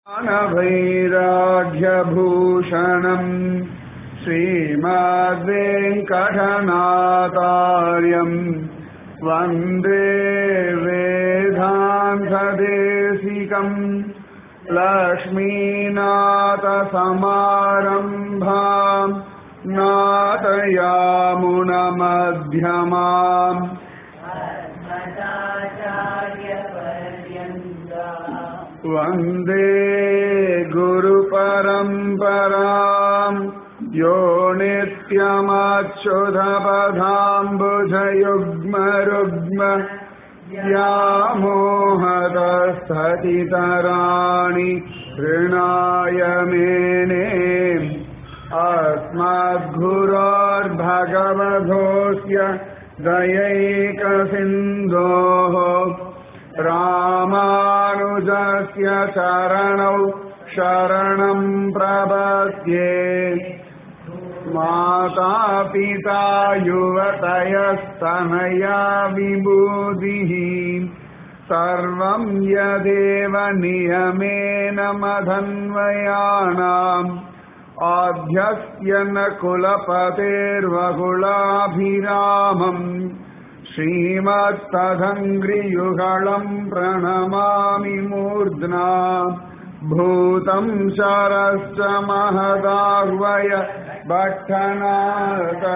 ज्ञानवैराग्यभूषणम् श्रीमद्वेङ्कटनाथार्यम् वन्दे वेदान्तदेशिकम् लक्ष्मीनाथसमारम्भाम् नाथयामुनमध्यमाम् वन्दे गुरुपरम्पराम् यो नित्यमच्युतपदाम्बुजयुग्मरुग्म व्यामोहदस्थतितराणि ऋणाय मेने अस्मद्गुरोर्भगवधोऽस्य दयैकसिन्धोः रामानुजस्य चरणौ शरणम् प्रपद्ये माता पिता युवतयस्तनया विबुधिः सर्वम् यदेव नियमेन मधन्वयानाम् आद्यस्य न कुलपतेर्वकुलाभिरामम् श्रीमत्तदङ्घ्रियुगळम् प्रणमामि मूर्ध्ना भूतम् शरश्च महदाह्वय भट्टनाथ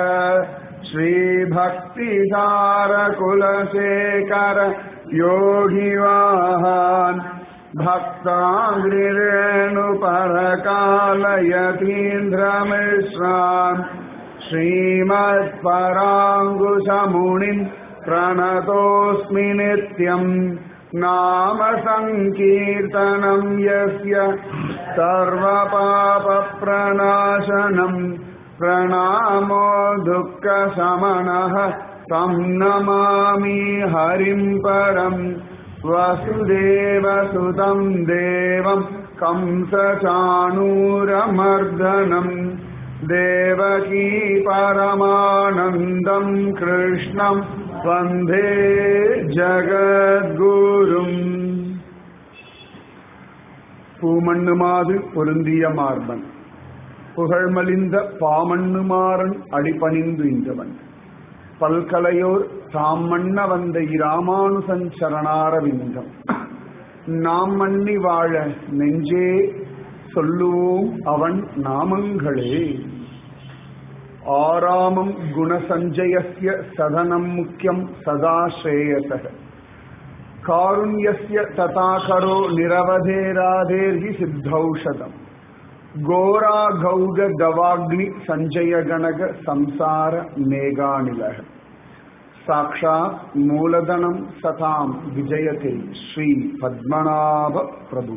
श्रीभक्तिसारकुलशेखर योगिवाहान् भक्ताङ्ग्रिरेणुपरकालयतीन्द्रमिश्रान् श्रीमत्पराङ्कुशमुनिम् प्रणतोऽस्मि नित्यम् नाम सङ्कीर्तनम् यस्य सर्वपापप्रणाशनम् प्रणामो दुःखशमनः तं नमामि हरिम् परम् वसुदेवसुतम् देवम् कंसचाणूरमर्दनम् देवकी परमानन्दम् कृष्णम् वन्दे ஜகத்குரும் பூமண்ணுமாது பொருந்திய மார்பன் புகழ்மலிந்த பாமண்ணுமாறன் அடிபணிந்து இந்தவன் பல்கலையோர் தாம் மன்ன வந்த இராமானுசன் சரணாரவிந்தம் நாம் மன்னி வாழ நெஞ்சே சொல்லுவோம் அவன் நாமங்களே ஆராமம் குணசஞ்சயஸ்ய சதனம் முக்கியம் சதா ஸ்ரேயசக காருண்யஸ்ய ததாகரோ நிரவதேராதேர்ஹி சித்தௌஷதம் கோரா கௌக தவாக்னி சஞ்சய கணக சம்சார மேகாநிலக சாட்சாத் மூலதனம் சதாம் விஜயதே ஸ்ரீ பத்மநாப பிரபு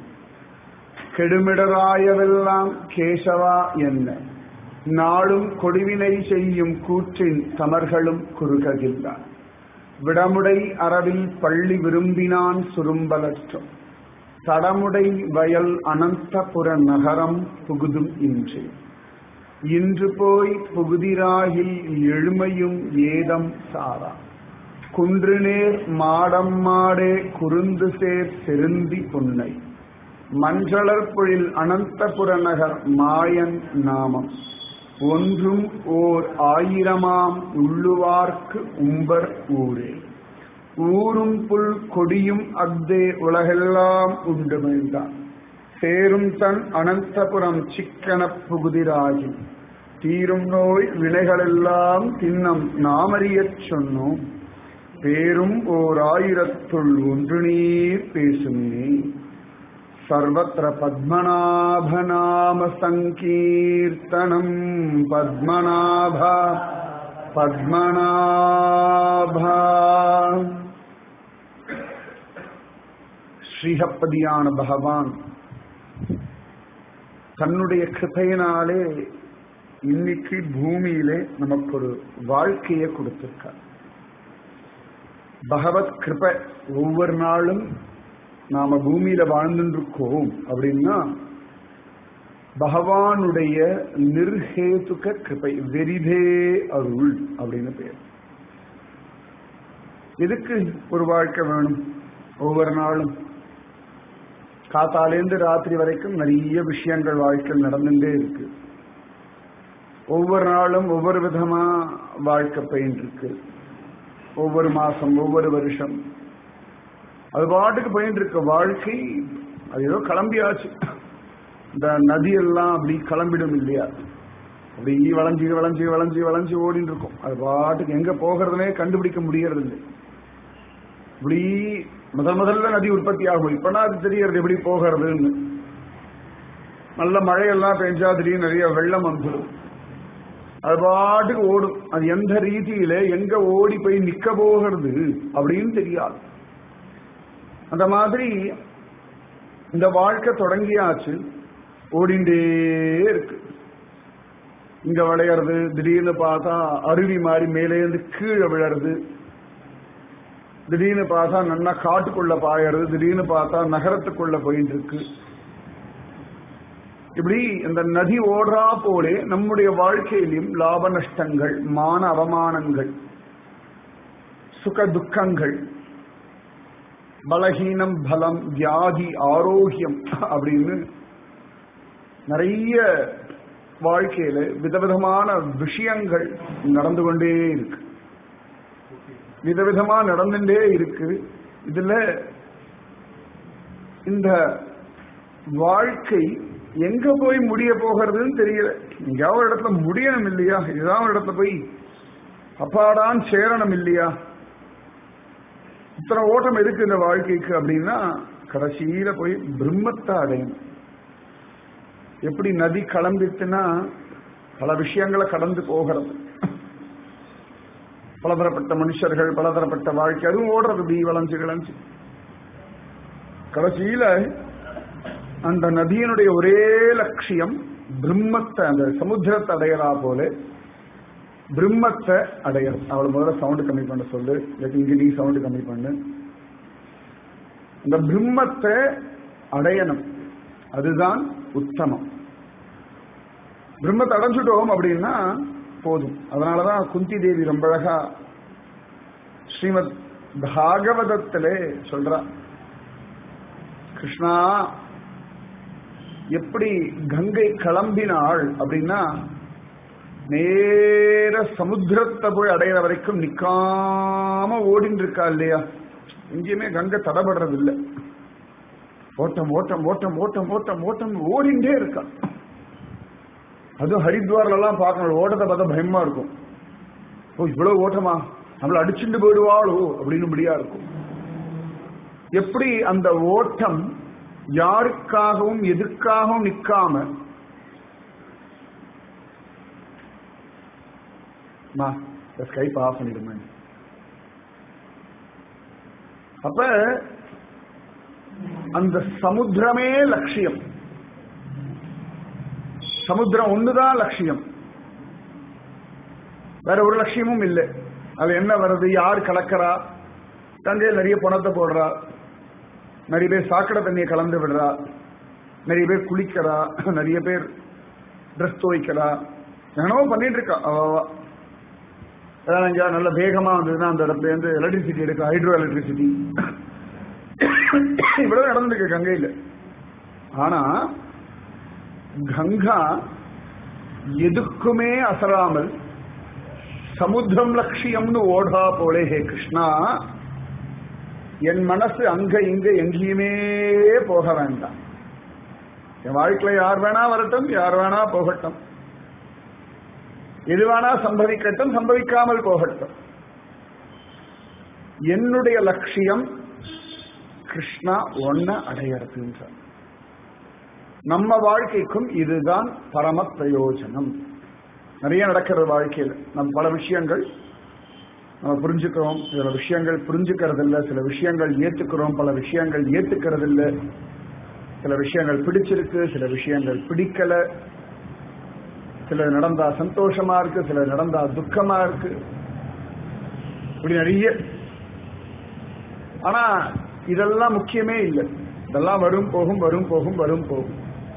கெடுமிடராயவெல்லாம் கேசவா என்ன நாளும் கொடிவினை செய்யும் கூற்றின் தமர்களும் குறுககில்லான் விடமுடை அறவில் பள்ளி விரும்பினான் சுரும்பலற்றும் தடமுடை வயல் அனந்தபுர நகரம் புகுதும் இன்று இன்று போய் புகுதிராகில் எழுமையும் ஏதம் சாரா குன்றுநேர் மாடம் மாடே குருந்து சேர் செருந்தி புன்னை மஞ்சளர் பொழில் அனந்தபுர நகர் மாயன் நாமம் ஒன்றும் ஓர் ஆயிரமாம் உள்ளுவார்க்கு உம்பர் ஊரே ஊரும் புல் கொடியும் அக்தே உலகெல்லாம் உண்டு மீழ்ந்தான் சேரும் தன் அனந்தபுரம் சிக்கன புகுதிராகி தீரும் நோய் வினைகளெல்லாம் தின்னம் நாமறியச் சொன்னோம் பேரும் ஓர் ஆயிரத்துள் ஒன்று நீர் பேசுமே सर्वत्र पद्मनाभनाम सङ्कीर्तनम् पद्मनाभ பத்மநாப ஸ்ரீஹப்பதியான பகவான் தன்னுடைய கிருபையினாலே இன்னைக்கு பூமியிலே நமக்கு ஒரு வாழ்க்கையை கொடுத்திருக்கார் பகவத் கிருபை ஒவ்வொரு நாளும் நாம பூமியில வாழ்ந்துட்டு இருக்கோம் அப்படின்னா பகவானுடைய நிர்ஹேதுக கிருபை வெரிதே அருள் அப்படின்னு பேர் எதுக்கு ஒரு வாழ்க்கை வேணும் ஒவ்வொரு நாளும் காத்தாலேந்து ராத்திரி வரைக்கும் நிறைய விஷயங்கள் வாழ்க்கையில் நடந்துட்டே இருக்கு ஒவ்வொரு நாளும் ஒவ்வொரு விதமா வாழ்க்கை பெயின் இருக்கு ஒவ்வொரு மாசம் ஒவ்வொரு வருஷம் அது பாட்டுக்கு போயிட்டு இருக்க வாழ்க்கை அது ஏதோ கிளம்பியாச்சு இந்த நதியெல்லாம் அப்படி கிளம்பிடும் இல்லையா அப்படி வளைஞ்சு வளைஞ்சு வளைஞ்சு வளைஞ்சு ஓடிட்டு இருக்கும் அது பாட்டுக்கு எங்க போகிறதுனே கண்டுபிடிக்க முடியறது இல்லை இப்படி முதல் முதல்ல நதி உற்பத்தி ஆகும் இப்பனா அது தெரியறது எப்படி போகிறதுன்னு நல்ல மழையெல்லாம் பெஞ்சா திடீர்னு நிறைய வெள்ளம் வந்துடும் அது பாட்டுக்கு ஓடும் அது எந்த ரீதியில எங்க ஓடி போய் நிக்க போகிறது அப்படின்னு தெரியாது அந்த மாதிரி இந்த வாழ்க்கை தொடங்கியாச்சு ஓடிண்டே இருக்கு இங்க விளையிறது திடீர்னு பார்த்தா அருவி மாதிரி மேலேருந்து கீழே விழறது திடீர்னு பார்த்தா நல்லா காட்டுக்குள்ள பாயறது திடீர்னு பார்த்தா நகரத்துக்குள்ள போயிட்டு இருக்கு இப்படி இந்த நதி ஓடுறா போலே நம்முடைய வாழ்க்கையிலும் லாப நஷ்டங்கள் மான அவமானங்கள் சுக துக்கங்கள் பலகீனம் பலம் வியாதி ஆரோக்கியம் அப்படின்னு நிறைய வாழ்க்கையில விதவிதமான விஷயங்கள் நடந்து கொண்டே இருக்கு விதவிதமா நடந்துட்டே இருக்கு இதுல இந்த வாழ்க்கை எங்க போய் முடிய போகிறதுன்னு தெரியல எங்கேயாவது ஒரு இடத்துல முடியணும் இல்லையா ஏதாவது ஒரு இடத்துல போய் அப்பாடான் சேரணும் இல்லையா இத்தனை ஓட்டம் எதுக்கு இந்த வாழ்க்கைக்கு அப்படின்னா கடைசியில போய் பிரம்மத்தை அடையணும் எப்படி நதி கிளம்பிட்டுன்னா பல விஷயங்களை கடந்து போகிறது பலதரப்பட்ட மனுஷர்கள் பலதரப்பட்ட வாழ்க்கை அதுவும் ஓடுறது இப்படி வளைஞ்சு கிளஞ்சு கடைசியில அந்த நதியினுடைய ஒரே லட்சியம் பிரம்மத்தை அந்த சமுத்திரத்தை அடையறா போல பிரம்மத்தை அடையறது அவளை முதல்ல சவுண்டு கம்மி பண்ண சொல்லு இல்லாட்டி இங்க நீ சவுண்டு கம்மி பண்ணு இந்த பிரம்மத்தை அடையணும் அதுதான் உத்தமம் பிரம்மத்தை அடைஞ்சுட்டோம் அப்படின்னா போதும் அதனாலதான் குந்தி தேவி ரொம்ப அழகா ஸ்ரீமத் பாகவதத்திலே சொல்றா கிருஷ்ணா எப்படி கங்கை கிளம்பினாள் அப்படின்னா நேர சமுத்திரத்தை போய் அடையிற வரைக்கும் நிக்காம ஓடின்னு இருக்கா இல்லையா எங்கேயுமே கங்கை தடபடுறது இல்லை ஓட்டம் ஓட்டம் ஓட்டம் ஓட்டம் ஓட்டம் ஓட்டம் ஓடிண்டே இருக்கா அதுவும் ஹரித்வார்ல எல்லாம் பார்க்கணும் ஓட்டத்தை பார்த்தா பயமா இருக்கும் ஓ இவ்வளவு ஓட்டமா நம்மள அடிச்சுட்டு போயிடுவாளோ அப்படின்னு முடியா இருக்கும் எப்படி அந்த ஓட்டம் யாருக்காகவும் எதுக்காகவும் நிக்காம ஸ்கைப் ஆஃப் பண்ணிடுமே அப்ப அந்த சமுத்திரமே லட்சியம் சமுத்திரம் ஒண்ணுதான் லட்சியம் வேற ஒரு லட்சியமும் இல்லை அது என்ன வருது யார் கலக்கிறா கங்கையில் நிறைய பணத்தை போடுறா நிறைய பேர் சாக்கடை தண்ணியை கலந்து விடுறா நிறைய பேர் குளிக்கிறா நிறைய பேர் ட்ரெஸ் துவைக்கிறா என்னவோ பண்ணிட்டு இருக்கா அவ அதான் இங்க நல்ல வேகமா வந்ததுன்னா அந்த இடத்துல இருந்து எலக்ட்ரிசிட்டி எடுக்க ஹைட்ரோ எலக்ட்ரிசிட்டி இவ்வளவு நடந்திருக்கு கங்கையில ஆனா கங்கா எதுக்குமே அசராமல் சமுத்திரம் லட்சியம்னு ஓடா போலே ஹே கிருஷ்ணா என் மனசு அங்க இங்க எங்கேயுமே போக வேண்டாம் என் வாழ்க்கையில யார் வேணா வரட்டும் யார் வேணா போகட்டும் எது வேணா சம்பவிக்கட்டும் சம்பவிக்காமல் போகட்டும் என்னுடைய லட்சியம் கிருஷ்ணா ஒன்ன அடையறதுன்ற நம்ம வாழ்க்கைக்கும் இதுதான் பரம பிரயோஜனம் நிறைய நடக்கிறது வாழ்க்கையில் நம் பல விஷயங்கள் நம்ம புரிஞ்சுக்கிறோம் சில விஷயங்கள் புரிஞ்சுக்கிறது இல்ல சில விஷயங்கள் ஏத்துக்கிறோம் பல விஷயங்கள் ஏத்துக்கிறது இல்ல சில விஷயங்கள் பிடிச்சிருக்கு சில விஷயங்கள் பிடிக்கல சில நடந்தா சந்தோஷமா இருக்கு சில நடந்தா துக்கமா இருக்கு இப்படி நிறைய ஆனா இதெல்லாம் முக்கியமே இல்லை இதெல்லாம் வரும் போகும் வரும் போகும் வரும் போகும்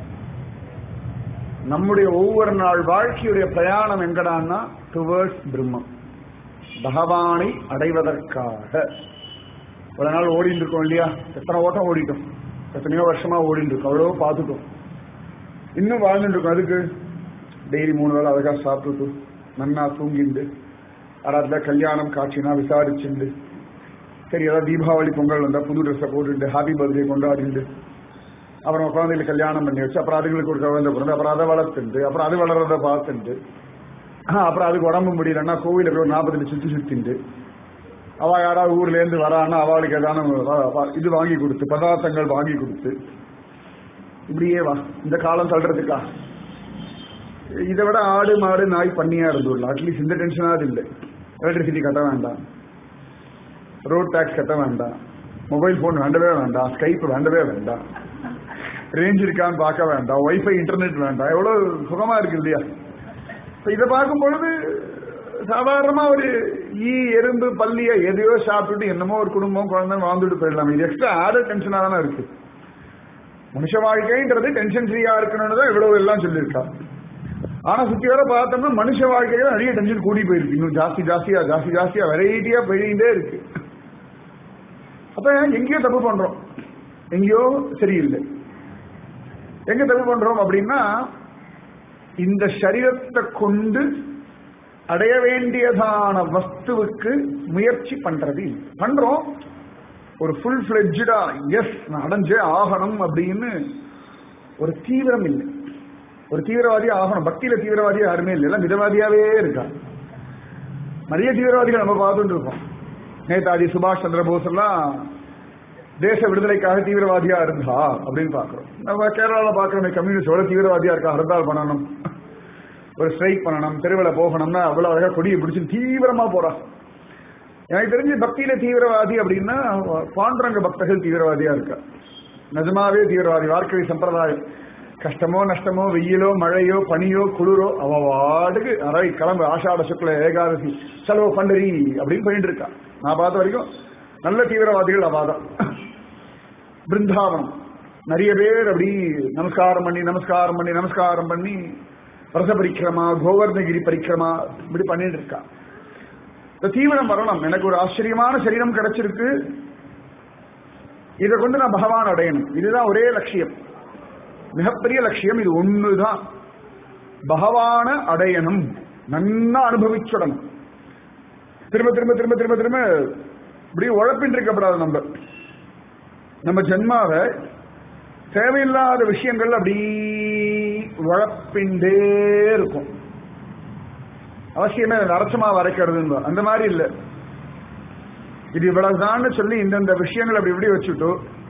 நம்முடைய ஒவ்வொரு நாள் வாழ்க்கையுடைய பிரயாணம் எங்கடான்னா டுவர்ட்ஸ் பிரம்மம் பகவானை அடைவதற்காக ஒரு நாள் ஓடிட்டு இருக்கோம் இல்லையா எத்தனை ஓட்டம் ஓடிட்டோம் எத்தனையோ வருஷமா ஓடிட்டு இருக்கும் அவ்வளோ பார்த்துட்டோம் இன்னும் வாழ்ந்துட்டு இருக்கும் அதுக்கு டெய்லி மூணு வேளை அழகா சாப்பிட்டுட்டு நன்னா தூங்கிண்டு யாராவது கல்யாணம் காட்சினா விசாரிச்சுண்டு சரி ஏதாவது தீபாவளி பொங்கல் வந்தா புது ட்ரெஸ்ஸை போட்டுட்டு ஹாப்பி பர்த்டே கொண்டாடிண்டு அப்புறம் குழந்தைகளுக்கு கல்யாணம் பண்ணி வச்சு அப்புறம் அதுங்களுக்கு ஒரு குழந்தை பிறந்து அப்புறம் அதை வளர்த்துண்டு அப்புறம் அது வளர்றத பார்த்துண்டு அப்புறம் அதுக்கு உடம்பு முடியலன்னா கோவில போய் ஒரு நாற்பத்தெட்டு சுத்தி சுத்திண்டு அவ யாராவது ஊர்ல இருந்து வரான்னா அவளுக்கு ஏதாவது இது வாங்கி கொடுத்து பதார்த்தங்கள் வாங்கி கொடுத்து இப்படியே வா இந்த காலம் தள்ளுறதுக்கா இதை விட ஆடு மாடு நாய் பண்ணியா இருந்துள்ள அட்லீஸ்ட் இந்த டென்ஷனாவது இல்லை எலக்ட்ரிசிட்டி கட்ட வேண்டாம் ரோட் டேக்ஸ் கட்ட வேண்டாம் மொபைல் போன் வேண்டவே வேண்டாம் ஸ்கைப் வேண்டவே வேண்டாம் ரேஞ்ச் இருக்கான்னு பார்க்க வேண்டாம் ஒய்ஃபை இன்டர்நெட் வேண்டாம் எவ்வளவு சுகமா இருக்கு இல்லையா இதை பார்க்கும் பொழுது சாதாரணமா ஒரு ஈ எறும்பு பள்ளிய எதையோ சாப்பிட்டுட்டு என்னமோ ஒரு குடும்பம் குழந்தை வாழ்ந்துட்டு போயிடலாம் இது எக்ஸ்ட்ரா ஆடட் டென்ஷனா தானே இருக்கு மனுஷ வாழ்க்கைன்றது டென்ஷன் ஃப்ரீயா இருக்கணும்னு தான் இவ்வளவு எல்லாம் சொல்லியிருக்கா ஆனா சுத்தி வர பார்த்தோம்னா மனுஷ வாழ்க்கையில நிறைய டென்ஷன் கூடி போயிருக்கு இன்னும் ஜாஸ்தி ஜாஸ்தியா ஜாஸ்தி ஜாஸ்தியா வெரைட்டியா போயிட்டே இருக்கு அப்ப எங்கேயோ தப்பு பண்றோம் எங்கேயோ சரியில்லை எங்க தப்பு பண்றோம் அப்படின்னா இந்த சரீரத்தை கொண்டு அடைய வேண்டியதான வஸ்துவுக்கு முயற்சி பண்றது பண்றோம் ஒரு ஃபுல் ஃபிளெஜ்டா எஸ் நான் அடைஞ்சே ஆகணும் அப்படின்னு ஒரு தீவிரம் இல்லை ஒரு தீவிரவாதி ஆகணும் பக்தியில தீவிரவாதி யாருமே இல்லை எல்லாம் மிதவாதியாவே இருக்கா நிறைய தீவிரவாதிகள் நம்ம பார்த்துட்டு இருக்கோம் நேதாஜி சுபாஷ் சந்திர போஸ் எல்லாம் தேச விடுதலைக்காக தீவிரவாதியா இருந்தா அப்படின்னு பாக்குறோம் நம்ம கேரளால பாக்குறோம் கம்யூனிஸ்ட் எவ்வளவு தீவிரவாதியா இருக்கா ஹர்த்தால் பண்ணணும் ஒரு ஸ்ட்ரைக் பண்ணணும் தெருவில் போகணும்னா அவ்வளவு அழகா கொடியை பிடிச்சு தீவிரமா போறா எனக்கு தெரிஞ்சு பக்தியில தீவிரவாதி அப்படின்னா பாண்டுரங்க பக்தர்கள் தீவிரவாதியா இருக்கா நிஜமாவே தீவிரவாதி வாழ்க்கை சம்பிரதாயம் கஷ்டமோ நஷ்டமோ வெயிலோ மழையோ பனியோ குளிரோ அவ வாட்டுக்கு அரை கிளம்பு ஆஷாட சுக்ல ஏகாதசி செலவு பண்டரி அப்படின்னு பண்ணிட்டு இருக்கா நான் பார்த்த வரைக்கும் நல்ல தீவிரவாதிகள் அவாதான் பிருந்தாவனம் நிறைய பேர் அப்படி நமஸ்காரம் பண்ணி நமஸ்காரம் பண்ணி நமஸ்காரம் பண்ணி ரச பரிக்கிரமா கோவர்ணகிரி பரிக்கிரமா இப்படி பண்ணிட்டு இருக்கா இந்த தீவிரம் வரணும் எனக்கு ஒரு ஆச்சரியமான சரீரம் கிடைச்சிருக்கு இதை கொண்டு நான் பகவான் அடையணும் இதுதான் ஒரே லட்சியம் மிகப்பெரிய லட்சியம் இது ஒண்ணுதான் பகவான அடையணும் நன்னா அனுபவிச்சுடணும் திரும்ப திரும்ப திரும்ப திரும்ப திரும்ப இப்படி உழப்பின் இருக்கப்படாது நம்ம நம்ம ஜென்மாவை தேவையில்லாத விஷயங்கள் அப்படி உழப்பின்றே இருக்கும் அவசியமே நரச்சமா வரைக்கிறது அந்த மாதிரி இல்லை இது இவ்வளவுதான்னு சொல்லி இந்தந்த விஷயங்கள் அப்படி இப்படி வச்சுட்டு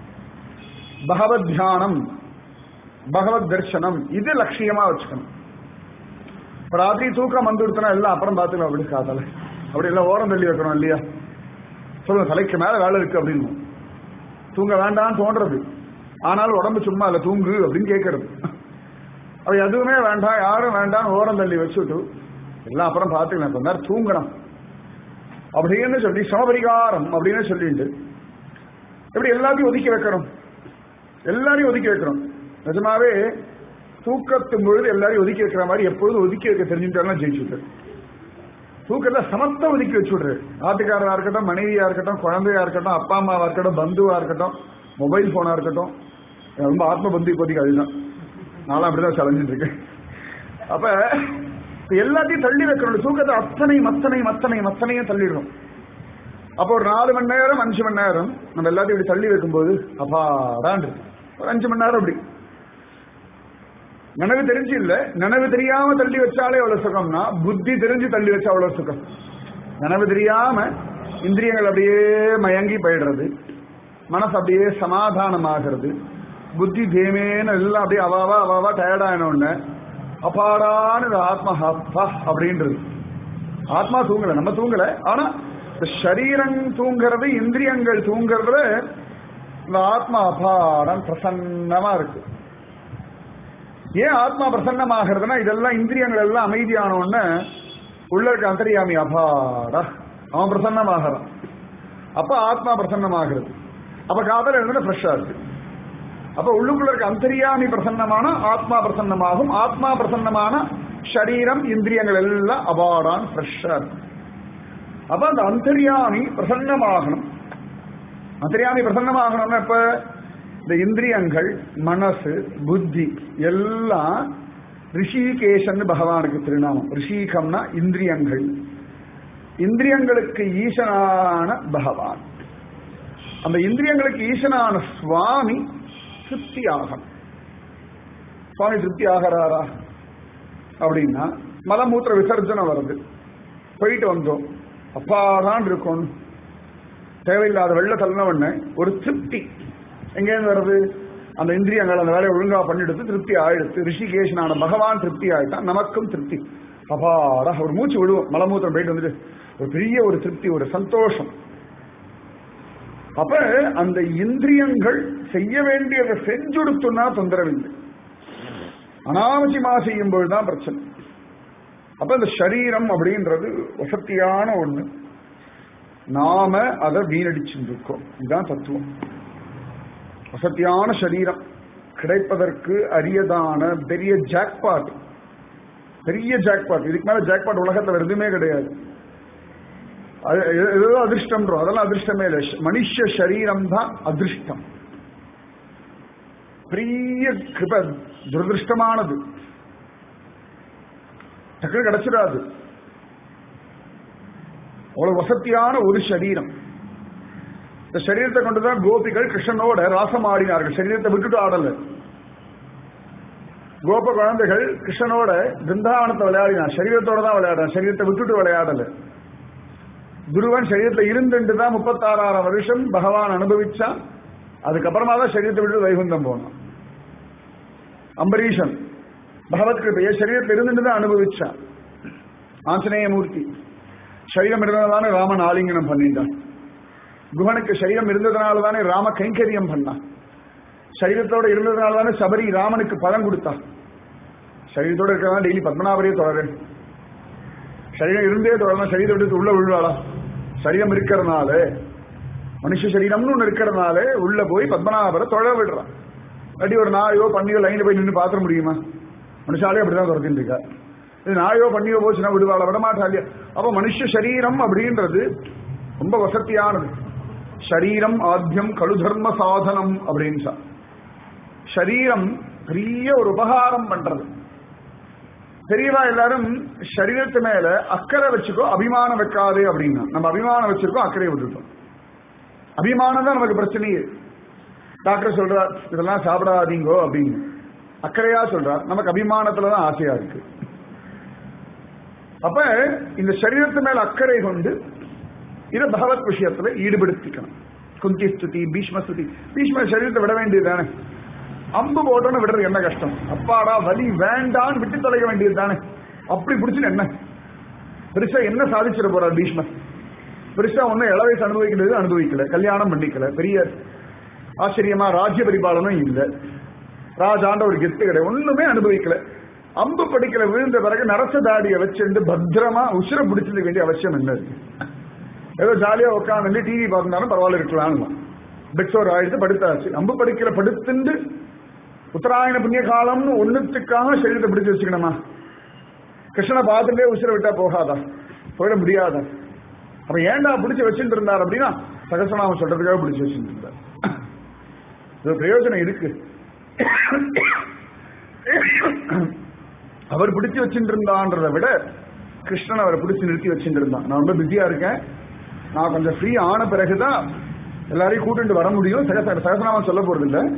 பகவத் தியானம் பகவத் தர்சனம் இது லட்சியமா வச்சுக்கணும் இப்ப ராத்திரி தூக்கம் வந்துடுத்துனா எல்லாம் அப்புறம் பார்த்துக்கலாம் அப்படி காதல அப்படி எல்லாம் ஓரம் தள்ளி வைக்கணும் இல்லையா சொல்லுங்க தலைக்கு மேல வேலை இருக்கு அப்படின்னு தூங்க வேண்டாம்னு தோன்றது ஆனால் உடம்பு சும்மா இல்ல தூங்கு அப்படின்னு கேட்கறது அது எதுவுமே வேண்டாம் யாரும் வேண்டாம் ஓரம் தள்ளி வச்சுட்டு எல்லாம் அப்புறம் பார்த்துக்கலாம் கொஞ்ச நேரம் தூங்கணும் அப்படின்னு சொல்லி சமபரிகாரம் அப்படின்னு சொல்லிட்டு எப்படி எல்லாத்தையும் ஒதுக்கி வைக்கணும் எல்லாரையும் ஒதுக்கி வைக்கணும் நிஜமாவே தூக்கத்து பொழுது எல்லாரையும் ஒதுக்கி வைக்கிற மாதிரி எப்பொழுதும் ஒதுக்கி வைக்க தெரிஞ்சுட்டாலும் ஜெயிச்சுட்டு தூக்கத்தை சமத்த ஒதுக்கி வச்சுடுறது ஆட்டுக்காரரா இருக்கட்டும் மனைவியா இருக்கட்டும் குழந்தையா இருக்கட்டும் அப்பா அம்மாவா இருக்கட்டும் பந்துவா இருக்கட்டும் மொபைல் போனா இருக்கட்டும் ரொம்ப ஆத்ம பந்து இப்போதைக்கு அதுதான் நானும் அப்படிதான் சலைஞ்சிட்டு இருக்கேன் அப்ப எல்லாத்தையும் தள்ளி வைக்கணும் தூக்கத்தை அத்தனை மத்தனை மத்தனை மத்தனையும் தள்ளிடணும் அப்போ ஒரு நாலு மணி நேரம் அஞ்சு மணி நேரம் நம்ம எல்லாத்தையும் இப்படி தள்ளி வைக்கும்போது அப்பாடான் ஒரு அஞ்சு மணி நேரம் அப்படி நினைவு தெரிஞ்சு இல்ல நினைவு தெரியாம தள்ளி வச்சாலே எவ்வளவு சுகம்னா புத்தி தெரிஞ்சு தள்ளி வச்சா அவ்வளவு சுகம் நினைவு தெரியாம இந்திரியங்கள் அப்படியே மயங்கி போயிடுறது மனசு அப்படியே சமாதானமாகிறது புத்தி தேமேன்னு எல்லாம் அப்படியே அவாவா அவாவா டயர்டான உடனே அப்பாடான இந்த ஆத்மா ஹப்பா அப்படின்றது ஆத்மா தூங்கல நம்ம தூங்கல ஆனா இந்த சரீரம் தூங்குறது இந்திரியங்கள் தூங்குறதுல இந்த ஆத்மா அபாடம் பிரசன்னமா இருக்கு ஏன் ஆத்மா பிரசன்னமாகிறதுனா இதெல்லாம் இந்திரியங்கள் எல்லாம் அமைதியான உடனே உள்ள இருக்க அந்தரியாமி அபாடா அவன் பிரசன்னமாகறான் அப்ப ஆத்மா பிரசன்னமாகிறது அப்ப காதல் எழுதுன ஃப்ரெஷ்ஷா இருக்கு அப்ப உள்ளுக்குள்ள இருக்க அந்தரியாமி பிரசன்னமான ஆத்மா பிரசன்னமாகும் ஆத்மா பிரசன்னமான சரீரம் இந்திரியங்கள் எல்லாம் அபாடான் ஃப்ரெஷ்ஷா இருக்கு அப்ப அந்த அந்தரியாமி பிரசன்னமாகணும் அந்தரியாமி பிரசன்னமாகணும்னா இப்ப இந்த இந்திரியங்கள் மனசு புத்தி எல்லாம் ரிஷிகேஷன் பகவானுக்கு திருநாமம் ரிஷிகம்னா இந்திரியங்கள் இந்திரியங்களுக்கு ஈசனான பகவான் அந்த இந்திரியங்களுக்கு ஈசனான சுவாமி திருப்தி ஆகணும் சுவாமி திருப்தி ஆகிறாரா அப்படின்னா மலமூத்திர விசர்ஜனம் வருது போயிட்டு வந்தோம் அப்பாதான் இருக்கும் தேவையில்லாத வெள்ள தள்ளவண்ண ஒரு திருப்தி எங்கேருந்து வருது அந்த இந்திரியங்கள் அந்த வேலையை ஒழுங்கா பண்ணிடுத்து திருப்தி ஆயிடுத்து ரிஷிகேஷனான பகவான் திருப்தி ஆயிட்டான் நமக்கும் திருப்தி அப்பாடா ஒரு மூச்சு விடுவோம் மலமூத்திரம் போயிட்டு வந்துட்டு ஒரு பெரிய ஒரு திருப்தி ஒரு சந்தோஷம் அப்ப அந்த இந்திரியங்கள் செய்ய வேண்டியதை செஞ்சுடுத்துனா தொந்தரவில்லை அனாவசியமா செய்யும் பொழுதுதான் பிரச்சனை அப்ப இந்த சரீரம் அப்படின்றது வசத்தியான ஒண்ணு நாம அதை வீணடிச்சுட்டு இருக்கோம் இதுதான் தத்துவம் வசத்தியான சரீரம் கிடைப்பதற்கு அரியதான பெரிய ஜாக்பாட் பெரிய ஜாக்பாட் இதுக்கு மேல ஜாக்பாட் உலகத்துல வேற எதுவுமே கிடையாது அது ஏதோ அதிர்ஷ்டம் அதெல்லாம் அதிர்ஷ்டமே இல்லை மனுஷ சரீரம் தான் அதிர்ஷ்டம் பெரிய கிருப துரதிருஷ்டமானது டக்குனு கிடைச்சிடாது அவ்வளவு வசத்தியான ஒரு சரீரம் இந்த சரீரத்தை கொண்டுதான் கோபிகள் கிருஷ்ணனோட ராசம் ஆடினார்கள் சரீரத்தை விட்டுட்டு ஆடல கோப குழந்தைகள் கிருஷ்ணனோட பிருந்தாவனத்தை விளையாடினான் சரீரத்தோட தான் விளையாடுறான் சரீரத்தை விட்டுட்டு விளையாடல குருவன் சரீரத்துல இருந்துட்டு தான் முப்பத்தாறாயிரம் வருஷம் பகவான் அனுபவிச்சான் அதுக்கப்புறமா தான் சரீரத்தை விட்டு வைகுந்தம் போனான் அம்பரீஷன் பகவத் கிருப்பையை சரீரத்தில் இருந்துட்டு தான் அனுபவிச்சான் ஆஞ்சநேய மூர்த்தி சரீரம் இருந்ததானே ராமன் ஆலிங்கனம் பண்ணிட்டான் குஹனுக்கு சரீரம் இருந்ததுனால தானே ராம கைங்கரியம் பண்ணான் சரீரத்தோட இருந்ததுனால தானே சபரி ராமனுக்கு பதம் கொடுத்தான் சரீரத்தோட இருக்கிறதா டெய்லி பத்மநாபரையே தொடரு சரீரம் இருந்தே தொடரணும் சரீரம் விட்டு உள்ள விழுவாளா சரீரம் இருக்கிறதுனால மனுஷ சரீரம்னு ஒண்ணு இருக்கிறதுனால உள்ள போய் பத்மநாபரை தொழ விடுறான் அடி ஒரு நாயோ பண்ணியோ லைன்ல போய் நின்று பாத்திர முடியுமா மனுஷாலே அப்படிதான் துரத்தின்னு இருக்கா இது நாயோ பண்ணியோ போச்சுன்னா விடுவாள விடமாட்டா இல்லையா அப்ப மனுஷ சரீரம் அப்படின்றது ரொம்ப வசதியானது ஷரீரம் ஆத்தியம் கழு தர்ம சாதனம் அப்படின்னு சொல் ஷரீரம் பெரிய ஒரு உபகாரம் பண்றது பெரியவா எல்லாரும் சரீரத்து மேல அக்கறை வச்சுக்கோ அபிமானம் வைக்காதே அப்படின்னா நம்ம அபிமானம் வச்சிருக்கோம் அக்கறையை விட்டுட்டோம் அபிமானம் தான் நமக்கு பிரச்சனையே டாக்டர் சொல்றார் இதெல்லாம் சாப்பிடாதீங்கோ அப்படின்னு அக்கறையா சொல்றார் நமக்கு அபிமானத்துல தான் ஆசையா இருக்கு அப்ப இந்த சரீரத்து மேல அக்கறை கொண்டு இதை பகவத் விஷயத்துல ஈடுபடுத்திக்கணும் குந்தி ஸ்துதி பீஷ்ம ஸ்துதி பீஷ்ம சரீரத்தை விட வேண்டியது தானே அம்பு போட்டோன்னு விடுறது என்ன கஷ்டம் அப்பாடா வலி வேண்டான்னு விட்டு தொலைக்க வேண்டியது தானே அப்படி பிடிச்சுன்னு என்ன பெருசா என்ன சாதிச்சிட போறார் பீஷ்மர் பெருசா ஒன்னும் இளவயசு அனுபவிக்கிறது அனுபவிக்கல கல்யாணம் பண்ணிக்கல பெரிய ஆச்சரியமா ராஜ்ய பரிபாலனம் இல்ல ராஜாண்ட ஒரு கெத்து கிடையாது ஒண்ணுமே அனுபவிக்கல அம்பு படிக்கல விழுந்த பிறகு நரச தாடியை வச்சுட்டு பத்திரமா உசுர பிடிச்சிருக்க வேண்டிய அவசியம் என்ன இருக்கு ஏதோ ஜாலியா உட்காந்து டிவி பார்த்தாலும் பரவாயில்ல இருக்கலாம்னு பெட்ஸோர் ஆயிடுத்து படுத்தாச்சு அம்பு படிக்கல படுத்துண்டு உத்தராயண புண்ணிய காலம்னு ஒண்ணுத்துக்காக சரீரத்தை பிடிச்சு வச்சுக்கணுமா கிருஷ்ணனை பார்த்துட்டே உசுர விட்டா போகாதா போயிட முடியாதா அப்ப ஏன்டா பிடிச்சு வச்சுட்டு இருந்தார் அப்படின்னா சகசநாமம் சொல்றதுக்காக பிடிச்சு வச்சுட்டு இருந்தார் இது பிரயோஜனம் இருக்கு அவர் பிடிச்சு வச்சுட்டு இருந்தான்றதை விட கிருஷ்ணன் அவரை பிடிச்சு நிறுத்தி வச்சுட்டு இருந்தான் நான் ரொம்ப பிஸியா இருக்கேன் நான் கொஞ்சம் ஃப்ரீ ஆன பிறகுதான் எல்லாரையும் கூட்டிட்டு வர முடியும் சகச சகசநாமம் சொல்ல போறது இல்ல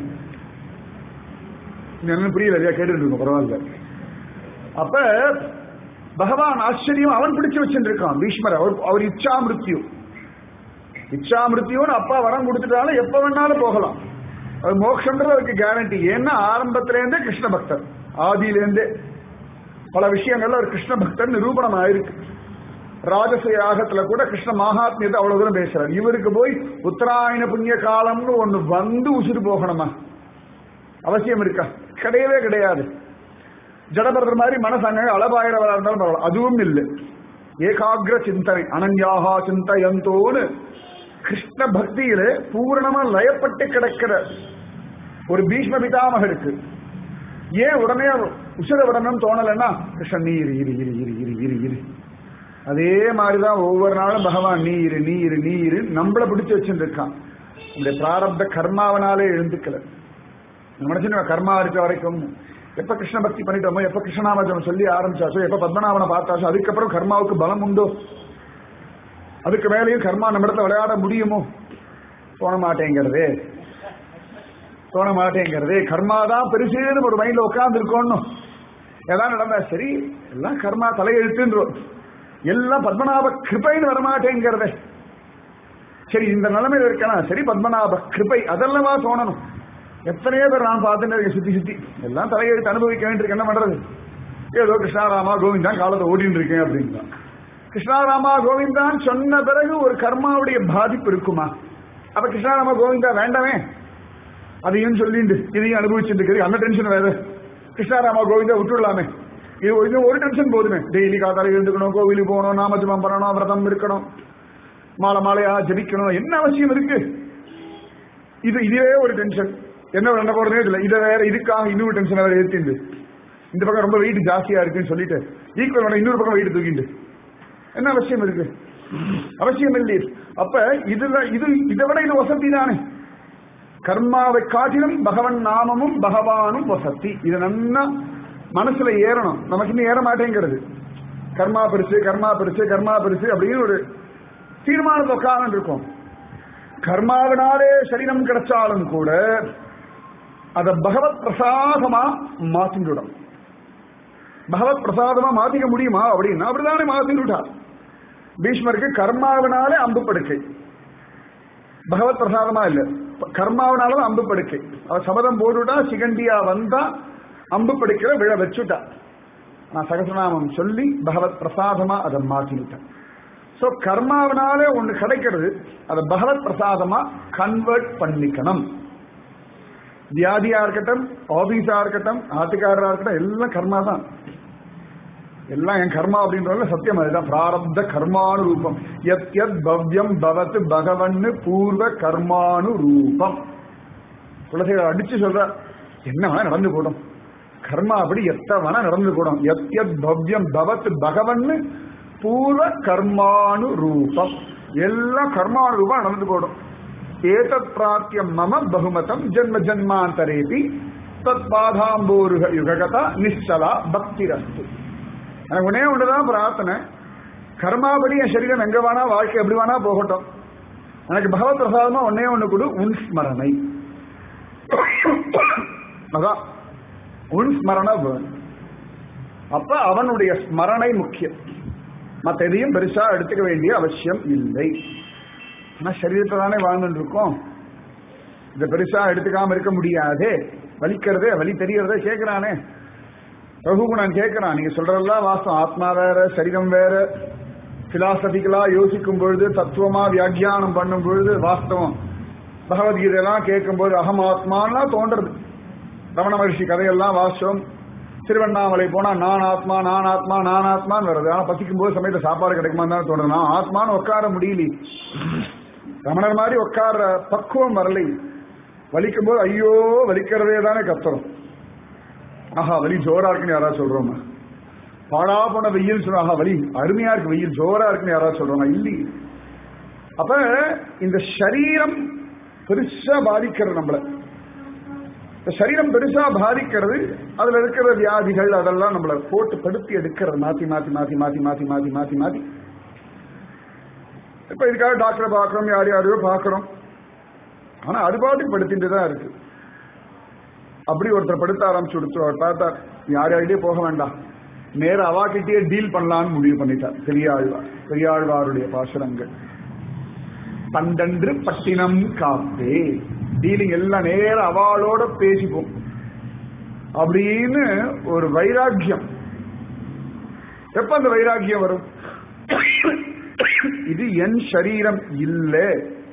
என்ன புரியல இல்லையா கேட்டுட்டு இருக்கோம் பரவாயில்ல அப்ப பகவான் ஆச்சரியம் அவன் பிடிச்சு வச்சுட்டு இருக்கான் பீஷ்மர் அவர் அவர் இச்சா மிருத்யு இச்சா மிருத்யுன்னு அப்பா வரம் கொடுத்துட்டாலும் எப்ப வேணாலும் போகலாம் அது மோட்சம்ன்றது அதுக்கு கேரண்டி ஏன்னா ஆரம்பத்திலேருந்தே கிருஷ்ண பக்தர் ஆதியிலேருந்தே பல விஷயங்கள்ல ஒரு கிருஷ்ண பக்தர் நிரூபணம் ஆயிருக்கு ராஜச யாகத்துல கூட கிருஷ்ண மகாத்மியத்தை அவ்வளவு தூரம் பேசுறாரு இவருக்கு போய் உத்தராயண புண்ணிய காலம்னு ஒண்ணு வந்து உசுறு போகணுமா அவசியம் இருக்கா கிடையவே கிடையாது ஜடபரர் மாதிரி மனசு அங்க அளவாயிரவரா இருந்தாலும் பரவாயில்ல அதுவும் இல்லை ஏகாகிர சிந்தனை அனன்யாகா சிந்தயந்தோன்னு கிருஷ்ண பக்தியில பூரணமா லயப்பட்டு கிடக்கிற ஒரு பீஷ்ம பிதாமகருக்கு ஏன் உடனே உசுர விடணும்னு தோணலைன்னா கிருஷ்ணன் நீ இரு இரு இரு இரு இரு இரு இரு அதே மாதிரிதான் ஒவ்வொரு நாளும் பகவான் நீ இரு நீ இரு நீ இரு நம்மள பிடிச்சு வச்சுட்டு இருக்கான் இந்த பிராரப்த கர்மாவனாலே எழுந்துக்கல மனுஷன் கர்மா இருக்க வரைக்கும் எப்ப கிருஷ்ண பக்தி பண்ணிட்டோமோ எப்ப கிருஷ்ணநாமஜம் சொல்லி ஆரம்பிச்சாச்சோ எப்ப பத்மநாபனை பார்த்தாச்சோ அதுக்கப்புறம் கர்மாவுக்கு பலம் உண்டோ அதுக்கு மேலேயும் கர்மா நம்ம இடத்துல விளையாட முடியுமோ தோண மாட்டேங்கிறது தோண மாட்டேங்கிறது கர்மா தான் பெருசுன்னு ஒரு மைண்ட்ல உட்கார்ந்து இருக்கணும் ஏதாவது நடந்தா சரி எல்லாம் கர்மா தலையெழுத்துன்றோம் எல்லாம் பத்மநாப கிருபைன்னு வரமாட்டேங்கிறதே சரி இந்த நிலைமையில இருக்கலாம் சரி பத்மநாப கிருபை அதெல்லாமா தோணணும் எத்தனையோ பேர் நான் பார்த்துட்டு இருக்கேன் சுத்தி சுத்தி எல்லாம் தலையெழுத்து அனுபவிக்க வேண்டியிருக்கு என்ன பண்றது ஏதோ கிருஷ்ணாராமா கோவிந்தான் காலத்தை ஓடிட்டு இருக்கேன் அப்படின்னு கிருஷ்ணாராமா கோவிந்தான் சொன்ன பிறகு ஒரு கர்மாவுடைய பாதிப்பு இருக்குமா அப்ப கிருஷ்ணாராமா கோவிந்தா வேண்டாமே அதையும் சொல்லிண்டு இதையும் அனுபவிச்சுட்டு இருக்கிறது அந்த டென்ஷன் வேற கிருஷ்ணாராமா கோவிந்தா விட்டுடலாமே இது ஒரு- இது ஒரு டென்ஷன் போதுமே டெய்லி காத்தால எழுந்துக்கணும் கோவிலுக்கு போகணும் நாமஜபம் பண்ணணும் விரதம் இருக்கணும் மாலை மாலையா ஜபிக்கணும் என்ன அவசியம் இருக்கு இது இதுவே ஒரு டென்ஷன் என்ன பண்ண போறதே இல்லை இதை வேற இதுக்காக இன்னொரு டென்ஷன் வேற ஏற்றிண்டு இந்த பக்கம் ரொம்ப வெயிட் ஜாஸ்தியா இருக்குன்னு சொல்லிட்டு ஈக்குவல் பண்ண இன்னொரு பக்கம் வெயிட் தூக்கிண்டு என்ன அவசியம் இருக்கு அவசியம் இல்லையே அப்ப இதுல இது இதை விட இது வசதி தானே கர்மாவை காட்டிலும் பகவன் நாமமும் பகவானும் வசதி இது நன்னா மனசுல ஏறணும் நமக்கு இன்னும் ஏற மாட்டேங்கிறது கர்மா பெருசு கர்மா பெருசு கர்மா பெருசு அப்படின்னு ஒரு தீர்மானத்தை உட்கார்ந்து இருக்கும் கர்மாவினாலே சரீரம் கிடைச்சாலும் கூட அத பகவத் பிரசாதமா மாத்திண்டுடும் பகவத் பிரசாதமா மாத்திக்க முடியுமா அப்படின்னா அப்படிதானே மாத்திட்டுட்டார் பீஷ்மருக்கு கர்மாவினாலே அம்பு படுக்கை பகவத் பிரசாதமா இல்ல கர்மாவினால அம்பு படுக்கை அவ சபதம் போட்டுட்டா சிகண்டியா வந்தா அம்பு படுக்கிற விழ வச்சுட்டா நான் சகசநாமம் சொல்லி பகவத் பிரசாதமா அதை மாத்திவிட்டேன் சோ கர்மாவினாலே ஒண்ணு கிடைக்கிறது அதை பகவத் பிரசாதமா கன்வெர்ட் பண்ணிக்கணும் வியாதியா இருக்கட்டும் ஆபீஸா இருக்கட்டும் ஆட்டுக்காரரா இருக்கட்டும் எல்லாம் கர்மா தான் எல்லாம் என் கர்மா அப்படின்றதுல சத்தியம் அதுதான் பிராரப்த கர்மானு ரூபம் எத் எத் பவ்யம் பவத் பகவன்னு பூர்வ கர்மானு ரூபம் குலசேகர் அடிச்சு சொல்ற என்ன வேணா நடந்து போடும் கர்மா அப்படி எத்த வேணா நடந்து போடும் எத் எத் பவ்யம் பவத் பகவன்னு பூர்வ கர்மானு ரூபம் எல்லாம் கர்மானு ரூபம் நடந்து போடும் ஏதத் பிராத்தியம் மம பகுமதம் ஜென்ம ஜன்மாந்தரேபி தத் பாதாம்போருக யுககதா நிச்சலா பக்திரஸ்து எனக்கு ஒன்னே ஒன்றுதான் பிரார்த்தனை கர்மாபடி என் சரீரம் எங்க வேணா வாழ்க்கை எப்படி வேணா போகட்டும் எனக்கு பகவத் பிரசாதமா ஒன்னே ஒண்ணு கொடு உன் ஸ்மரணை அதான் உன் ஸ்மரண வேணும் அப்ப அவனுடைய ஸ்மரணை முக்கியம் மத்த எதையும் பெருசா எடுத்துக்க வேண்டிய அவசியம் இல்லை ஆனா சரீரத்தை தானே வாழ்ந்துட்டு இருக்கோம் இதை பெருசா எடுத்துக்காம இருக்க முடியாதே வலிக்கிறதே வலி தெரியறதே கேட்கிறானே ரகுகுணன் கேட்கிறான் நீங்க சொல்றதெல்லாம் வாசம் ஆத்மா வேற சரீரம் வேற பிலாசபிக்கலா யோசிக்கும் பொழுது தத்துவமா வியாக்கியானம் பண்ணும் பொழுது வாஸ்தவம் பகவத்கீதையெல்லாம் கேட்கும்போது அகம் ஆத்மான்லாம் தோன்றது ரமண மகர்ஷி கதையெல்லாம் வாசம் திருவண்ணாமலை போனா நான் ஆத்மா நான் ஆத்மா நான் ஆத்மான்னு வருது ஆனா பசிக்கும் போது சமயத்துல சாப்பாடு கிடைக்குமா தான் தோணுது நான் ஆத்மான்னு உட்கார முடியல ரமணர் மாதிரி உட்கார பக்குவம் வரலை வலிக்கும் போது ஐயோ வலிக்கிறதே தானே கத்துறோம் ஆஹா வலி ஜோரா இருக்குன்னு யாராவது சொல்றோமா பாடா போன வெயில் சொல்ற ஆஹா வலி அருமையா இருக்கு வெயில் ஜோரா இருக்குன்னு யாராவது சொல்றோமா இல்லை அப்ப இந்த சரீரம் பெருசா பாதிக்கிறது நம்மள இந்த சரீரம் பெருசா பாதிக்கிறது அதுல இருக்கிற வியாதிகள் அதெல்லாம் நம்மள போட்டு படுத்தி எடுக்கிறது மாத்தி மாத்தி மாத்தி மாத்தி மாத்தி மாத்தி மாத்தி மாத்தி இப்ப இதுக்காக டாக்டரை பார்க்கறோம் யார் யாரையோ பார்க்கறோம் ஆனா அது பாட்டுக்கு படுத்திட்டு தான் இருக்கு அப்படி ஒருத்தர் படுத்த ஆரம்பிச்சு கொடுத்து அவர் பார்த்தார் யார் யார்கிட்டயே போக வேண்டாம் நேர அவாக்கிட்டே டீல் பண்ணலாம்னு முடிவு பண்ணிட்டார் பெரியாழ்வார் பெரியாழ்வாருடைய பாசுரங்கள் பண்டன்று பட்டினம் காப்பே டீலிங் எல்லாம் நேர அவளோட பேசிப்போம் அப்படின்னு ஒரு வைராக்கியம் எப்ப அந்த வைராக்கியம் வரும் இது என் சரீரம் இல்லை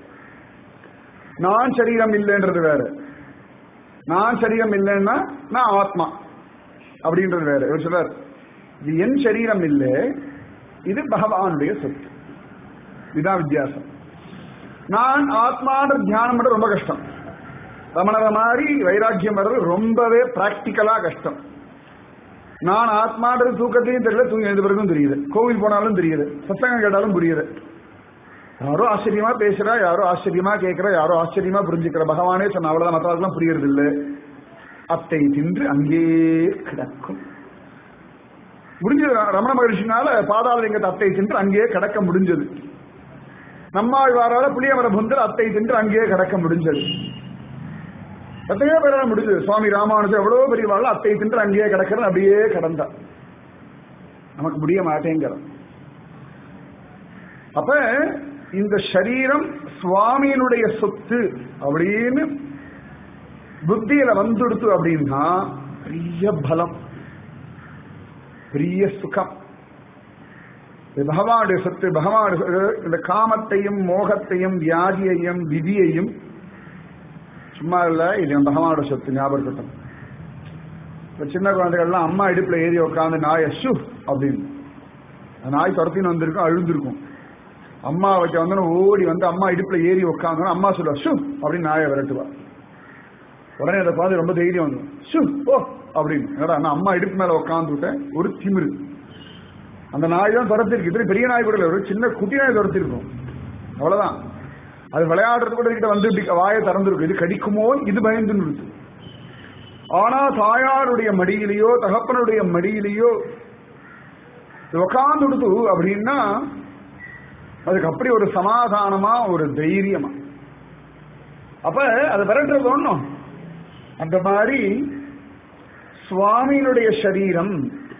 நான் சரீரம் இல்லைன்றது வேற நான் சரீரம் இல்லைன்னா நான் ஆத்மா அப்படின்றது வேற இவர் சொல்றார் இது என் சரீரம் இல்லை இது பகவானுடைய சொத்து இதுதான் வித்தியாசம் நான் ஆத்மான தியானம் பண்றது ரொம்ப கஷ்டம் ரமணர மாதிரி வைராக்கியம் வர்றது ரொம்பவே பிராக்டிக்கலா கஷ்டம் நான் ஆத்மான்றது தூக்கத்தையும் தெரியல தூங்கி எழுந்த பிறகும் தெரியுது கோவில் போனாலும் தெரியுது சத்தங்கம் கேட்டாலும் புரியுது யாரோ ஆச்சரியமா பேசுறா யாரோ ஆச்சரியமா கேட்கிறா யாரோ ஆச்சரியமா புரிஞ்சுக்கிற பகவானே சொன்ன அவ்வளவுதான் மற்றவர்களும் புரியறது இல்லை அத்தை தின்று அங்கே கிடக்கும் முடிஞ்சது ரமண மகிழ்ச்சினால பாதாளலிங்கத்தை அத்தை தின்று அங்கேயே கிடக்க முடிஞ்சது நம்மாழ்வாரால புளியமர புந்தர் அத்தை தின்று அங்கேயே கிடக்க முடிஞ்சது எத்தனையோ பேரால முடிஞ்சது சுவாமி ராமானுஜர் எவ்வளவு பெரிய வாழ் அத்தை தின்று அங்கேயே கிடக்கிறது அப்படியே கிடந்தா நமக்கு முடிய மாட்டேங்கிறோம் அப்ப இந்த சரீரம் சுவாமியினுடைய சொத்து அப்படின்னு புத்தியில வந்துடுத்து அப்படின்னா பெரிய பலம் பெரிய சுகம் இது பகவானுடைய சொத்து பகவானுடைய சொத்து. இந்த காமத்தையும் மோகத்தையும் வியாதியையும் விதியையும் சும்மா இல்ல இது என் பகவானோட சொத்து ஞாபகம் இருக்கட்டும் இப்ப சின்ன குழந்தைகள்லாம் அம்மா இடுப்புல ஏறி உட்காந்து நாய் ஷு அப்படின்னு அந்த நாய் துரத்தின்னு வந்திருக்கும் அழுந்திருக்கும் அம்மா வைக்க வந்து ஓடி வந்து அம்மா இடுப்புல ஏறி உட்காந்து அம்மா சொல்லுவா ஷு அப்படின்னு நாயை விரட்டுவா உடனே அதை பார்த்து ரொம்ப தைரியம் வந்து ஷு ஓ அப்படின்னு என்னடா நான் அம்மா இடுப்பு மேல உட்காந்து விட்டேன் ஒரு திமிரு அந்த நாய் தான் துரத்திருக்கு இதுல பெரிய நாய் கூட இல்லை ஒரு சின்ன குட்டி நாய் துரத்திருக்கும் அவ்வளவுதான் அது விளையாடுறது கூட கிட்ட வந்து இப்படி வாயை திறந்திருக்கும் இது கடிக்குமோ இது பயந்து இருக்கு ஆனா தாயாருடைய மடியிலேயோ தகப்பனுடைய மடியிலேயோ உட்காந்து கொடுத்து அப்படின்னா அதுக்கு அப்படி ஒரு சமாதானமா ஒரு தைரியமா அப்ப அதை விரட்டுறது ஒண்ணும் அந்த மாதிரி சுவாமியினுடைய சரீரம்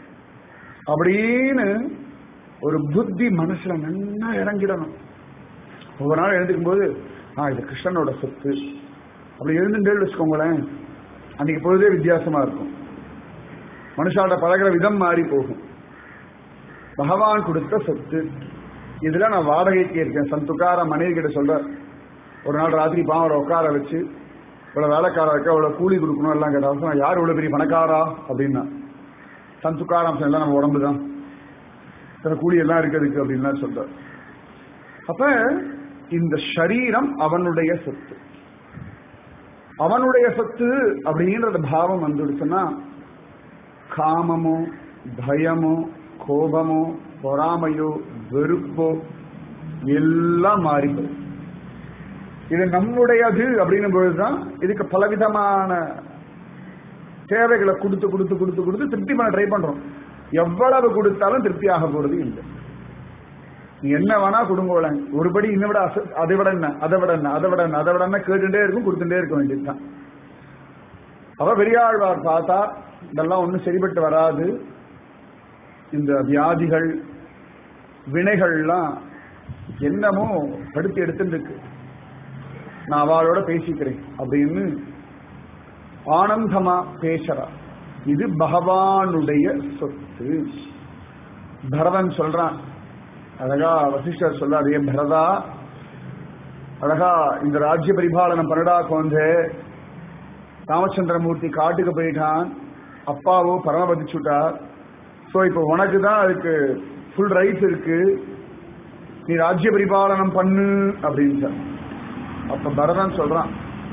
அப்படின்னு ஒரு புத்தி மனசுல நல்லா இறங்கிடணும் ஒவ்வொரு நாள் எழுந்துக்கும் போது ஆ இது கிருஷ்ணனோட சொத்து அப்படி எழுந்துட்டே வச்சுக்கோங்களேன் அன்னைக்கு பொழுதே வித்தியாசமா இருக்கும் மனுஷாவோட பழகிற விதம் மாறி போகும் பகவான் கொடுத்த சொத்து இதுல நான் வாடகைக்கு இருக்கேன் சந்துக்கார மனைவி கிட்ட சொல்ற ஒரு நாள் ராத்திரி பாவரை உட்கார வச்சு இவ்வளவு வேலைக்கார வைக்க இவ்வளவு கூலி கொடுக்கணும் எல்லாம் கேட்டா நான் யார் இவ்வளவு பெரிய பணக்காரா அப்படின்னா சந்துக்காரம் எல்லாம் நம்ம உடம்பு தான் சில கூலி எல்லாம் இருக்கிறதுக்கு அப்படின்லாம் சொல்றார் அப்ப இந்த சரீரம் அவனுடைய சொத்து அவனுடைய சொத்து அப்படின்றத பாவம் வந்துடுச்சுன்னா காமமோ பயமோ கோபமோ பொறாமையோ வெறுப்போ எல்லாம் மாறிப்போம் இது நம்முடையது அப்படின்னும் பொழுதுதான் இதுக்கு பலவிதமான தேவைகளை கொடுத்து கொடுத்து கொடுத்து கொடுத்து திருப்தி பண்ண ட்ரை பண்றோம் எவ்வளவு கொடுத்தாலும் திருப்தி ஆக போறது இல்லை நீ என்ன வேணா கொடுங்கோல ஒருபடி இன்னை விட அச- அதை விட என்ன அதை விட என்ன அதை விட என்ன அதை விட என்ன கேட்டுட்டே இருக்கும் கொடுத்துட்டே இருக்க வேண்டியதுதான் அவ பெரியாழ்வார் பார்த்தா இதெல்லாம் ஒன்றும் சரிப்பட்டு வராது இந்த வியாதிகள் வினைகள்லாம் என்னமோ படுத்தி எடுத்துட்டு இருக்கு நான் அவளோட பேசிக்கிறேன் அப்படின்னு ஆனந்தமா பேசுறா இது பகவானுடைய சொத்து பரதன் சொல்றான் அழகா வசிஷ்டர் சொல்றாரு ஏ பரதா அழகா இந்த ராஜ்ய பரிபாலனம் பண்ணடா கோந்தே ராமச்சந்திரமூர்த்தி காட்டுக்கு போயிட்டான் அப்பாவோ பரமபதிச்சுட்டார் ஸோ இப்போ உனக்கு தான் அதுக்கு ஃபுல் ரைட்ஸ் இருக்கு நீ ராஜ்ய பரிபாலனம் பண்ணு அப்படின்னு சொன்னான். அப்ப பரதன் சொல்றான்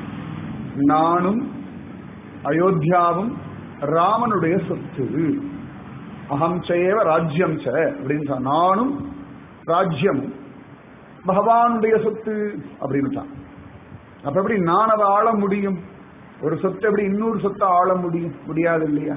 நானும் அயோத்தியாவும் ராமனுடைய சொத்து அகம் சேவ ராஜ்யம் ச அப்படின்னு சொன்னான். நானும் ராஜ்யமும் பகவானுடைய சொத்து அப்படின்னு அப்ப எப்படி நான் அதை ஆள முடியும் ஒரு சொத்து எப்படி இன்னொரு சொத்தை ஆள முடியும் முடியாது இல்லையா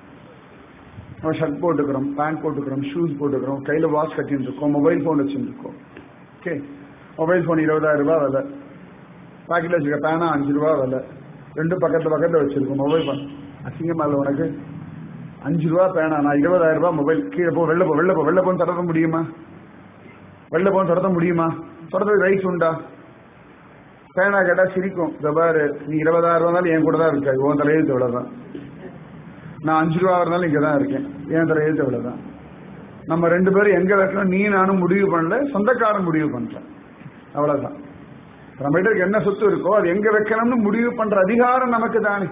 நம்ம ஷர்ட் போட்டுக்கிறோம் பேண்ட் போட்டுக்கிறோம் ஷூஸ் போட்டுக்கிறோம் கையில வாட்ச் கட்டிட்டு இருக்கோம் மொபைல் போன் வச்சுருக்கோம் ஓகே மொபைல் போன் இருபதாயிரம் ரூபாய் விலை பாக்கெட்ல வச்சுக்க பேனா அஞ்சு ரூபா விலை ரெண்டும் பக்கத்துல பக்கத்துல வச்சிருக்கோம் மொபைல் போன் அசிங்கமா இல்லை உனக்கு அஞ்சு ரூபா பேனா நான் இருபதாயிரம் ரூபாய் மொபைல் கீழே போ வெளில போ வெளில போ வெளில போன்னு தொடர முடியுமா வெளில போன்னு தொடர முடியுமா தொடர்றது ரைட்ஸ் உண்டா பேனா கேட்டா சிரிக்கும் இந்த பாரு நீ இருபதாயிரம் ரூபாய் என் கூட தான் இருக்க உன் தலையெழுத்து இவ்வளவுதான் நான் அஞ்சு ரூபா இருந்தாலும் இங்க தான் இருக்கேன் என் தலையெழுத்து இவ்வளவுதான் நம்ம ரெண்டு பேரும் எங்க வைக்கணும் நீ நானும் முடிவு பண்ணல சொந்தக்காரன் முடிவு பண்றேன் அவ்வளவுதான் நம்ம கிட்ட இருக்க என்ன சொத்து இருக்கோ அது எங்க வைக்கணும்னு முடிவு பண்ற அதிகாரம் நமக்கு தானே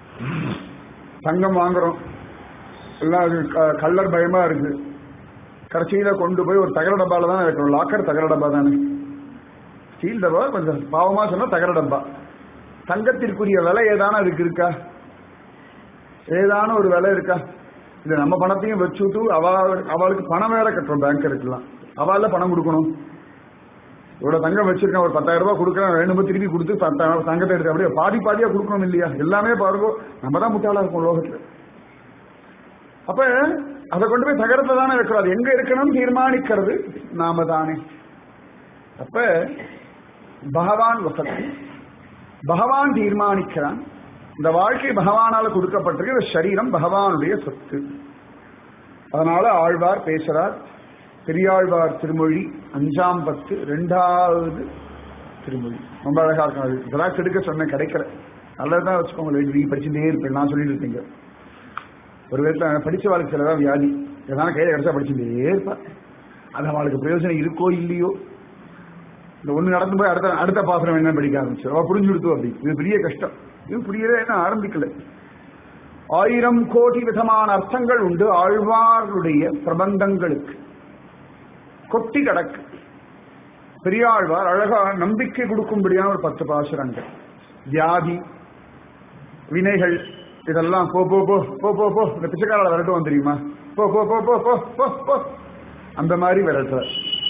தங்கம் வாங்குறோம் எல்லாம் அது க- கள்ளர் பயமா இருக்கு கடைசியில கொண்டு போய் ஒரு தகர டப்பால தான் வைக்கணும் லாக்கர் தகர டப்பா தானே ஸ்டீல் டப்பா கொஞ்சம் பாவமா சொன்னா தகர டப்பா தங்கத்திற்குரிய விலை ஏதான அதுக்கு இருக்கா ஏதான ஒரு விலை இருக்கா இல்ல நம்ம பணத்தையும் வச்சுட்டு அவ அவளுக்கு பணம் வேற கட்டுறோம் பேங்க் இருக்கலாம் அவள பணம் கொடுக்கணும் இவ்வளவு தங்கம் வச்சிருக்கேன் ஒரு பத்தாயிரம் ரூபாய் கொடுக்குறேன் ரெண்டு மூணு திருப்பி கொடுத்து பத்தாயிரம் தங்கத்தை எடுத்து அப்படியே பாதி பாதியா கொடுக்கணும் இல்லையா எல்லாமே பாருங்க நம்ம தான் முட்டாளா இருக்கும் லோகத்துல அப்ப அதை கொண்டு போய் தகரத்துல தானே வைக்கிறோம் அது எங்க இருக்கணும் தீர்மானிக்கிறது நாம தானே அப்ப பகவான் வசதி பகவான் தீர்மானிக்கிறான் இந்த வாழ்க்கை பகவானால கொடுக்கப்பட்டிருக்கு இந்த சரீரம் பகவானுடைய சொத்து அதனால ஆழ்வார் பேசுறார் பெரியாழ்வார் திருமொழி அஞ்சாம் பத்து ரெண்டாவது திருமொழி ரொம்ப அழகா இருக்கும் ஜெராக்ஸ் எடுக்க சொன்னேன் கிடைக்கல நல்லதான் வச்சுக்கோங்க நீ படிச்சுட்டே இருப்பேன் நான் சொல்லிட்டு இருப்பீங்க ஒரு விதத்துல படிச்ச வாழ்க்கை சிலதான் வியாதி எதனா கையில கிடைச்சா படிச்சுட்டே இருப்பா அது அவளுக்கு பிரயோஜனம் இருக்கோ இல்லையோ இந்த ஒண்ணு நடந்து போய் அடுத்த அடுத்த பாசனம் என்ன படிக்க ஆரம்பிச்சு அவ புரிஞ்சு கொடுத்தோம் அப்படி இது பெரிய கஷ்டம் இது புரியவே என்ன ஆரம்பிக்கல ஆயிரம் கோடி விதமான அர்த்தங்கள் உண்டு ஆழ்வார்களுடைய பிரபந்தங்களுக்கு கொட்டி கிடக்கு பெரியாழ்வார் அழகா நம்பிக்கை கொடுக்கும்படியான ஒரு பத்து பாசுரங்கள் வியாதி வினைகள் இதெல்லாம் போ போ போ போ போ போ இந்த பிச்சைக்காரல விரட்டுவோம் தெரியுமா போ போ போ போ போ போ போ அந்த மாதிரி விரட்டுற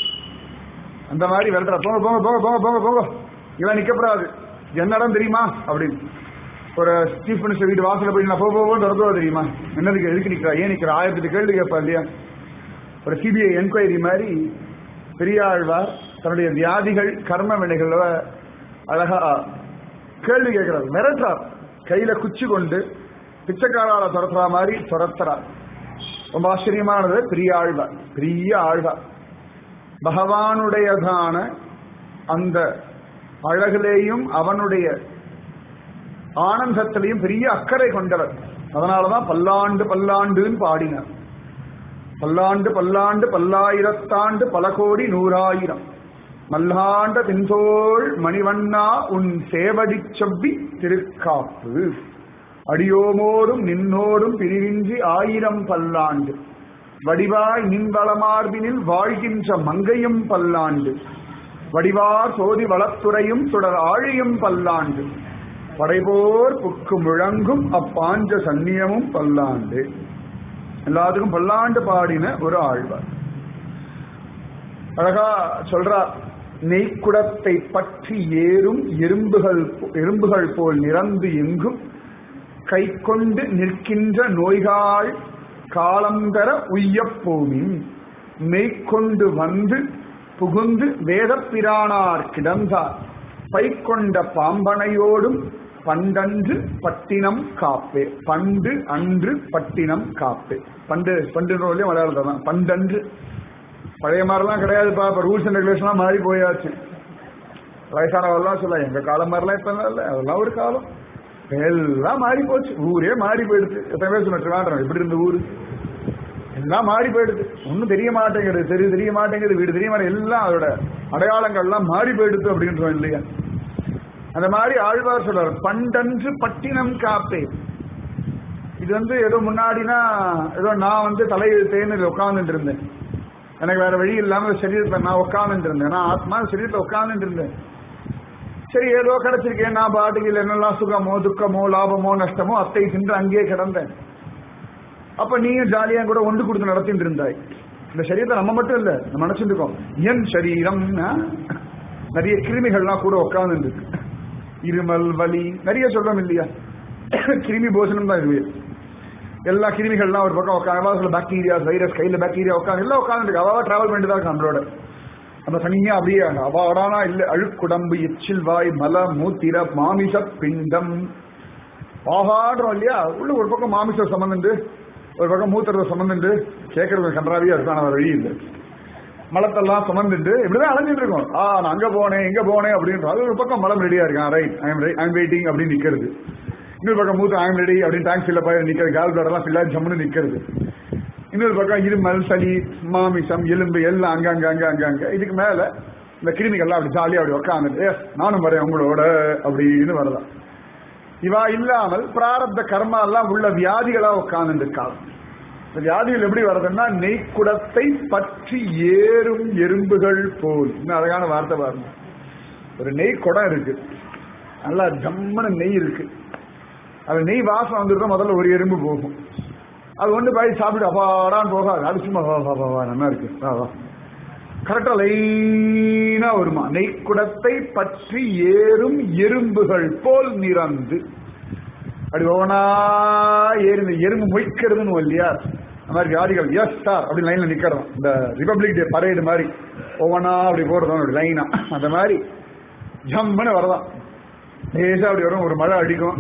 அந்த மாதிரி விரட்டுற போங்க போங்க போங்க போங்க போங்க போங்க இவன் நிக்கப்படாது என்ன இடம் தெரியுமா அப்படின்னு ஒரு சீஃப் மினிஸ்டர் வீட்டு வாசல போய் நான் போ போன்னு திறந்துவா தெரியுமா என்னதுக்கு எதுக்கு நிக்கிறா ஏன் நிக்கிறா ஆயிரத்தி கேள்வி கேட்பா இல்லையா ஒரு சிபிஐ என்கொயரி மாதிரி பெரியாழ்வார் தன்னுடைய வியாதிகள் கர்ம வினைகள் அழகா கேள்வி கேட்கிறார் மிரட்டுறார் கையில குச்சி கொண்டு பிச்சைக்காரால துரத்துறா மாதிரி துரத்துறார் ரொம்ப ஆச்சரியமானது பெரிய ஆழ்வார் பெரிய ஆழ்வார் பகவானுடையதான அந்த அழகிலேயும் அவனுடைய ஆனந்தத்திலையும் பெரிய அக்கறை கொண்டவர் அதனாலதான் பல்லாண்டு பல்லாண்டுன்னு பாடினார் பல்லாண்டு பல்லாண்டு பல்லாயிரத்தாண்டு பல கோடி நூறாயிரம் மல்லாண்ட தின்சோள் மணிவண்ணா உன் சேவடி செவ்வி திருக்காப்பு அடியோமோடும் நின்னோடும் பிரிவின்றி ஆயிரம் பல்லாண்டு வடிவாய் நின்வளமார்பினில் வாழ்கின்ற மங்கையும் பல்லாண்டு வடிவார் சோதி வளத்துறையும் சுடர் ஆழியும் பல்லாண்டு படைபோர் புக்கு முழங்கும் அப்பாஞ்ச சந்நியமும் பல்லாண்டு எல்லாத்துக்கும் பல்லாண்டு பாடின ஒரு ஆழ்வார் அழகா சொல்றார் நெய்க்குடத்தை பற்றி ஏறும் எறும்புகள் எறும்புகள் போல் நிறந்து எங்கும் கை கொண்டு நிற்கின்ற நோய்காள் காலம் தர உய்யப்போமின் மெய்க்கொண்டு வந்து புகுந்து வேதப்பிரானார் கிடந்தார் பைக்கொண்ட பாம்பனையோடும் பண்டன்று பட்டினம் காப்பே பண்டு அன்று பட்டினம் காப்பே பண்டு பண்டு மலையாளத்தில் தான் பண்டன்று பழைய மாதிரிலாம் கிடையாதுப்பா இப்போ ரூல்ஸ் அண்ட் ரெகுலேஷன்லாம் மாறி போயாச்சு வயசானவெல்லாம் சொல்ல எங்க காலம் மாதிரிலாம் இப்ப இல்லை அதெல்லாம் ஒரு காலம் எல்லாம் மாறி போச்சு ஊரே மாறி போயிடுச்சு எத்தனை பேர் சொன்ன திருவாண்டரம் எப்படி இருந்த ஊரு எல்லாம் மாறி போயிடுது ஒன்றும் தெரிய மாட்டேங்குது தெரிய தெரிய மாட்டேங்குது வீடு தெரிய மாட்டேங்குது எல்லாம் அதோட அடையாளங்கள்லாம் மாறி போயிடுது அப்படின்றோம் இல்லையா அந்த மாதிரி ஆழ்வார் சொல்றார் பண்டன்று பட்டினம் காப்பே இது வந்து ஏதோ முன்னாடினா ஏதோ நான் வந்து தலையெழுத்தேன்னு உட்கார்ந்துட்டு இருந்தேன் எனக்கு வேற வழி இல்லாம சரீரத்தில் நான் உட்கார்ந்துட்டு இருந்தேன் நான் ஆத்மா சரீரத்தில் உட்கார்ந்துட்டு இருந்தேன் சரி ஏதோ கிடைச்சிருக்கேன் நான் பாட்டுக்கு என்னெல்லாம் சுகமோ துக்கமோ லாபமோ நஷ்டமோ அத்தை தின்று அங்கேயே கிடந்தேன் அப்ப நீயும் ஜாலியா கூட ஒன்று கொடுத்து நடத்திட்டு இருந்தாய் இந்த சரீரத்தை நம்ம மட்டும் இல்ல நம்ம நினைச்சிட்டு இருக்கோம் என் சரீரம்னா நிறைய கிருமிகள்லாம் கூட உட்கார்ந்து இருக்கு இருமல் வலி நிறைய சொல்றோம் இல்லையா கிருமி போஷனம் தான் இது எல்லா கிருமிகள்லாம் ஒரு பக்கம் உட்காந்து பாக்டீரியா வைரஸ் கையில பாக்டீரியா உட்காந்து எல்லாம் உட்காந்துருக்கு அவாவா டிராவல் பண்ணிட்டு தான் இருக்கு நம்மளோட நம்ம தனியா அப்படியே அவாடானா இல்ல அழுக்குடம்பு எச்சில் வாய் மல மூத்திர மாமிச பிண்டம் ஆகாடுறோம் இல்லையா உள்ள ஒரு பக்கம் மாமிச சம்பந்தண்டு ஒரு பக்கம் மூத்திரத்தை சம்பந்தண்டு கேட்கறது கன்றாவியா இருக்கான வழி இல்லை மலத்தெல்லாம் சுமந்துட்டு இப்படிதான் அலைஞ்சிட்டு இருக்கோம் ஆ நான் அங்க போனேன் எங்க போனேன் அப்படின்ற அது ஒரு பக்கம் மலம் ரெடியா இருக்கான் ரைட் ஐம் ஐம் வெயிட்டிங் அப்படின்னு நிக்கிறது இன்னொரு பக்கம் மூத்த ஐம் ரெடி அப்படின்னு டேங்க் ஃபில்ல போய் நிக்கிறது கால் பிளடெல்லாம் ஃபில்லா ஜம்முன்னு நிக்கிறது இன்னொரு பக்கம் இருமல் சளி மாமிசம் எலும்பு எல்லாம் அங்க அங்க அங்க அங்க அங்க இதுக்கு மேல இந்த கிருமிகள்லாம் அப்படி ஜாலியா அப்படி உட்காந்துட்டு நானும் வரேன் உங்களோட அப்படின்னு வரலாம் இவா இல்லாமல் பிராரப்த கர்மா எல்லாம் உள்ள வியாதிகளா உட்கார்ந்து இருக்காங்க இந்த வியாதிகள் எப்படி வருதுன்னா நெய்க்குடத்தை பற்றி ஏறும் எறும்புகள் போல் இன்னும் அழகான வார்த்தை பாருங்க ஒரு நெய் குடம் இருக்கு நல்லா ஜம்மன நெய் இருக்கு அது நெய் வாசம் வந்துருந்தா முதல்ல ஒரு எறும்பு போகும் அது ஒன்று போய் சாப்பிட்டு அப்பாடான்னு போகாது அது சும்மா வா வா வா வா நல்லா இருக்கு வா வா கரெக்டா லைனா வருமா நெய்க்குடத்தை பற்றி ஏறும் எறும்புகள் போல் நிறந்து அப்படி ஒவ்வொன்றா ஏறி இந்த எறும்பு மொய்க்கிறதுன்னு இல்லையா அந்த மாதிரி வியாதிகள் எஸ் சார் அப்படி லைன்ல நிக்கிறோம் இந்த ரிபப்ளிக் டே பரேடு மாதிரி ஒவ்வொன்றா அப்படி போடுறோம் லைனா அந்த மாதிரி ஜம்முன்னு வரதான் லேசா அப்படி வரும் ஒரு மழை அடிக்கும்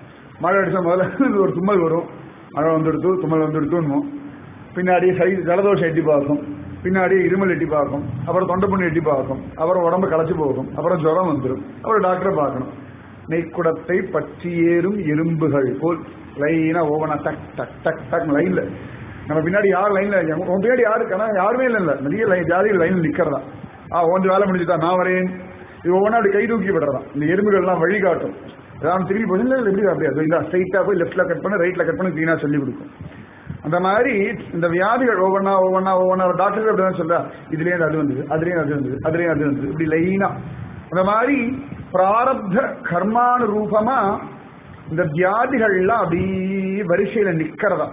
மழை அடிச்சா முதல்ல ஒரு தும்மல் வரும் மழை வந்துடுத்து தும்மல் வந்துடுத்துன்னு பின்னாடி சை ஜலதோஷம் எட்டி பார்க்கும் பின்னாடி இருமல் எட்டி பார்க்கும் அப்புறம் தொண்டை புண்ணு எட்டி பார்க்கும் அப்புறம் உடம்பு களைச்சு போகும் அப்புறம் ஜுரம் வந்துடும் அப்புறம் டாக்டரை பார்க்கணும் நெய்க்குடத்தை பற்றி ஏறும் எறும்புகள் போல் லைனா ஓவனா டக் டக் டக் டக் லைன்ல நம்ம பின்னாடி யார் லைன்ல உன் பின்னாடி யாரு இருக்கா யாருமே இல்லை இல்ல நிறைய லைன் ஜாதிகள் லைன்ல நிக்கிறதா ஆ கொஞ்சம் வேலை முடிஞ்சுதா நான் வரேன் இது ஒவ்வொன்றா அப்படி கை தூக்கி விடுறதான் இந்த எறும்புகள் எல்லாம் வழி காட்டும் ஏதாவது திரும்பி போய் இல்லை எப்படி அப்படியா இந்த ஸ்ட்ரைட்டா போய் லெஃப்ட்ல கட் பண்ண ரைட்ல கட் பண்ணி கிளீனா சொல்லி கொடுக்கும் அந்த மாதிரி இந்த வியாதிகள் ஒவ்வொன்றா ஒவ்வொன்றா ஒவ்வொன்றா டாக்டர் அப்படிதான் சொல்றா இதுலயே அது வந்தது அதுலயும் அது வந்தது அதுலயும் அது வந்தது இப்படி லைனா அந்த மாதிரி பிராரப்த கர்மானு ரூபமா இந்த வியாதிகள்லாம் அப்படி வரிசையில நிக்கிறதா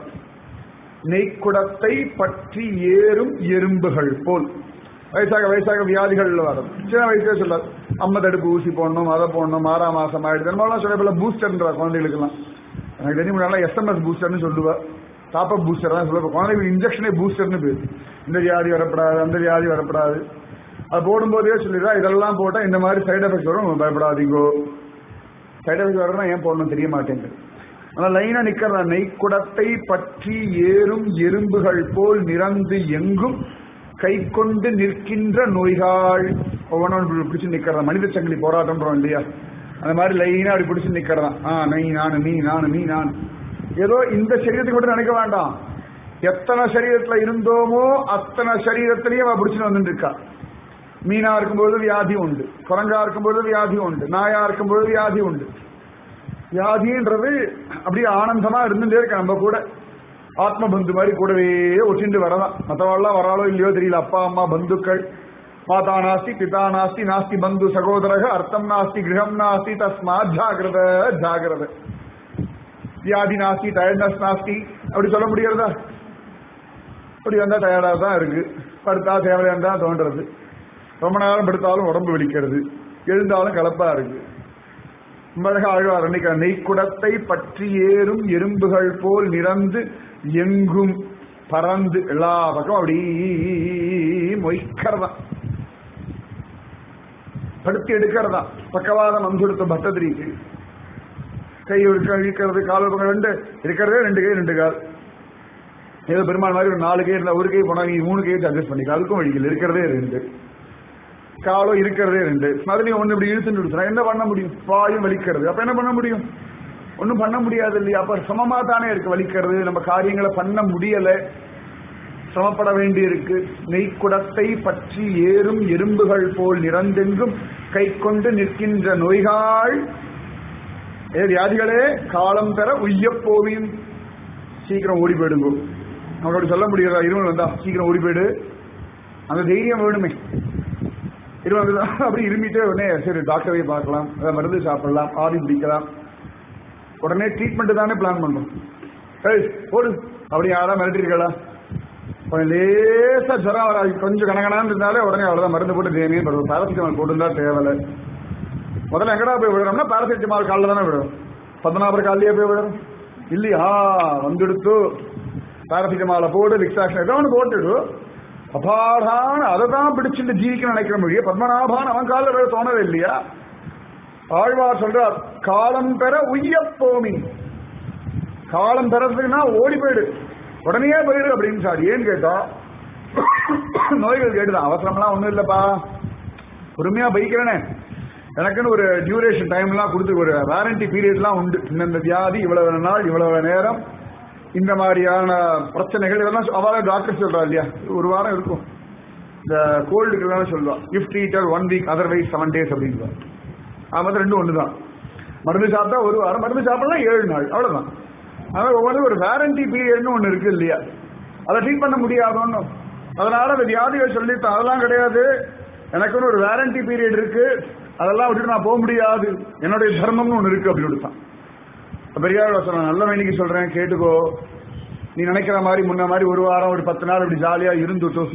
நெய்க்குடத்தை பற்றி ஏறும் எறும்புகள் போல் வயசாக வயசாக வியாதிகள் வரும் சின்ன வயசுல சொல்லாது அம்மா தடுப்பு ஊசி போடணும் அதை போடணும் ஆறாம் மாசம் ஆயிடுது நம்மளாம் சொல்ல போல பூஸ்டர்ன்ற குழந்தைகளுக்கெல்லாம் எனக்கு தெரியும் முன்னாடி எஸ்எம்எஸ் பூஸ்டர்னு சொல்லுவா டாப் அப் பூஸ்டர் தான் சொல்லுவா குழந்தைகளுக்கு இன்ஜெக்ஷனே பூஸ்டர்னு பேர் இந்த வியாதி வரப்படாது அந்த வியாதி வரப்படாது அது போடும்போதே சொல்லிடுறா இதெல்லாம் போட்டா இந்த மாதிரி சைடு எஃபெக்ட் வரும் பயப்படாதீங்கோ சைடு எஃபெக்ட் வரணும் ஏன் போடணும் தெரிய மாட்டேங்குது ஆனா லைனா நிக்கிறதா நெய்க்குடத்தை பற்றி ஏறும் எறும்புகள் போல் நிறந்து எங்கும் கை கொண்டு நிற்கின்ற நோய்கள் ஒவ்வொன்றும் பிடிச்சு நிக்கிறதா மனித சங்கிலி போராட்டம்ன்றோம் இல்லையா அந்த மாதிரி லைனா அப்படி பிடிச்சு நிக்கிறதா ஆ நை நானு நீ நானு நீ நான் ஏதோ இந்த சரீரத்துக்கு மட்டும் நினைக்க வேண்டாம் எத்தனை சரீரத்துல இருந்தோமோ அத்தனை சரீரத்திலையும் அவ பிடிச்சுன்னு வந்துட்டு இருக்கா மீனா இருக்கும்போது வியாதி உண்டு குரங்கா இருக்கும்போது வியாதி உண்டு நாயா இருக்கும்போது வியாதி உண்டு வியாதின்றது அப்படியே ஆனந்தமா இருந்துட்டே இருக்க நம்ம கூட ஆத்ம பந்து மாதிரி கூடவே ஒட்டிண்டு வரலாம் மற்றவாள்லாம் வராளோ இல்லையோ தெரியல அப்பா அம்மா பந்துக்கள் மாதா நாஸ்தி பிதா நாஸ்தி நாஸ்தி பந்து சகோதரக அர்த்தம் நாஸ்தி கிரகம் நாஸ்தி தஸ்மாத் ஜாகிரத ஜாகிரத வியாதி நாஸ்தி டயர்ட்னஸ் நாஸ்தி அப்படி சொல்ல முடியறதா அப்படி வந்தா டயர்டா தான் இருக்கு படுத்தா தேவையா தான் தோன்றது ரொம்ப நேரம் படுத்தாலும் உடம்பு வலிக்கிறது எழுந்தாலும் கலப்பா இருக்கு மழக ஆழ்வார் அன்னைக்கு நெய்க்குடத்தை பற்றி ஏறும் எறும்புகள் போல் நிறந்து எங்கும் பறந்து எல்லா பக்கம் அப்படி மொய்க்கிறதா படுத்து எடுக்கிறதா பக்கவாதம் வந்துடுத்த பட்டதிரிக்கு கை இருக்க இருக்கிறது கால் பக்கம் ரெண்டு இருக்கிறதே ரெண்டு கை ரெண்டு கால் ஏதோ பெருமாள் மாதிரி ஒரு நாலு கை இருந்தா ஒரு கை போனா நீ மூணு கை அட்ஜஸ்ட் பண்ணிக்க அதுக்கும் வழிகள் இருக்கிறதே ரெண்டு காலம் இருக்கிறதே ரெண்டு அதுலயும் ஒண்ணு இப்படி இழுத்துட்டு விடுச்சுனா என்ன பண்ண முடியும் பாயும் வலிக்கிறது அப்ப என்ன பண்ண முடியும் ஒண்ணும் பண்ண முடியாது இல்லையா அப்ப சமமா தானே இருக்கு வலிக்கிறது நம்ம காரியங்களை பண்ண முடியல சிரமப்பட வேண்டி இருக்கு நெய்க்குடத்தை பற்றி ஏறும் எறும்புகள் போல் நிறந்தெங்கும் கை கொண்டு நிற்கின்ற நோய்கள் ஏ வியாதிகளே காலம் பெற உய்யப் போவீன் சீக்கிரம் ஓடி போயிடுங்க அவங்களோட சொல்ல முடியாதா இருமல் வந்தா சீக்கிரம் ஓடி போயிடு அந்த தைரியம் வேணுமே இருபது அப்படி இருமிட்டே உடனே சரி டாக்டரை பார்க்கலாம் அதாவது மருந்து சாப்பிடலாம் ஆவி பிடிக்கலாம் உடனே ட்ரீட்மெண்ட் தானே பிளான் பண்றோம் ஏய் போடு அப்படி யாரா மிரட்டிருக்கா கொஞ்சம் லேசா ஜுரம் வர கொஞ்சம் கணக்கணான்னு இருந்தாலே உடனே அவ்வளவுதான் மருந்து போட்டு தேனே படுவோம் பேராசிட்டமால் போட்டுருந்தா தேவையில்ல முதல்ல எங்கடா போய் விடுறோம்னா பேராசிட்டமால் காலில் தானே விடுறோம் பத்மநாபர் காலையே போய் விடுறோம் இல்லையா வந்துடுத்து பேராசிட்டமாலை போடு விக்ஸாக்ஷன் ஏதோ ஒன்று போட்டுடு அபாடான அதை தான் பிடிச்சிட்டு ஜீவிக்க நினைக்கிற மொழியே பத்மநாபான் அவன் காலில் வேற தோணவே இல்லையா ஆழ்வார் சொல்றார் காலம் பெற உய்யப் போமி காலம் பெறதுக்குன்னா ஓடி போயிடு உடனே போயிடு அப்படின்னு சார் ஏன்னு கேட்டா நோய்கள் கேட்டுதான் அவசரம்லாம் ஒண்ணும் இல்லப்பா பொறுமையா பைக்கிறேனே எனக்குன்னு ஒரு டியூரேஷன் டைம்லாம் கொடுத்து ஒரு வாரண்டி பீரியட்லாம் உண்டு இந்த வியாதி இவ்வளவு நாள் இவ்வளவு நேரம் இந்த மாதிரியான பிரச்சனைகள் இதெல்லாம் அவாத டாக்டர் சொல்றா இல்லையா ஒரு வாரம் இருக்கும் இந்த கோல்டுக்கெல்லாம் சொல்லுவா if treated one week otherwise seven days அப்படின்வா அது மாதிரி ரெண்டும் ஒன்று தான் மருந்து சாப்பிட்டா ஒரு வாரம் மருந்து சாப்பிடலாம் ஏழு நாள் அவ்வளவுதான் ஆனால் ஒவ்வொரு ஒரு வாரண்டி பீரியட்னு ஒன்று இருக்கு இல்லையா அதை ட்ரீட் பண்ண முடியாதோன்னு அதனால அந்த வியாதிகள் சொல்லித்தான் அதெல்லாம் கிடையாது எனக்குன்னு ஒரு வாரண்டி பீரியட் இருக்கு அதெல்லாம் விட்டுட்டு நான் போக முடியாது என்னுடைய தர்மம்னு ஒன்று இருக்கு அப்படி விடுத்தான் பெரியார் சொல்றேன் நல்ல வேணிக்கு சொல்றேன் கேட்டுக்கோ நீ நினைக்கிற மாதிரி முன்ன மாதிரி ஒரு வாரம் ஒரு பத்து நாள் இப்படி ஜாலியா இருந்துட்டு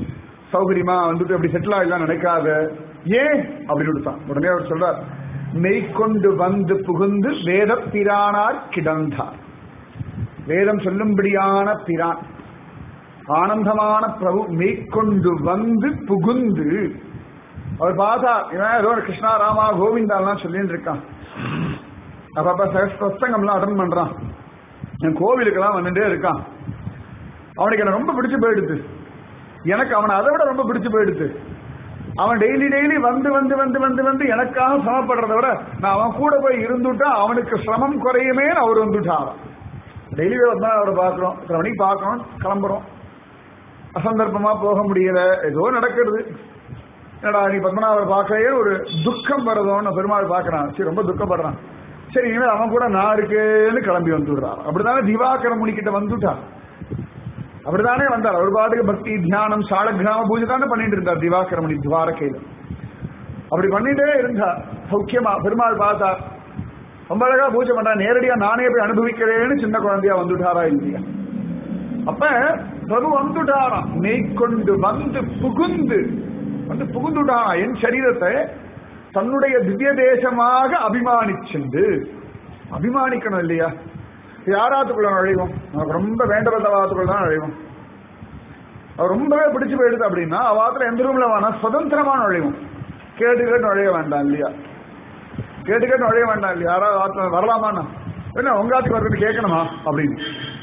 சௌகரியமா வந்துட்டு அப்படி செட்டில் ஆகலாம் நினைக்காத ஏன் அப்படின்னு கொடுத்தான் உடனே அவர் சொல்றார் மெய்க்கொண்டு வந்து புகுந்து வேத பிரானார் கிடந்தார் வேதம் சொல்லும்படியான பிரான் ஆனந்தமான பிரபு மெய்க்கொண்டு வந்து புகுந்து அவர் பார்த்தா இவன் ஏதோ ஒரு கிருஷ்ணா ராமா கோவிந்தாலாம் சொல்லிட்டு இருக்கான் அப்பப்ப சத்சங்கம்லாம் அட்டன் பண்றான் என் கோவிலுக்கெல்லாம் வந்துட்டே இருக்கான் அவனுக்கு என்ன ரொம்ப பிடிச்சு போயிடுது எனக்கு அவனை அதை விட ரொம்ப பிடிச்சு போயிடுது அவன் டெய்லி டெய்லி வந்து வந்து வந்து வந்து வந்து எனக்காக சமப்படுறத விட நான் அவன் கூட போய் இருந்துட்டா அவனுக்கு சிரமம் குறையுமே அவர் வந்துட்டான் டெய்லி வந்து அவரை பார்க்குறோம் இத்தனை மணிக்கு பார்க்கணும் கிளம்புறோம் அசந்தர்ப்பமா போக முடியல ஏதோ நடக்கிறது என்னடா நீ பத்மநாபர் பார்க்கவே ஒரு துக்கம் வருதோன்னு பெருமாள் பார்க்கறான் சரி ரொம்ப துக்கப்படுறான் சரி இனிமேல் அவன் கூட நான் இருக்கேன்னு கிளம்பி வந்துடுறான் அப்படிதானே திவாகர முனிக்கிட்ட வந்துட்டான் அப்படிதானே வந்தார் அவர் பாட்டுக்கு பக்தி தியானம் சால கிராம பூஜை தானே பண்ணிட்டு இருந்தார் திவாகர முனி துவாரகையில அப்படி பண்ணிட்டே இருந்தார் சௌக்கியமா பெருமாள் பார்த்தார் ரொம்ப அழகா பூஜை பண்றா நேரடியா நானே போய் அனுபவிக்கிறேன்னு சின்ன குழந்தையா வந்துட்டாரா இல்லையா அப்ப பிரபு வந்துட்டாராம் மெய்க்கொண்டு வந்து புகுந்து வந்து புகுந்துட்டான் என் சரீரத்தை தன்னுடைய திவ்ய தேசமாக அபிமானிச்சுண்டு அபிமானிக்கணும் இல்லையா யாராத்துக்குள்ள நுழைவோம் நமக்கு ரொம்ப வேண்டப்பட்டவாத்துக்குள்ள தான் நுழைவோம் அவர் ரொம்பவே பிடிச்சு போயிடுது அப்படின்னா அவாத்துல எந்த ரூம்ல வேணா சுதந்திரமா நுழைவோம் கேட்டு கேட்டு நுழைய வேண்டாம் இல்லையா கேட்டு கேட்டு நுழைய வேண்டாம் இல்லையா யாராவது ஆத்துல வரலாமான்னா என்ன உங்க ஆத்துக்கு வர்றது கேட்கணுமா அப்படின்னு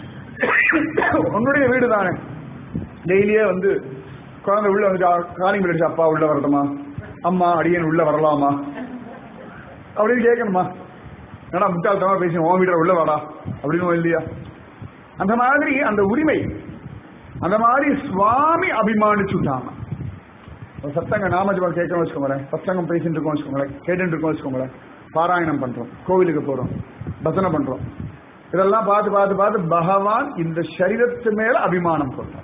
உன்னுடைய வீடு தானே டெய்லியே வந்து குழந்தை உள்ள வந்து காலிங் அடிச்சு அப்பா உள்ள வரட்டுமா அம்மா அடியன் உள்ள வரலாமா அப்படின்னு கேட்கணுமா ஏன்னா முட்டாள்தனமா பேசி உன் வீட்டில் உள்ள வாடா அப்படின்னு இல்லையா அந்த மாதிரி அந்த உரிமை அந்த மாதிரி சுவாமி அபிமானிச்சுட்டாங்க சத்தங்க நாமஜபம் கேட்கணும் வச்சுக்கோங்களேன் சத்தங்கம் பேசிட்டு இருக்கோம் வச்சுக்கோங்களேன் கேட்டுட்டு இருக்கோம் வச்சுக்கோங்களேன் பாராயணம் பண்றோம் கோவிலுக்கு போறோம் பசனை பண்றோம் இதெல்லாம் பார்த்து பார்த்து பார்த்து பகவான் இந்த சரீரத்து மேல அபிமானம் கொண்டார்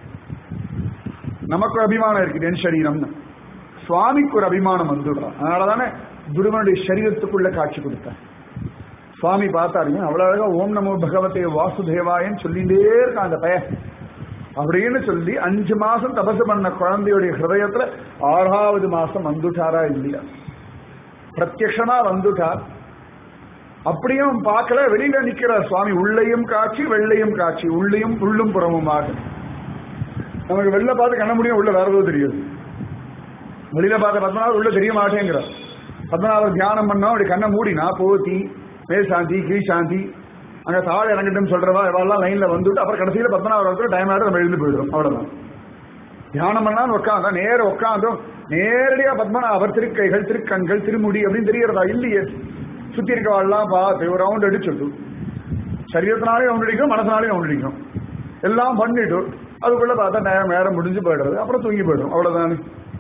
நமக்கு ஒரு அபிமானம் இருக்குது என் சரீரம்னு சுவாமிக்கு ஒரு அபிமானம் வந்துடுறான் அதனாலதானே துருவனுடைய சரீரத்துக்குள்ள காட்சி கொடுத்தார் சுவாமி பார்த்தாருங்க அவ்வளவு அழகா ஓம் நமோ பகவதே வாசுதேவாயன்னு சொல்லிட்டே இருக்கான் அந்த பையன் அப்படின்னு சொல்லி அஞ்சு மாசம் தபசு பண்ண குழந்தையுடைய ஹிருதயத்துல ஆறாவது மாசம் வந்துட்டாரா இல்லையா பிரத்யக்ஷமா வந்துட்டார் அப்படியும் பார்க்கல வெளியில நிக்கிற சுவாமி உள்ளையும் காட்சி வெள்ளையும் காட்சி உள்ளையும் உள்ளும் புறமுமாக நமக்கு வெளில பார்த்து கண்ண முடியும் உள்ள வேற ஏதோ தெரியுது வெளியில பார்த்த பத்மநாபர் உள்ள தெரிய மாட்டேங்கிற பத்மநாபர் தியானம் பண்ணா அப்படி கண்ணை மூடினா போத்தி மேல் சாந்தி கீழ் சாந்தி அங்க தாழ இறங்கட்டும் சொல்றவா இவெல்லாம் லைன்ல வந்துட்டு அப்புறம் கடைசியில பத்மநாபர் வந்து டைம் ஆகிட்டு நம்ம எழுந்து போயிடும் அவ்வளவுதான் தியானம் பண்ணாலும் உட்காந்தா நேர உட்காந்தோம் நேரடியா பத்மநாபர் திருக்கைகள் திருக்கண்கள் திருமுடி அப்படின்னு தெரியறதா இல்லையே சுத்தி இருக்கவாள்லாம் பார்த்து ஒரு ரவுண்ட் அடிச்சுட்டு சரீரத்தினாலே ரவுண்ட் அடிக்கும் மனசனாலே ரவுண்ட் அடிக்கும் எல்லாம் பண்ணிட்டு அதுக்குள்ள பார்த்தா நேரம் நேரம் முடிஞ்சு போயிடுறது அப்புறம் தூங்கி போயிடும் அவ்வளவுதானே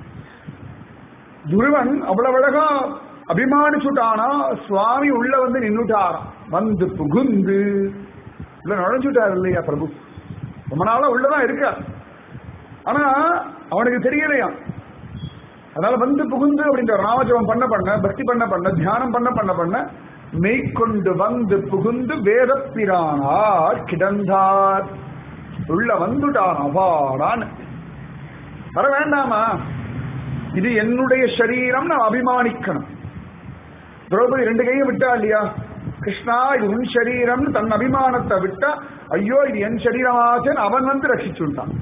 துருவன் அவ்வளவு அழகா அபிமானிச்சுட்டானா சுவாமி உள்ள வந்து நின்னுட்டாராம் வந்து புகுந்து உள்ள நுழைஞ்சுட்டார் இல்லையா பிரபு ரொம்ப நாளா உள்ளதான் இருக்கா ஆனா அவனுக்கு தெரியலையா அதனால வந்து புகுந்து அப்படின்ற ராமஜபம் பண்ண பண்ண பக்தி பண்ண பண்ண தியானம் பண்ண பண்ண பண்ண மெய்க்கொண்டு வந்து புகுந்து வேத பிரானார் கிடந்தார் உள்ள வந்துட்டான் அபாடான்னு வர வேண்டாமா இது என்னுடைய சரீரம் நான் அபிமானிக்கணும் திரௌபதி ரெண்டு கையும் விட்டா இல்லையா கிருஷ்ணா இது உன் சரீரம் தன் அபிமானத்தை விட்டா ஐயோ இது என் சரீரமாச்சேன்னு அவன் வந்து ரட்சிச்சுட்டான்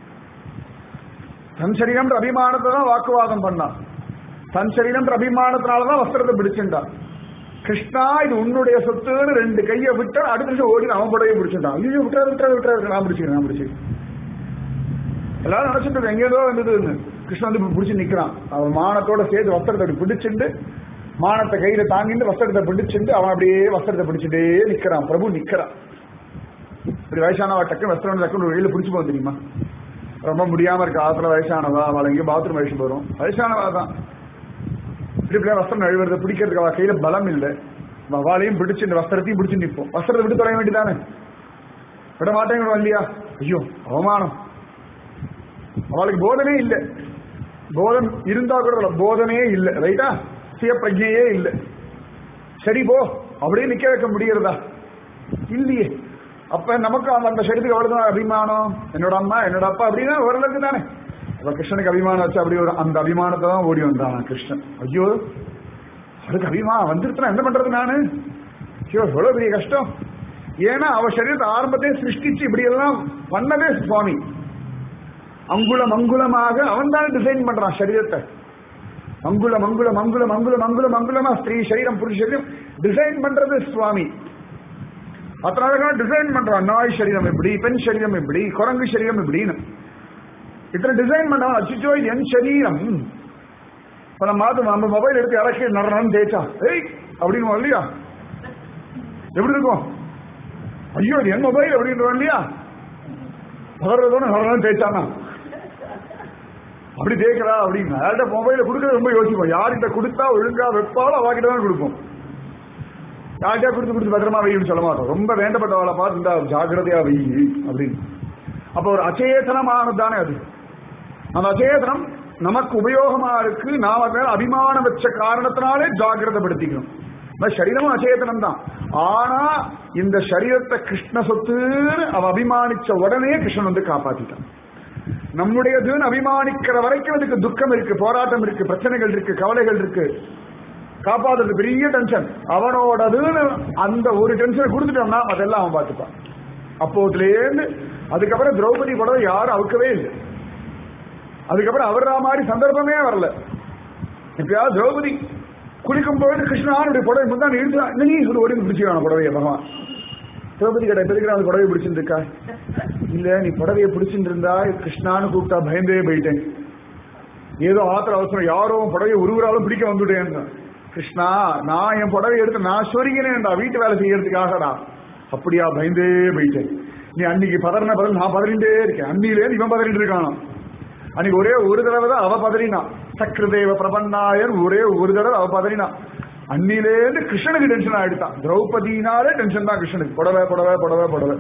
தன் சரீரம் அபிமானத்தை தான் வாக்குவாதம் பண்ணான் தன் சரீரம் அபிமானத்தினாலதான் வஸ்திரத்தை பிடிச்சிருந்தான் கிருஷ்ணா இது உன்னுடைய சொத்துன்னு ரெண்டு கையை விட்டா அடுத்த நிமிஷம் ஓடி அவன் படையை பிடிச்சிட்டான் ஐயோ விட்டாரு விட்டாரு விட்டாரு நான் பிடிச்சிக்கிறேன் நான் பிடிச்சிக்கிறேன் எல்லாரும் நினைச்சிட்டு எங்கேதோ வந்ததுன்னு கிருஷ்ணன் வந்து இப்படி பிடிச்சு நிக்கிறான் அவன் மானத்தோட சேர்த்து வஸ்திரத்தை அப்படி பிடிச்சிட்டு மானத்தை கையில தாங்கிட்டு வஸ்திரத்தை பிடிச்சிட்டு அவன் அப்படியே வஸ்திரத்தை பிடிச்சிட்டே நிக்கிறான் பிரபு நிக்கிறான் இப்படி வயசானவா டக்கு வஸ்திரம் டக்குன்னு வெளியில பிடிச்சு போக தெரியுமா ரொம்ப முடியாம இருக்க ஆத்துல வயசானவா அவளை எங்கேயும் பாத்ரூம் வயசு போறோம் வயசானவா தான் இப்படி இப்படியே வஸ்திரம் அழுவுறது பிடிக்கிறதுக்கு அவ கையில பலம் இல்லை அவளையும் பிடிச்சு இந்த வஸ்திரத்தையும் பிடிச்சு நிற்போம் வஸ்திரத்தை விட்டு தொலைய வேண்டியதானே விட மாட்டேங்கிறோம் இல்லையா ஐயோ அவமானம் அவளுக்கு போதனே இல்லை போதம் இருந்தா கூட போதனையே இல்லை ரைட்டா சுய பிரஜையே இல்லை சரி போ அப்படியே நிக்க வைக்க முடியறதா இல்லையே அப்ப நமக்கு அந்த அந்த சரீரத்துக்கு அவ்வளவுதான் அபிமானம் என்னோட அம்மா என்னோட அப்பா அப்படின்னா ஓரளவுக்கு தானே அப்ப கிருஷ்ணனுக்கு அபிமானம் வச்சு அப்படி ஒரு அந்த அபிமானத்தை தான் ஓடி வந்தான் கிருஷ்ணன் ஐயோ அவளுக்கு அபிமானம் வந்துருச்சுனா என்ன பண்றது நானு ஐயோ எவ்வளவு பெரிய கஷ்டம் ஏன்னா அவ சரீரத்தை ஆரம்பத்தையே சிருஷ்டிச்சு இப்படி எல்லாம் பண்ணதே சுவாமி அங்குலம் அங்குலமாக அவன் தான் டிசைன் பண்றான் சரீரத்தை அங்குல மங்குல மங்குல மங்குல மங்குல மங்குலமா ஸ்திரீ சரீரம் புருஷ சரீரம் டிசைன் பண்றது சுவாமி அத்தனை டிசைன் பண்றான் நாய் சரீரம் எப்படி பெண் சரீரம் எப்படி குரங்கு சரீரம் எப்படின்னு இத்தனை டிசைன் பண்ணவன் அச்சுச்சோ இது என் சரீரம் இப்ப நம்ம மாத்து நம்ம மொபைல் எடுத்து இறக்கி நடனம் தேய்ச்சா ஏய் அப்படின்னு இல்லையா எப்படி இருக்கும் ஐயோ இது என் மொபைல் அப்படின்றோம் இல்லையா பகர்றதோட நடனம் தேய்ச்சானா அப்படி தேய்க்கிறா அப்படின்னு யார்கிட்ட மொபைல கொடுக்கறது ரொம்ப யோசிப்போம் யார்கிட்ட கொடுத்தா ஒழுங்கா வைப்பாலும் அவகிட்ட தான் கொடுப்போம் யார்கிட்ட கொடுத்து கொடுத்து பத்திரமா வைன்னு சொல்ல மாட்டோம் ரொம்ப வேண்டப்பட்டவளை பார்த்து இந்த ஜாக்கிரதையா வை அப்படின்னு அப்ப ஒரு அச்சேதனமானது தானே அது அந்த அச்சேதனம் நமக்கு உபயோகமா இருக்கு நாம அது மேல அபிமானம் வச்ச காரணத்தினாலே ஜாகிரதப்படுத்திக்கணும் இந்த சரீரமும் அச்சேதனம் தான் ஆனா இந்த சரீரத்தை கிருஷ்ண சொத்துன்னு அவ அபிமானிச்ச உடனே கிருஷ்ணன் வந்து காப்பாத்திட்டான் நம்முடையதுன்னு அபிமானிக்கிற வரைக்கும் அதுக்கு துக்கம் இருக்கு போராட்டம் இருக்கு பிரச்சனைகள் இருக்கு கவலைகள் இருக்கு காப்பாத்துறது பெரிய டென்ஷன் அவனோடதுன்னு அந்த ஒரு டென்ஷனை கொடுத்துட்டோம்னா அதெல்லாம் அவன் பார்த்துப்பான் அப்போதுலேருந்து அதுக்கப்புறம் திரௌபதி புடவை யாரும் அவுக்கவே இல்லை அதுக்கப்புறம் அவர்ற மாதிரி சந்தர்ப்பமே வரல எப்பயாவது திரௌபதி குளிக்கும் பொழுது கிருஷ்ணானுடைய புடவை முந்தான் இழுத்து என்ன நீ சொல்லி ஓடி பிடிச்சிருக்கான புடவைய பகவான் திரௌபதி கடை பெருக்கிற அந்த புடவை பிடிச்சிருக்கா இல்ல நீ புடவைய பிடிச்சிட்டு இருந்தா கிருஷ்ணான்னு கூப்பிட்டா பயந்தே போயிட்டேன் ஏதோ ஆத்திர அவசரம் யாரோ புடவைய உருவராலும் பிடிக்க வந்துட்டேன் கிருஷ்ணா நான் என் புடவை எடுத்து நான் சொருகினேன்டா வீட்டு வேலை செய்யறதுக்காகடா அப்படியா பயந்தே போயிட்டேன் நீ அன்னைக்கு பதறின பதில் நான் பதறிண்டே இருக்கேன் அன்னிலே இவன் பதறிட்டு இருக்கானோ அன்னைக்கு ஒரே ஒரு தடவை தான் அவ பதறினா சக்கரதேவ பிரபன்னாயர் ஒரே ஒரு தடவை அவ பதறினா அன்னிலேருந்து கிருஷ்ணனுக்கு டென்ஷன் ஆயிடுதான் திரௌபதினாலே டென்ஷன் தான் கிருஷ்ணனுக்கு புடவை புடவை புடவை புடவை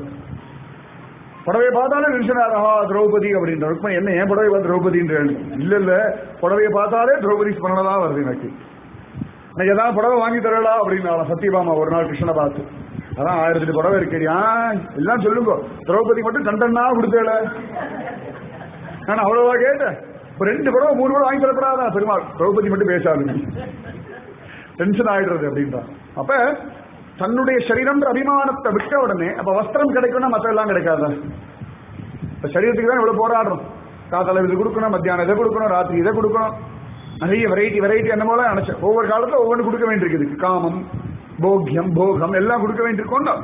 புடவை பார்த்தாலே டென்ஷன் ஆகா திரௌபதி அப்படின்ற ருக்மணி என்ன ஏன் புடவை பார்த்து திரௌபதின்ற இல்ல இல்ல புடவையை பார்த்தாலே திரௌபதி ஸ்மரணதான் வருது எனக்கு நான் ஏதாவது புடவை வாங்கி தரலா அப்படின்னு சத்தியபாமா ஒரு நாள் கிருஷ்ணனை பார்த்து அதான் ஆயிரத்தி எட்டு புடவை இருக்கிறியா எல்லாம் சொல்லுங்க திரௌபதி மட்டும் கண்டனா கொடுத்தேல நான் அவ்வளவா கேட்டேன் இப்ப ரெண்டு புடவை மூணு புடவை வாங்கி தரப்படாதா பெருமாள் திரௌபதி மட்டும் பேசாதுங்க டென்ஷன் ஆயிடுறது அப்படின்றான் அப்ப தன்னுடைய சரீரம்ன்ற அபிமானத்தை விட்ட உடனே அப்ப வஸ்திரம் கிடைக்கும்னா மத்த எல்லாம் கிடைக்காதா இப்ப சரீரத்துக்கு தான் இவ்வளவு போராடுறோம் காத்தால இது கொடுக்கணும் மத்தியானம் இதை கொடுக்கணும் ராத்திரி இதை கொடுக்கணும் நிறைய வெரைட்டி வெரைட்டி என்னமோலாம் நினைச்சேன் ஒவ்வொரு காலத்துல ஒவ்வொன்று கொடுக்க வேண்டியிருக்குது காமம் போக்கியம் போகம் எல்லாம் கொடுக்க வேண்டியிருக்கோம்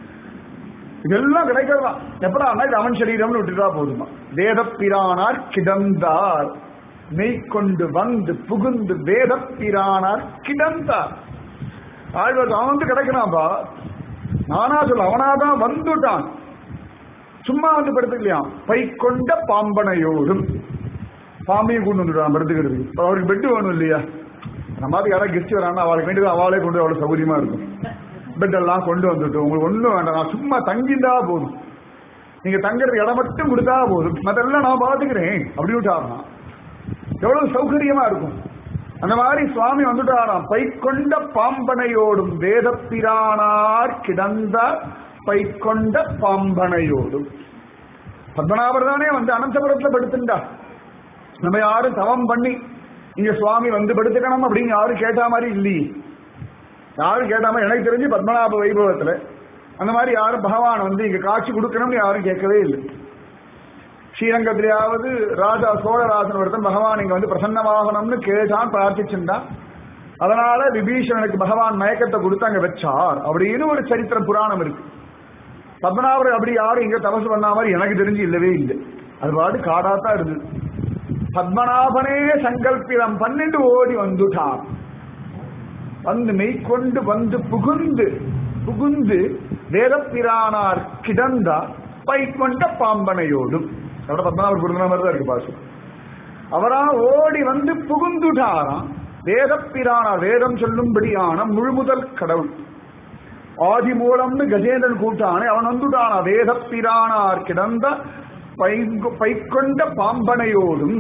இதெல்லாம் கிடைக்கிறதா எப்படா இது அவன் சரீரம்னு விட்டுட்டா போதுமா வேத பிரானார் கிடந்தார் மெய்கொண்டு வந்து புகுந்து வேத பிரானார் கிடந்தார் ஆழ்வார் அவன் வந்து கிடைக்கிறான்பா நானா சொல்ல அவனாதான் வந்துட்டான் சும்மா வந்து படுத்துக்கலையா பை கொண்ட பாம்பனையோடும் பாம்பையும் கொண்டு வந்துட்டான் படுத்துக்கிறது இப்ப அவருக்கு பெட்டு வேணும் இல்லையா நம்ம மாதிரி யாராவது கெஸ்ட் வராங்கன்னா அவளுக்கு வேண்டியது அவளே கொண்டு அவ்வளவு சௌகரியமா இருக்கும் பெட் எல்லாம் கொண்டு வந்துட்டு உங்களுக்கு ஒண்ணும் வேண்டாம் நான் சும்மா தங்கிந்தா போதும் நீங்க தங்குறது இடம் மட்டும் கொடுத்தா போதும் மத்தெல்லாம் நான் பாத்துக்கிறேன் அப்படி விட்டாருனா எவ்வளவு சௌகரியமா இருக்கும் அந்த மாதிரி சுவாமி வந்துட்டாராம் பை கொண்ட பாம்பனையோடும் வேத பிரானார் கிடந்த பை கொண்ட பாம்பனையோடும் பத்மநாபர் தானே வந்து அனந்தபுரத்துல படுத்துண்டா நம்ம யாரும் தவம் பண்ணி இங்க சுவாமி வந்து படுத்துக்கணும் அப்படின்னு யாரும் கேட்டா மாதிரி இல்லையே யாரும் கேட்டாம எனக்கு தெரிஞ்சு பத்மநாப வைபவத்துல அந்த மாதிரி யாரும் பகவான் வந்து இங்க காட்சி கொடுக்கணும்னு யாரும் கேட்கவே இல்லை ஸ்ரீரங்கத்திலேயாவது ராஜா சோழராஜன் ஒருத்தன் பகவான் இங்க வந்து பிரசன்னமாகணும்னு கேட்டான் பிரார்த்திச்சுட்டான் அதனால விபீஷணனுக்கு பகவான் மயக்கத்தை கொடுத்து அங்க வச்சார் அப்படின்னு ஒரு சரித்திர புராணம் இருக்கு பத்மநாபர் அப்படி யாரும் இங்க தபசு பண்ண மாதிரி எனக்கு தெரிஞ்சு இல்லவே இல்லை அது பாடு காடாத்தான் இருந்தது பத்மநாபனே சங்கல்பிதம் பன்னெண்டு ஓடி வந்துட்டான் வந்து மெய்கொண்டு வந்து புகுந்து புகுந்து வேதப்பிரானார் கிடந்தா பை கொண்ட பாம்பனையோடும் அவட பத்மநாபர் கொடுக்குற மாதிரி தான் இருக்கு பாசு அவரா ஓடி வந்து புகுந்துட்டாராம் வேதப்பிரானார் வேதம் சொல்லும்படியான முழுமுதல் கடவுள் ஆதி மூலம்னு கஜேந்திரன் கூட்டானே அவன் வந்துட்டானா வேதப்பிரானார் கிடந்த பைக்கொண்ட பாம்பனையோடும்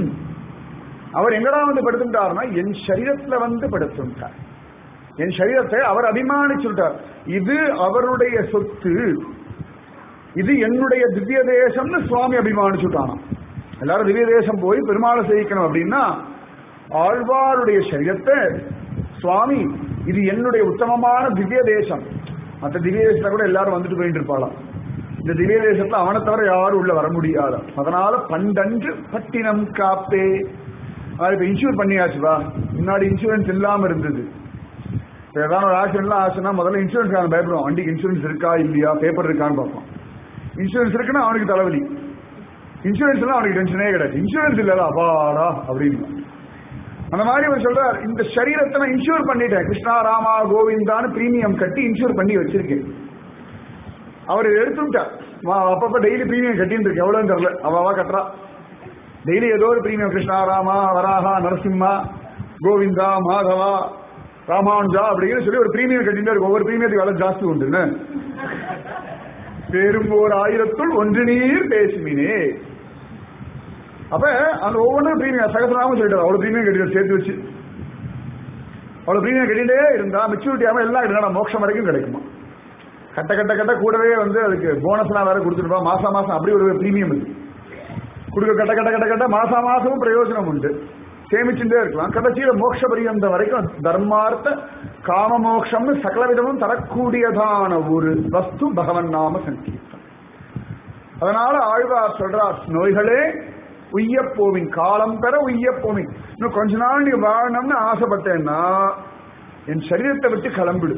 அவர் எங்கடா வந்து படுத்துட்டார்னா என் சரீரத்துல வந்து படுத்துட்டார் என் சரீரத்தை அவர் அபிமானிச்சுட்டார் இது அவருடைய சொத்து இது என்னுடைய திவ்ய தேசம்னு சுவாமி அபிமானிச்சுட்டானாம் எல்லாரும் திவ்ய தேசம் போய் பெருமாளை சேவிக்கணும் அப்படின்னா ஆழ்வாருடைய சரீரத்தை சுவாமி இது என்னுடைய உத்தமமான திவ்ய தேசம் மற்ற திவ்ய தேசத்துல கூட எல்லாரும் வந்துட்டு போயிட்டு இருப்பாளாம் இந்த திவ்ய தேசத்துல அவனை தவிர யாரும் உள்ள வர முடியாத அதனால பண்டன்று பட்டினம் காப்பே அது இப்ப இன்சூர் பண்ணியாச்சுப்பா முன்னாடி இன்சூரன்ஸ் இல்லாம இருந்தது இப்ப ஏதாவது ஒரு ஆக்சிடென்ட்லாம் ஆச்சுன்னா முதல்ல இன்சூரன்ஸ் அவன் பயப்படுவான் வண்டிக்கு இன்சூரன்ஸ் இருக்கா இல்லையா பேப்பர் இருக்கான்னு பார்ப்பான் இன்சூரன்ஸ் இருக்குன்னா அவனுக்கு தலைவலி இன்சூரன்ஸ் எல்லாம் அவனுக்கு டென்ஷனே கிடையாது இன்சூரன்ஸ் இல்லடா அப்பாடா அப்படின்னு அந்த மாதிரி அவர் சொல்றார் இந்த சரீரத்தை நான் இன்சூர் பண்ணிட்டேன் கிருஷ்ணா ராமா கோவிந்தான்னு பிரீமியம் கட்டி இன்சூர் பண்ணி வச்சிருக்கேன் அவர் எடுத்துட்டார் அப்பப்ப டெய்லி பிரீமியம் கட்டின்னு இருக்கு எவ்வளவுன்னு தெரியல அவாவா கட்டுறா டெய்லி ஏதோ ஒரு பிரீமியம் கிருஷ்ணா ராமா வராகா நரசிம்மா கோவிந்தா மாதவா ராமானுஜா அப்படின்னு சொல்லி ஒரு பிரீமியம் கட்டிட்டு இருக்கு ஒவ்வொரு பிரீமியத்துக்கு விலை ஜாஸ்தி உண்டுன்னு பெரும்போர் ஆயிரத்துள் ஒன்று நீர் பேசுமினே அப்ப அந்த ஒவ்வொன்றும் பிரீமியம் சகசராம சொல்லிட்டாரு அவ்வளவு பிரீமியம் கட்டிட்டு சேர்த்து வச்சு அவ்வளவு பிரீமியம் கட்டிட்டே இருந்தா மெச்சூரிட்டி ஆகாம எல்லாம் கிடையாது மோட்சம் வரைக்கும் கிடைக்குமா கட்ட கட்ட கட்ட கூடவே வந்து அதுக்கு போனஸ்லாம் வேற கொடுத்துருப்பா மாசம் மாசம் அப்படி ஒரு பிரீமியம் இருக்கு கொடுக்க கட்ட கட்ட கட்ட கட்ட மாசா மாசமும் பிரயோஜனம் உண்டு சேமிச்சுட்டே இருக்கலாம் கடைசியில மோட்ச பரியந்த வரைக்கும் தர்மார்த்த காம மோட்சம்னு சகல விதமும் தரக்கூடியதான ஒரு வஸ்து பகவன் நாம சங்கீர்த்தம் அதனால ஆழ்வார் சொல்றார் நோய்களே உய்யப்போவின் காலம் பெற உய்யப்போவின் இன்னும் கொஞ்ச நாள் நீ வாழணும்னு ஆசைப்பட்டேன்னா என் சரீரத்தை விட்டு கிளம்பிடு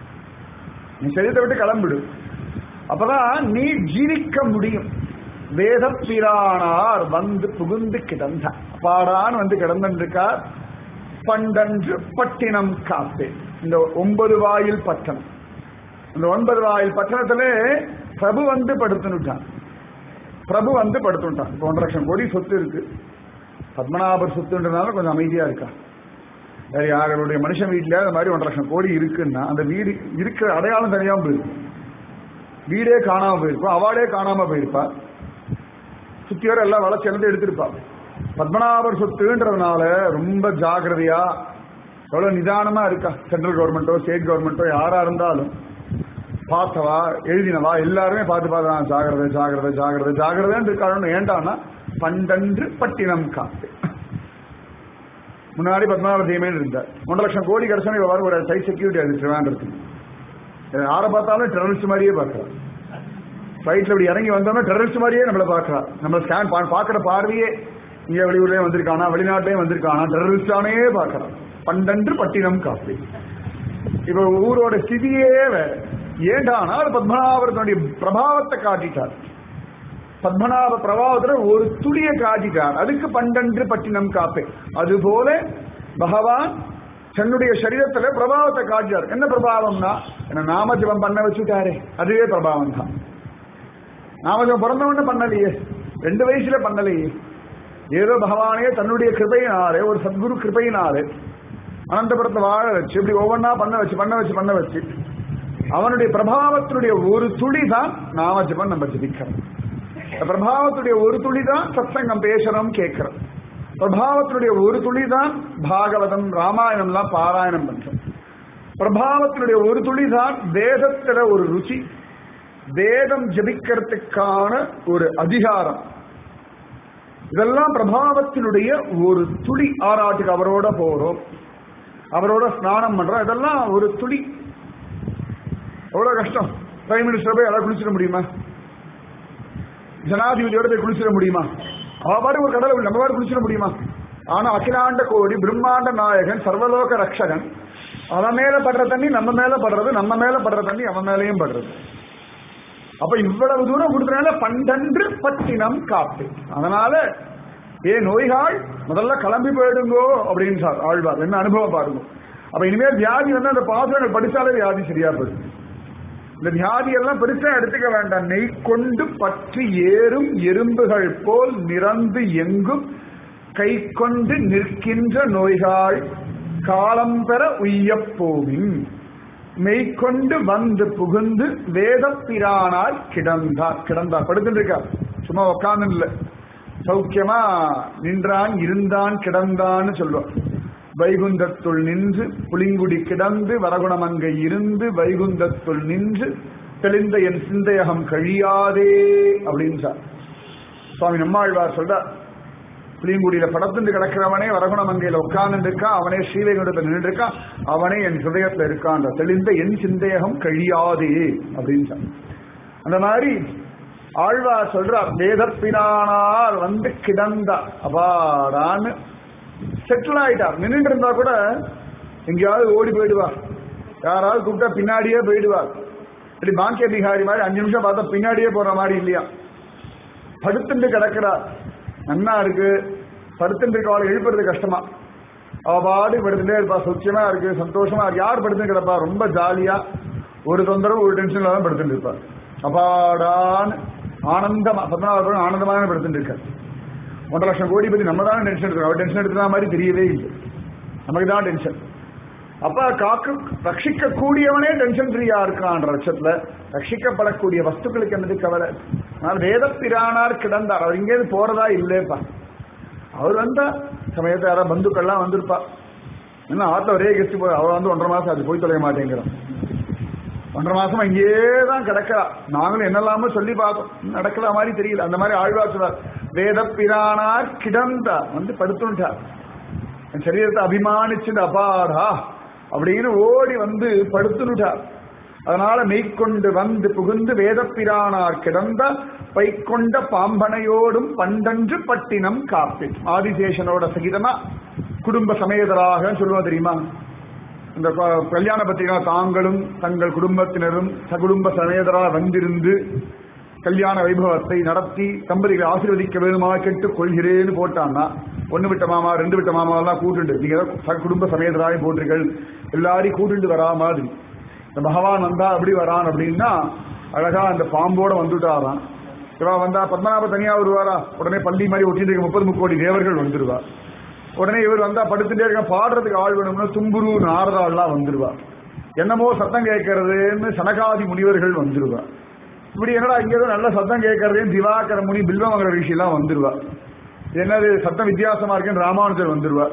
என் சரீரத்தை விட்டு கிளம்பிடு அப்பதான் நீ ஜீவிக்க முடியும் வேத பிரானார் வந்து புகுந்து கிடந்த பாடான் வந்து கிடந்திருக்கார் பண்டன்று பட்டினம் காப்பே இந்த ஒன்பது வாயில் பட்டணம் இந்த ஒன்பது வாயில் பட்டணத்திலே பிரபு வந்து படுத்துனுட்டான் பிரபு வந்து படுத்துட்டான் இப்போ ஒன்றரை லட்சம் கோடி சொத்து இருக்கு பத்மநாபர் சொத்துன்றதுனால கொஞ்சம் அமைதியா இருக்கா வேற யாருடைய மனுஷன் வீட்டுல அந்த மாதிரி ஒன்றரை லட்சம் கோடி இருக்குன்னா அந்த வீடு இருக்கிற அடையாளம் தெரியாம போயிருக்கும் வீடே காணாம போயிருக்கும் அவாடே காணாம போயிருப்பா சுத்தியோர எல்லாம் வளர்ச்சி எடுத்திருப்பா பத்மநாபர் சொத்துன்றதுனால ரொம்ப ஜாகிரதையா எவ்வளவு நிதானமா இருக்கா சென்ட்ரல் கவர்மெண்ட்டோ ஸ்டேட் கவர்மெண்ட்டோ யாரா இருந்தாலும் பார்த்தவா எழுதினவா எல்லாருமே பார்த்து பார்த்து ஜாகிரதை ஜாகிரதை ஜாகிரதை ஜாகிரதைன்னு இருக்காருன்னு ஏண்டான்னா பண்டன்று பட்டினம் காத்து முன்னாடி பத்மநாப தீமைன்னு இருந்தார் ஒன்றரை லட்சம் கோடி கிடைச்சா இவர் ஒரு சைட் செக்யூரிட்டி அது திருவாண்டத்துக்கு யாரை பார்த்தாலும் டெரரிஸ்ட் மாதிரியே பார்க்கலாம் ஃபிளைட்ல இப்படி இறங்கி வந்தோம்னா டெரரிஸ்ட் மாதிரியே நம்மளை பார்க்கறா நம்ம ஸ்கேன் பார்க்குற பார்வையே இங்க வெளியூர்லயே வந்திருக்கானா வெளிநாட்டிலே வந்திருக்கானா டெரரிஸ்டானே பார்க்கறான் பண்டன்று பட்டினம் காப்பி இப்ப ஊரோட ஸ்திதியே வேற ஏண்டானா அது பத்மநாபரனுடைய பிரபாவத்தை காட்டிட்டார் பத்மநாப பிரபாவத்துல ஒரு துளிய காட்டிட்டார் அதுக்கு பண்டன்று பட்டினம் காப்பே அதுபோல பகவான் தன்னுடைய சரீரத்துல பிரபாவத்தை காட்டினார் என்ன பிரபாவம்னா என்ன நாமஜபம் பண்ண வச்சுட்டாரே அதுவே பிரபாவம் தான் நாமஜபம் பிறந்தவொன்னு பண்ணலையே ரெண்டு வயசுல பண்ணலையே ஏதோ பகவானே தன்னுடைய கிருபையினாலே ஒரு சத்குரு கிருபையினாலே அனந்தபுரத்தை வாழ வச்சு இப்படி ஒவ்வொன்றா பண்ண வச்சு பண்ண வச்சு பண்ண வச்சு அவனுடைய பிரபாவத்தினுடைய ஒரு துளி தான் நாமஜபம் நம்ம ஜபிக்கிறோம் பிரபாவத்துடைய ஒரு துளி தான் சத்சங்கம் பேசுறோம் கேட்கிறோம் பிரபாவத்தினுடைய ஒரு துளி தான் பாகவதம் ராமாயணம் எல்லாம் பாராயணம் பண்றோம் பிரபாவத்தினுடைய ஒரு துளி தான் வேதத்துல ஒரு ருச்சி வேதம் ஜபிக்கிறதுக்கான ஒரு அதிகாரம் இதெல்லாம் பிரபாவத்தினுடைய ஒரு துளி ஆராட்டுக்கு அவரோட போறோம் அவரோட ஸ்நானம் பண்றோம் இதெல்லாம் ஒரு துளி எவ்வளவு கஷ்டம் பிரைம் மினிஸ்டர் போய் எல்லாம் குளிச்சிட முடியுமா ஜனாதிபதியோட போய் குளிச்சிட முடியுமா அவ பாடு ஒரு கடவுள் நம்ம பாடு குளிச்சிட முடியுமா ஆனா அகிலாண்ட கோடி பிரம்மாண்ட நாயகன் சர்வலோக ரக்ஷகன் அவன் மேல படுற தண்ணி நம்ம மேல படுறது நம்ம மேல படுற தண்ணி அவன் மேலேயும் படுறது அப்ப இவ்வளவு தூரம் கொடுத்தனால பண்டன்று பட்டினம் காப்பு அதனால ஏ நோய்கள் முதல்ல கிளம்பி போயிடுங்கோ அப்படின்னு சார் ஆழ்வார் என்ன அனுபவம் பாருங்க அப்ப இனிமேல் வியாதி வந்து அந்த பாசுரங்கள் படிச்சாலே வியாதி சரியா போயிடும் இந்த வியாதி எல்லாம் பெருசா எடுத்துக்க வேண்டாம் நெய் கொண்டு பற்றி ஏறும் எறும்புகள் போல் நிறந்து எங்கும் கை கொண்டு நிற்கின்ற நோய்கள் காலம் பெற உய்யப் போவின் மெய்கொண்டு வந்து புகுந்து வேத பிரானாய் கிடந்தார் கிடந்தார் படுத்துட்டு இருக்கார் சும்மா உட்கார்ந்து இல்ல சௌக்கியமா நின்றான் இருந்தான் கிடந்தான்னு சொல்லுவார் வைகுந்தத்துள் நின்று புளிங்குடி கிடந்து வரகுணமங்கை இருந்து வைகுந்தத்துள் நின்று தெளிந்த என் சிந்தையகம் கழியாதே அப்படின்னு சார் சுவாமி நம்மாழ்வார் சொல்றார் புளியங்குடியில படத்துண்டு கிடக்கிறவனே வரகுணமங்கையில உட்கார்ந்து இருக்கான் அவனே ஸ்ரீவைகுண்டத்தில் நின்று இருக்கான் அவனே என் ஹிருதயத்துல இருக்கான் தெளிந்த என் சிந்தேகம் கழியாதே அப்படின்னு சொன்னான். அந்த மாதிரி ஆழ்வா சொல்றார் வேதப்பினானார் வந்து கிடந்தா அபாடான்னு செட்டில் ஆயிட்டார் நின்றுட்டு இருந்தா கூட எங்கேயாவது ஓடி போயிடுவா யாராவது கூப்பிட்டா பின்னாடியே போயிடுவா இப்படி பாக்கிய பிகாரி மாதிரி அஞ்சு நிமிஷம் பார்த்தா பின்னாடியே போற மாதிரி இல்லையா படுத்துட்டு கிடக்கிறார் நன்னா இருக்கு படுத்துட்டு இருக்கவாள் எழுப்புறது கஷ்டமா அவ பாடு படுத்துட்டே இருப்பா சுத்தியமா இருக்கு சந்தோஷமா இருக்கு யார் படுத்துட்டு கிடப்பா ரொம்ப ஜாலியா ஒரு தொந்தரவு ஒரு டென்ஷன் இல்லாம படுத்துட்டு இருப்பா அப்பாடான்னு ஆனந்தமா பத்மநாபபுரம் ஆனந்தமான படுத்துட்டு இருக்கார் ஒன்றரை லட்சம் கோடி பத்தி நம்ம தானே டென்ஷன் எடுக்கிறோம் அவர் டென்ஷன் எடுக்கிற மாதிரி தெரியவே இல்லை நமக்கு தான் டென்ஷன் அப்ப காக்கு ரட்சிக்க கூடியவனே டென்ஷன் ஃப்ரீயா இருக்கான்ற பட்சத்துல ரட்சிக்கப்படக்கூடிய வஸ்துக்களுக்கு என்னது கவலை ஆனால் வேத பிரானார் கிடந்தார் அவர் இங்கேருந்து போறதா இல்லேப்பா அவர் வந்தா சமயத்தை யாராவது பந்துக்கள்லாம் வந்திருப்பா என்ன ஆத்துல ஒரே கெஸ்ட் போய் அவர் வந்து ஒன்றரை மாசம் அது போய் தொலைய மாட்டேங்கிறான் ஒன்றரை மாசமா இங்கேயே தான் கிடக்கிறா நாங்களும் என்னெல்லாமோ சொல்லி பார்த்தோம் நடக்கிற மாதிரி தெரியல அந்த மாதிரி ஆழ்வாக்குறார் வேத பிரானார் கிடந்தா வந்து படுத்துட்டார் என் சரீரத்தை அபிமானிச்சுட்டு அபாடா அப்படின்னு ஓடி வந்து படுத்துனுட்டார் அதனால மெய்க்கொண்டு வந்து புகுந்து வேதப்பிரானார் கிடந்த பைக்கொண்ட பாம்பனையோடும் பண்டன்று பட்டினம் காப்பி ஆதிசேஷனோட சகிதமா குடும்ப சமேதராக சொல்லுவோம் தெரியுமா இந்த க- கல்யாண பத்திரிகா தாங்களும் தங்கள் குடும்பத்தினரும் சகுடும்ப சமேதரா வந்திருந்து கல்யாண வைபவத்தை நடத்தி தம்பதிகளை ஆசீர்வதிக்க வேணுமா கேட்டு கொள்கிறேன்னு போட்டான்னா ஒண்ணு விட்ட மாமா ரெண்டு விட்ட மாமா எல்லாம் கூட்டுண்டு நீங்க ஏதோ ச- குடும்ப சமேதராய் போட்டிருக்கள் எல்லாரையும் கூட்டுண்டு வரா மாதிரி இந்த பகவான் வந்தா அப்படி வரான் அப்படின்னா அழகா அந்த பாம்போட வந்துட்டாராம் இவா வந்தா பத்மநாப தனியா வருவாரா உடனே பள்ளி மாதிரி ஒட்டிட்டு இருக்க முப்பது முக்கோடி தேவர்கள் வந்துருவா உடனே இவர் வந்தா படுத்துட்டே இருக்க பாடுறதுக்கு ஆள் வேணும்னா தும்புரு நாரதாள்லாம் வந்துருவா என்னமோ சத்தம் கேட்கறதுன்னு சனகாதி முனிவர்கள் வந்துருவா இப்படி என்னடா இங்க ஏதோ நல்ல சத்தம் கேட்கறதுன்னு திவாகர முனி பில்வமங்கர ரிஷி எல்லாம் வந்துருவா என்னது சத்தம் வித்தியாசமா இருக்குன்னு ராமானுஜர் வந்துருவா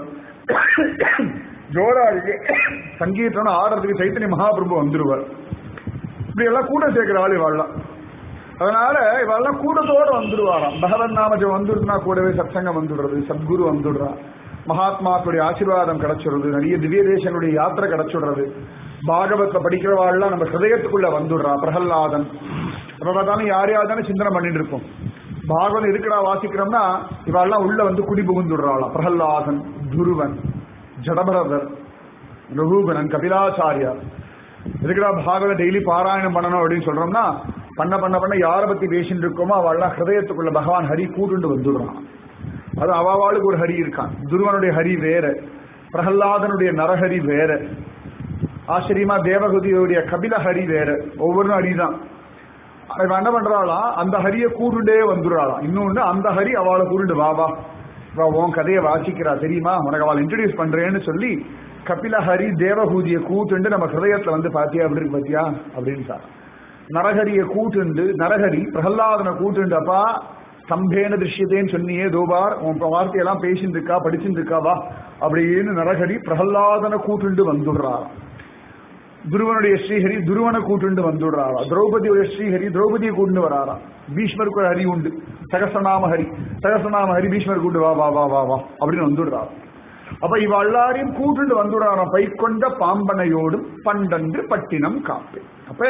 ஜோரா இருக்கு சங்கீதம் ஆடுறதுக்கு சைத்தன்ய மகாபிரபு வந்துருவார் இப்படி எல்லாம் கூட சேர்க்கிற ஆள் இவாள்லாம் அதனால இவெல்லாம் கூட்டத்தோட வந்துடுவாராம் பகவன் நாமஜம் வந்துடுனா கூடவே சத்சங்கம் வந்துடுறது சத்குரு வந்துடுறா மகாத்மாக்களுடைய ஆசீர்வாதம் கிடைச்சிடுறது நிறைய திவ்ய தேசங்களுடைய யாத்திரை கிடைச்சிடுறது பாகவத்தை படிக்கிறவாள்லாம் நம்ம ஹிருதயத்துக்குள்ள வந்துடுறா பிரகல்லாதன் எப்ப பார்த்தாலும் யார் யார் தானே சிந்தனை பண்ணிட்டு இருப்போம் பாகவதம் இருக்கிறா வாசிக்கிறோம்னா இவாள்லாம் உள்ள வந்து குடி புகுந்துடுறாளாம் பிரகல்லாதன் துருவன் ஜடபரதர் ரகுகணன் கபிலாச்சாரியார் எதுக்குடா பாகவத டெய்லி பாராயணம் பண்ணணும் அப்படின்னு சொல்றோம்னா பண்ண பண்ண பண்ண யாரை பத்தி பேசிட்டு இருக்கோமோ அவள்லாம் ஹிருதயத்துக்குள்ள பகவான் ஹரி கூட்டுண்டு வந்துடுறான் அது அவாவாளுக்கு ஒரு ஹரி இருக்கான் துருவனுடைய ஹரி வேற பிரகல்லாதனுடைய நரஹரி வேற ஆச்சரியமா தேவகுதியுடைய கபில ஹரி வேற ஒவ்வொரு ஹரி தான் இவன் என்ன பண்றாளாம் அந்த ஹரிய கூட்டுண்டே வந்துடுறாளாம் இன்னொன்னு அந்த ஹரி அவளை கூட்டுண்டு வா வா வா உன் கதையை வாசிக்கிறா தெரியுமா உனக்கு அவளை இன்ட்ரடியூஸ் பண்றேன்னு சொல்லி கபில ஹரி தேவகூதிய கூட்டுண்டு நம்ம ஹிருதயத்துல வந்து பாத்தியா அப்படி இருக்கு பாத்தியா அப்படின்னு சார் நரஹரிய கூட்டுண்டு நரஹரி பிரகல்லாதனை கூட்டுண்டு அப்பா சம்பேன திருஷ்யத்தேன்னு சொன்னியே தோபார் உன் வார்த்தையெல்லாம் பேசிட்டு இருக்கா படிச்சுட்டு இருக்கா வா அப்படின்னு நரஹரி பிரகல்லாதனை கூட்டுண்டு வந்துடுறார் துருவனுடைய ஸ்ரீஹரி துருவனை கூட்டுண்டு வந்துடுறாரா திரௌபதியுடைய ஸ்ரீஹரி திரௌபதியை கூண்டு வராரா பீஷ்மருக்கு ஒரு ஹரி உண்டு சகசநாம ஹரி சகசநாம ஹரி பீஷ்மர் கூண்டு வா வா வா வா வா அப்படின்னு வந்துடுறாரு அப்ப இவ எல்லாரையும் கூட்டுண்டு வந்துடுறாராம் பைக்கொண்ட பாம்பனையோடும் பண்டன்று பட்டினம் காப்பு அப்ப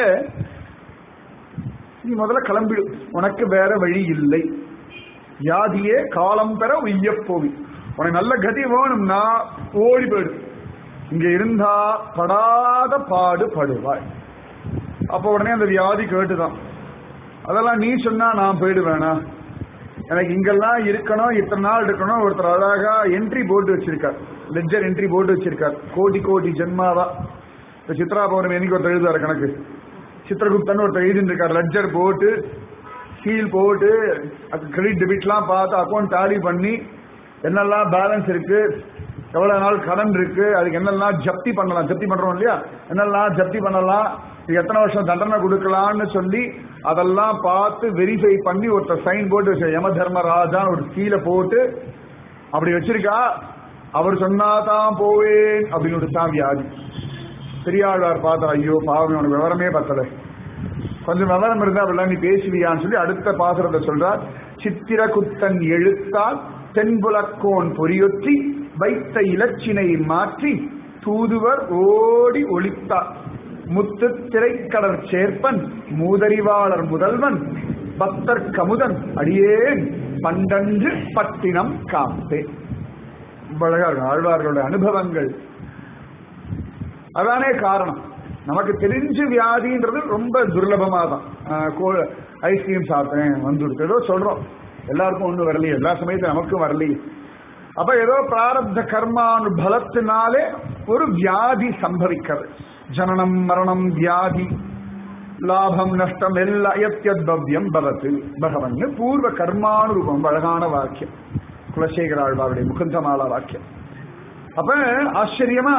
நீ முதல்ல கிளம்பிடு உனக்கு வேற வழி இல்லை வியாதியே காலம் பெற உய்யப் போவி உனக்கு நல்ல கதி வேணும்னா ஓடி போயிடு இங்க இருந்தா படாத பாடு படுவாய் அப்ப உடனே அந்த வியாதி கேட்டுதான் அதெல்லாம் நீ சொன்னா நான் போயிடுவேனா எனக்கு இங்கெல்லாம் இருக்கணும் இத்தனை நாள் இருக்கணும் ஒருத்தர் அழகா என்ட்ரி போட்டு வச்சிருக்கார் லெஜர் என்ட்ரி போட்டு வச்சிருக்கார் கோடி கோடி ஜென்மாவா இப்ப சித்ரா பௌர்ணமி என்னைக்கு ஒருத்தர் எழுதுவார் கணக்கு சித்திரகுப்தன் ஒருத்தர் எழுதிட்டு இருக்கார் லெஜர் போட்டு சீல் போட்டு கிரெடிட் டெபிட்லாம் பார்த்து அக்கௌண்ட் டாலி பண்ணி என்னெல்லாம் பேலன்ஸ் இருக்கு எவ்வளவு நாள் கடன் இருக்கு அதுக்கு என்னெல்லாம் ஜப்தி பண்ணலாம் ஜப்தி பண்றோம் இல்லையா என்னெல்லாம் ஜப்தி பண்ணலாம் இது எத்தனை வருஷம் தண்டனை கொடுக்கலாம்னு சொல்லி அதெல்லாம் பார்த்து வெரிஃபை பண்ணி ஒருத்தர் சைன் போட்டு வச்ச யம தர்மராஜான்னு ஒரு கீழே போட்டு அப்படி வச்சிருக்கா அவர் சொன்னாதான் போவேன் அப்படின்னு ஒரு தான் வியாதி பெரியாழ்வார் பார்த்தா ஐயோ பாவம் உனக்கு விவரமே பத்தல கொஞ்சம் விவரம் இருந்தா அப்படிலாம் நீ பேசுவியான்னு சொல்லி அடுத்த பாசுரத்தை சொல்றார் சித்திர குத்தன் எழுத்தால் தென்புலக்கோன் பொறியொற்றி வைத்த இலச்சினை மாற்றி தூதுவர் ஓடி ஒளித்தார் முத்து திரைக்கடற் சேர்ப்பன் மூதறிவாளர் முதல்வன் பக்தர் கமுதன் அடியேன் பண்டன்று பட்டினம் காப்பே அழகா ஆழ்வார்களுடைய அனுபவங்கள் அதானே காரணம் நமக்கு தெரிஞ்சு வியாதின்றது ரொம்ப துர்லபமாக தான் ஐஸ்கிரீம் சாப்பிட்டேன் வந்துடுத்து ஏதோ சொல்றோம் எல்லாருக்கும் ஒன்றும் வரலையே எல்லா சமயத்திலும் நமக்கும் வரலையே அப்ப ஏதோ பிராரப்த கர்மானு பலத்தினாலே ஒரு வியாதி சம்பவிக்கிறது ஜனனம் மரணம் வியாதி லாபம் நஷ்டம் எல்லாம் எத்தியத்பவ்யம் பவத்து பகவன் பூர்வ கர்மானுரூபம் அழகான வாக்கியம் குலசேகர ஆழ்வாருடைய முகுந்தமாலா வாக்கியம் அப்ப ஆச்சரியமா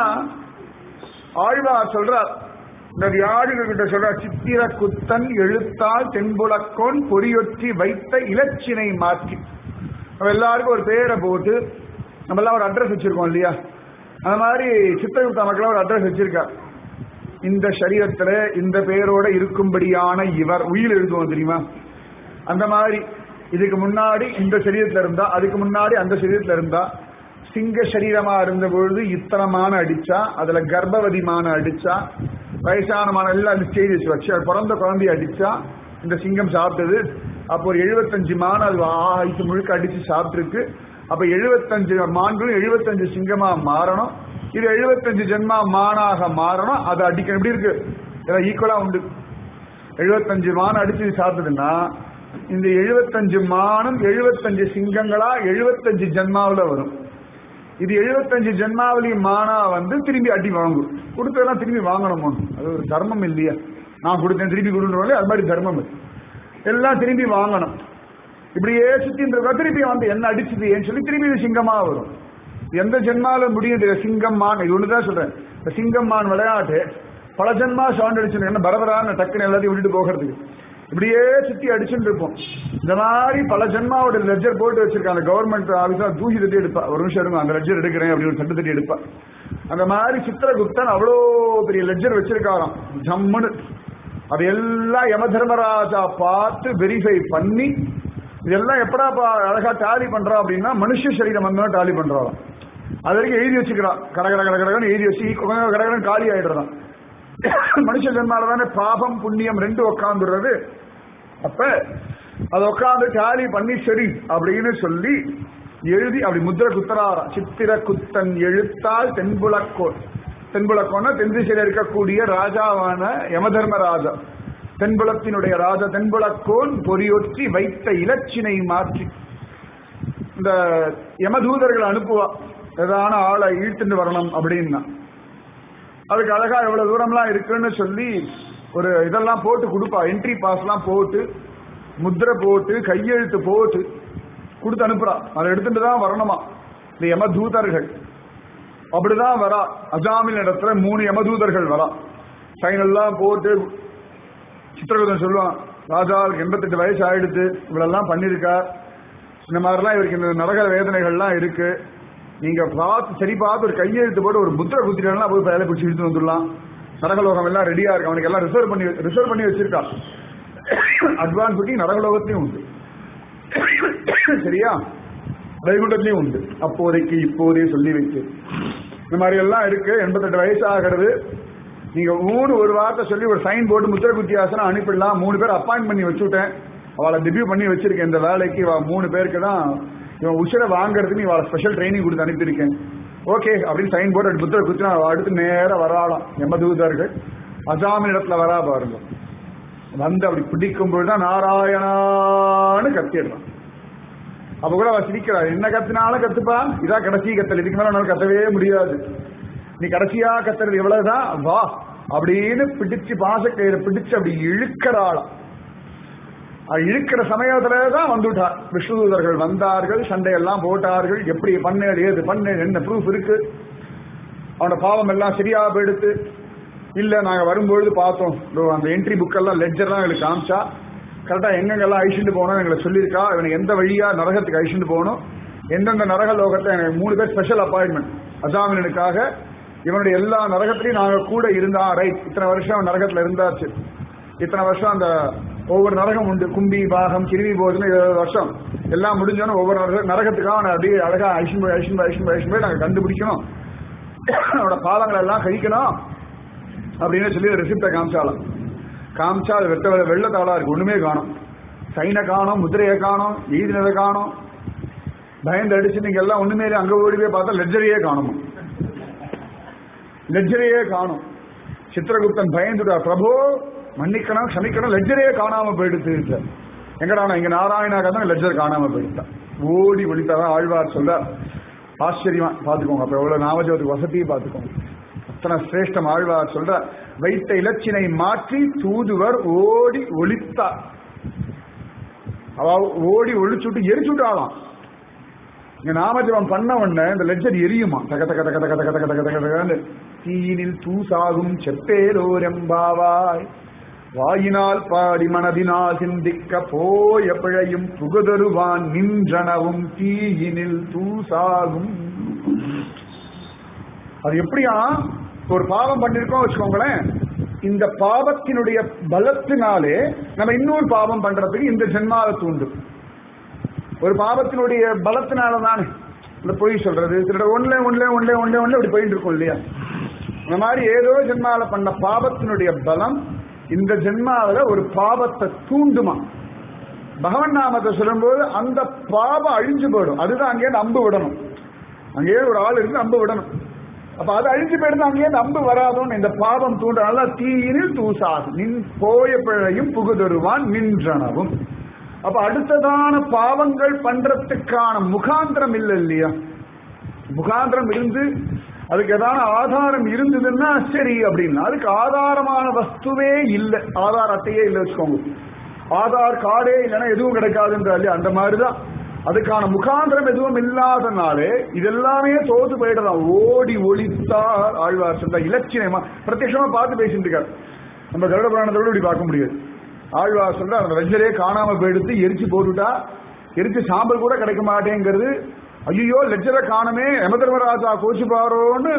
ஆழ்வார் சொல்றார் இந்த வியாதிகள் கிட்ட சொல்றார் சித்திர குத்தன் எழுத்தால் தென்புலக்கோன் பொறியொற்றி வைத்த இலச்சினை மாற்றி நம்ம எல்லாருக்கும் ஒரு பேரை போட்டு நம்ம எல்லாம் ஒரு அட்ரஸ் வச்சிருக்கோம் இல்லையா அந்த மாதிரி சித்திரகுப்த மக்கள் ஒரு அட்ரஸ் வச்சிருக்கார் இந்த சரீரத்துல இந்த பேரோட இருக்கும்படியான இவர் உயிர் எழுதுவோம் தெரியுமா அந்த மாதிரி இதுக்கு முன்னாடி இந்த சரீரத்துல இருந்தா அதுக்கு முன்னாடி அந்த சரீரத்துல இருந்தா சிங்க சரீரமா இருந்த பொழுது இத்தனமான அடிச்சா அதுல கர்ப்பவதிமான அடிச்சா வயசானமான எல்லாம் ஸ்டேஜ் வச்சு வச்சு அது பிறந்த குழந்தைய அடிச்சா இந்த சிங்கம் சாப்பிட்டது அப்போ ஒரு எழுபத்தஞ்சு மான் அது ஆயுசு முழுக்க அடிச்சு சாப்பிட்டுருக்கு அப்ப எழுபத்தஞ்சு மான்களும் எழுபத்தஞ்சு சிங்கமா மாறணும் இது எழுபத்தஞ்சு ஜென்மா மானாக மாறணும் அது அடிக்க எப்படி இருக்கு இதெல்லாம் ஈக்குவலா உண்டு எழுபத்தஞ்சு மான் அடிச்சு சாப்பிட்டதுன்னா இந்த எழுபத்தஞ்சு மானும் எழுபத்தஞ்சு சிங்கங்களா எழுபத்தஞ்சு ஜென்மாவில் வரும் இது எழுபத்தஞ்சு ஜென்மாவளி மானா வந்து திரும்பி அடி வாங்கும் கொடுத்ததெல்லாம் திரும்பி வாங்கணுமோ அது ஒரு தர்மம் இல்லையா நான் கொடுத்தேன் திருப்பி கொடுக்கணும் அது மாதிரி தர்மம் இது. எல்லாம் திரும்பி வாங்கணும் இப்படியே சுத்தின்னு இருக்கா திருப்பி வந்து என்ன அடிச்சது ஏன்னு சொல்லி திரும்பி இது சிங்கமா வரும் எந்த ஜென்மால முடியும் தெரியாது சிங்கம் மான் இது ஒண்ணுதான் சொல்றேன் இந்த சிங்கம் மான் விளையாட்டு பல ஜென்மா சவுண்ட் அடிச்சு என்ன பரபரான டக்குன்னு எல்லாத்தையும் விட்டுட்டு போகிறதுக்கு இப்படியே சுத்தி அடிச்சுட்டு இருப்போம் இந்த மாதிரி பல ஜென்மாவோட லெஜர் போட்டு வச்சிருக்காங்க கவர்மெண்ட் ஆபீஸா தூக்கி தட்டி எடுப்பா ஒரு நிமிஷம் இருக்கும் அந்த லெஜர் எடுக்கிறேன் அப்படின்னு ஒரு சட்டு தட்டி எடுப்பா அந்த மாதிரி சித்திரகுப்தன் அவ்வளோ பெரிய லெஜர் வச்சிருக்காராம் ஜம்முன்னு அது எல்லாம் யம தர்மராஜா பார்த்து வெரிஃபை பண்ணி இதெல்லாம் எப்படா அழகா டாலி பண்றா அப்படின்னா மனுஷ சரீரம் வந்தா டாலி பண்றாராம் அது வரைக்கும் எழுதி வச்சுக்கிறான் கட கட கட கடகன்னு எழுதி வச்சு கடகடன் காலி ஆயிடுறான் மனுஷ ஜென்மால தானே பாபம் புண்ணியம் ரெண்டு உட்காந்துடுறது அப்ப அது உட்காந்து டாலி பண்ணி சரி அப்படின்னு சொல்லி எழுதி அப்படி முத்திர குத்தராராம் சித்திர குத்தன் எழுத்தால் தென்புலக்கோன் தென்புலக்கோன்னா தென் திசையில் இருக்கக்கூடிய ராஜாவான யமதர்மராஜா தென்புலத்தினுடைய ராஜா தென்புலக்கோன் பொறியொற்றி வைத்த இலச்சினை மாற்றி இந்த யமதூதர்கள் அனுப்புவா ஏதான ஆளை இழுத்துட்டு வரணும் அப்படின்னா அதுக்கு அழகா எவ்வளவு தூரம்லாம் இருக்குன்னு சொல்லி ஒரு இதெல்லாம் போட்டு கொடுப்பா என்ட்ரி பாஸ்லாம் போட்டு முத்திரை போட்டு கையெழுத்து போட்டு கொடுத்து அனுப்புறா அதை எடுத்துட்டு தான் வரணுமா இந்த யமதூதர்கள் அப்படிதான் வரா அஜாமில் இடத்துல மூணு யமதூதர்கள் வரா சைன் எல்லாம் போட்டு சித்திரகுதன் சொல்லுவான் ராஜாவுக்கு எண்பத்தெட்டு வயசு ஆயிடுத்து இவ்வளெல்லாம் பண்ணியிருக்கா இந்த மாதிரிலாம் இவருக்கு இந்த நரக வேதனைகள்லாம் இருக்கு நீங்க பார்த்து சரி பார்த்து ஒரு கையெழுத்து போட்டு ஒரு முத்திரை குத்தினா போய் வேலை பிடிச்சி இழுத்து வந்துடலாம் நரகலோகம் எல்லாம் ரெடியா இருக்கு அவனுக்கு எல்லாம் ரிசர்வ் பண்ணி ரிசர்வ் பண்ணி வச்சிருக்கா அட்வான்ஸ் புக்கிங் நரகலோகத்திலையும் உண்டு சரியா வைகுண்டத்திலையும் உண்டு அப்போதைக்கு இப்போதே சொல்லி வைத்து இந்த மாதிரி எல்லாம் இருக்கு எண்பத்தெட்டு வயசு ஆகிறது நீங்க மூணு ஒரு வார்த்தை சொல்லி ஒரு சைன் போட்டு முத்திரை குத்தியாசனம் அனுப்பிடலாம் மூணு பேர் அப்பாயிண்ட் பண்ணி வச்சுட்டேன் அவளை டெபியூ பண்ணி வச்சிருக்கேன் இந்த வேலைக்கு இவ மூணு பேருக்கு தான் இவன் உசிரை வாங்குறதுக்கு இவளை ஸ்பெஷல் ட்ரைனிங் கொடுத்து அனுப்பியிருக்கேன் ஓகே அப்படின்னு சைன் போட்டு முத்திரை குத்தினா அவ அடுத்து நேரா வராளாம் எமதூதர்கள் அசாமின் இடத்துல வரா பாருங்க வந்து அப்படி பிடிக்கும் பொழுதுதான் நாராயணான்னு கத்திடுறான் அப்ப கூட அவ சிரிக்கிறா என்ன கத்தினாலும் கத்துப்பா இதான் கடைசி கத்தல் இதுக்கு மேல உன்னால கத்தவே முடியாது நீ கடைசியா கத்துறது எவ்வளவுதான் வா அப்படின்னு பிடிச்சு பாசக்கயிறு பிடிச்சு அப்படி இழுக்கிறாளாம் அது இழுக்கிற சமயத்துல தான் வந்துட்டா விஷ்ணுதூதர்கள் வந்தார்கள் சண்டையெல்லாம் போட்டார்கள் எப்படி பண்ணு ஏது பண்ணு என்ன ப்ரூஃப் இருக்கு அவனோட பாவம் எல்லாம் சரியா போயிடுத்து இல்ல நாங்க வரும்பொழுது பார்த்தோம் இதோ அந்த என்ட்ரி புக்கெல்லாம் லெட்ஜர்லாம் எங்களுக்கு காமிச்சா கரெக்டா எங்கெங்கெல்லாம் அழிச்சுட்டு போகணும் எங்களை சொல்லியிருக்கா இவனுக்கு எந்த வழியா நரகத்துக்கு அழிச்சுட்டு போகணும் எந்தெந்த நரக லோகத்தை எனக்கு மூணு பேர் ஸ்பெஷல் அப்பாயின்மெண்ட் அசாமினுக்காக இவனுடைய எல்லா நரகத்திலையும் நாங்க கூட இருந்தா ரைட் இத்தனை வருஷம் அவன் நரகத்துல இருந்தாச்சு இத்தனை வருஷம் அந்த ஒவ்வொரு நரகம் உண்டு கும்பி பாகம் கிருமி போதுன்னு இருபது வருஷம் எல்லாம் முடிஞ்சோன்னு ஒவ்வொரு நரக- நரகத்துக்காக அவனை அப்படியே அழகா ஐஷன் போய் ஐஷன் போய் ஐஷன் போய் ஐஷன் போய் நாங்கள் கண்டுபிடிக்கணும் அவனோட பாதங்களை எல்லாம் கழிக்கணும் அப்படின்னு சொல்லி ரெசிப்டை காமிச்சாலாம் காமிச்சா அது வெட்ட வெள்ள- வெள்ளத்தாளா இருக்கு ஒண்ணுமே காணும் சைனை காணும் முதிரையை காணும் எழுதினதை காணும் பயந்து அடிச்சு நீங்க எல்லாம் ஒண்ணுமே இல்லை. அங்க ஓடி போய் பார்த்தா லெஜரையே காணுமா லெஜரையே காணும் சித்திரகுப்தன் பயந்துட்டார் பிரபு மன்னிக்கணும் க்ஷமிக்கணும் லெஜரையே காணாம போயிடுத்து எங்கடானா இங்க நாராயணா தான் லெஜர் காணாம போயிட்டான் ஓடி ஒளித்தாதான் ஆழ்வார் சொல்றார் ஆச்சரியமா பாத்துக்கோங்க அப்ப எவ்வளவு நாமஜோத்துக்கு வசதியை பாத்துக்கோங்க அத்தனை சிரேஷ்டம் ஆழ்வார் சொல்ற வைத்த இலச்சினை மாற்றி தூதுவர் ஓடி ஒளித்தார் அவ ஓடி ஒளிச்சுட்டு எரிச்சுட்டாளாம் இங்க நாமஜபம் பண்ண உடனே இந்த லெஜர் எரியுமா தக தக தக தக தக தக தக தக தகன்னு தீயினில் தூசாகும் செப்பேலோரெம்பாவாய் வாயினால் பாடி மனதினால் சிந்திக்க போய பிழையும் புகுதருவான் நின்றனவும் தீயினில் தூசாகும் அது எப்படியா ஒரு பாவம் பண்ணிருக்கோம் வச்சுக்கோங்களேன் இந்த பாவத்தினுடைய பலத்தினாலே நம்ம இன்னொரு பாவம் பண்றதுக்கு இந்த ஜென்மாவை தூண்டும் ஒரு பாவத்தினுடைய பலத்தினால தானே இந்த பொய் சொல்றது திருட only only only only only இப்படி போயிட்டு இருக்கும் இல்லையா இந்த மாதிரி ஏதோ ஜென்மால பண்ண பாவத்தினுடைய பலம் இந்த ஜென்மாவில ஒரு பாவத்தை தூண்டுமா பகவன் நாமத்தை சொல்லும்போது அந்த பாவம் அழிஞ்சு போயிடும் அதுதான் அங்கேயே அம்பு விடணும் அங்கேயே ஒரு ஆள் இருந்து அம்பு விடணும் அப்ப அது அழிஞ்சு போயிடுது அங்கேயே அம்பு வராதோன்னு இந்த பாவம் தூண்டுறனால தீயினில் தூசாது நின் போய பிழையும் புகுதொருவான் நின்றனவும் அப்ப அடுத்ததான பாவங்கள் பண்றதுக்கான முகாந்திரம் இல்லை இல்லையா முகாந்திரம் இருந்து அதுக்கு ஏதான ஆதாரம் இருந்ததுன்னா சரி அப்படின்னா அதுக்கு ஆதாரமான வஸ்துவே இல்லை ஆதார் அட்டையே இல்லை வச்சுக்கோங்க ஆதார் கார்டே இல்லைன்னா எதுவும் கிடைக்காதுன்ற இல்லையா அந்த மாதிரிதான் அதுக்கான முகாந்திரம் எதுவும் இல்லாதனாலே இதெல்லாமே தோத்து போயிடலாம் ஓடி ஒளித்தார் ஆழ்வார் சொல்ற இலட்சியமா பிரத்யட்சமா பார்த்து பேசிட்டு இருக்காரு நம்ம கருட புராணத்தோட இப்படி பார்க்க முடியாது ஆழ்வார் சொல்ற அந்த வெஞ்சரே காணாம போயிடுத்து எரிச்சு போட்டுட்டா எரிச்சு சாம்பல் கூட கிடைக்க மாட்டேங்கிறது ஐயோ லெஜரை காணமே யமதர்மராஜா கோச்சு பாரோன்னு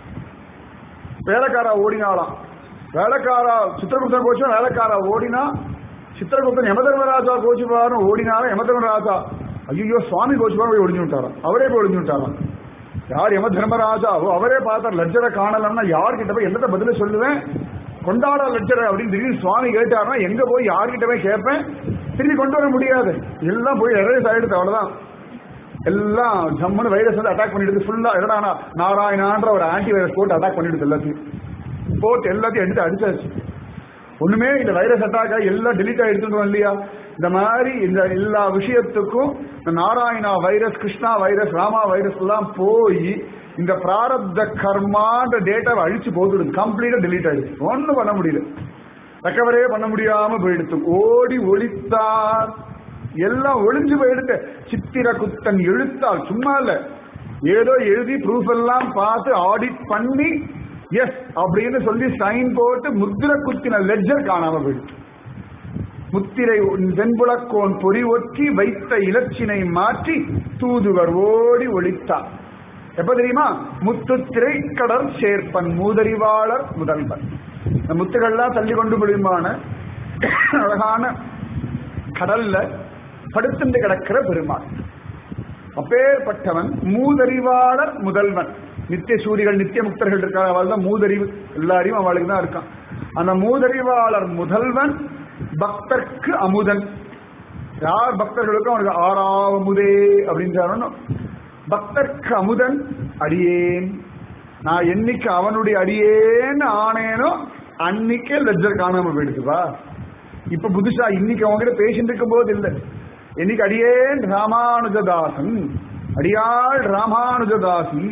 வேலைக்காரா ஓடினாலாம் வேலைக்காரா சித்திரகுப்தன் கோச்சு வேலைக்காரா ஓடினா சித்திரகுப்தன் யமதர்மராஜா கோச்சு பாருன்னு ஓடினாலும் யமதர்மராஜா ஐயோ சுவாமி கோச்சு பாரு போய் ஒளிஞ்சு விட்டாராம் அவரே போய் ஒளிஞ்சு விட்டாராம் யார் யம தர்மராஜாவோ அவரே பார்த்தார் லட்சரை காணலன்னா யார்கிட்ட போய் என்னத்த பதில சொல்லுவேன் கொண்டாட லட்சரை அப்படின்னு திடீர்னு சுவாமி கேட்டாருன்னா எங்க போய் யார்கிட்ட போய் கேட்பேன் திரும்பி கொண்டு வர முடியாது எல்லாம் போய் எரேஸ் ஆயிடுது அவ்வளவுதான் எல்லாம் ஜம்முன்னு வைரஸ் வந்து அட்டாக் பண்ணிடுது ஃபுல்லா என்னடா நாராயணான்ற ஒரு ஆன்டி வைரஸ் போட்டு அட்டாக் பண்ணிடுது எல்லாத்தையும் போட்டு எல்லாத்தையும் எடுத்து அடிச்சாச்சு ஒண்ணுமே இந்த வைரஸ் அட்டாக் ஆகி எல்லாம் டெலிட் ஆயிடுச்சுன்றோம் இல்லையா இந்த மாதிரி இந்த எல்லா விஷயத்துக்கும் இந்த Narayana virus Krishna virus Rama virus எல்லாம் போய் இந்த பிராரப்த கர்மான்ற டேட்டாவை அழிச்சு போட்டுடுது கம்ப்ளீட்டா டெலீட் ஆயிடுச்சு ஒண்ணும் பண்ண முடியல ரெக்கவரே பண்ண முடியாம போயிடுச்சு ஓடி ஒளித்தார் எல்லாம் ஒளிஞ்சு போயிடுது சித்திர குத்தன் எழுத்தால் சும்மா இல்ல ஏதோ எழுதி ப்ரூஃப் எல்லாம் பார்த்து ஆடிட் பண்ணி எஸ் அப்படின்னு சொல்லி சைன் போட்டு முத்திர குத்தின லெஜர் காணாம போயிடுச்சு முத்திரை வெண்புலக்கோன் பொறி ஒற்றி வைத்த இலச்சினை மாற்றி தூதுவர் ஓடி ஒளித்தார் எப்ப தெரியுமா முத்து திரைக்கடல் சேர்ப்பன் மூதறிவாளர் முதல்வன் இந்த முத்துகள்லாம் தள்ளி கொண்டு முடியுமான அழகான கடல்ல படுத்துண்டு கிடக்கிற பெருமாள் அப்பேற்பட்டவன் மூதறிவாளர் முதல்வன் நித்திய சூரிகள் நித்திய முக்தர்கள் இருக்காங்க அவள் தான் மூதறிவு எல்லாரையும் அவளுக்கு தான் இருக்கான் அந்த மூதறிவாளர் முதல்வன் பக்தர்க்கு அமுதன் யார் பக்தர்களுக்கும் அவனுக்கு ஆறாவமுதே அப்படின்னு பக்தர்க்கு அமுதன் அடியேன் நான் என்னைக்கு அவனுடைய அடியேன்னு ஆனேனோ அன்னைக்கே லெஜர் காணாம போயிடுச்சுப்பா இப்ப புதுசா இன்னைக்கு அவங்ககிட்ட பேசிட்டு இருக்கும் போது இல்லை என்னைக்கு அடியேன் ராமானுஜதாசன் அடியாள் ராமானுஜதாசி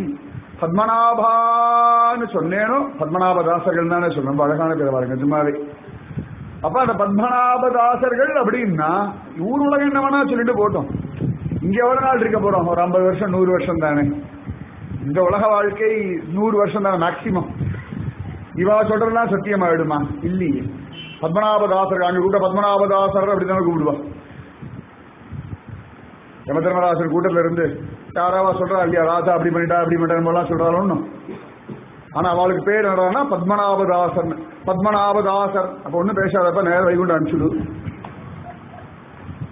பத்மநாபான்னு சொன்னேனோ பத்மநாபதாசர்கள் தானே சொல்லணும் அழகான பேர் பாருங்க நிஜமாவே அப்ப அந்த பத்மநாபதாசர்கள் அப்படின்னா ஊர் உலகம் என்ன வேணா சொல்லிட்டு போட்டோம் இங்க எவ்வளவு நாள் இருக்க போறோம் ஒரு ஐம்பது வருஷம் நூறு வருஷம் தானே இந்த உலக வாழ்க்கை நூறு வருஷம் தானே மேக்சிமம் இவா சொல்றதெல்லாம் சத்தியமாயிடுமா இல்லையே பத்மநாபதாசர் அங்க கூட பத்மநாபதாசர் அப்படிதான் கூப்பிடுவா யமதர்மராசர் கூட்டத்துல இருந்து யாராவா சொல்றா இல்லையா ராஜா அப்படி பண்ணிட்டா அப்படி பண்ணிட்டா சொல்றாலும் ஆனா அவளுக்கு பேர் என்னடான்னா பத்மநாபதாசர் பத்மநாபதாசர் அப்ப ஒண்ணும் பேசாதப்ப நேரம் வைகுண்டம் அனுப்பிச்சுடு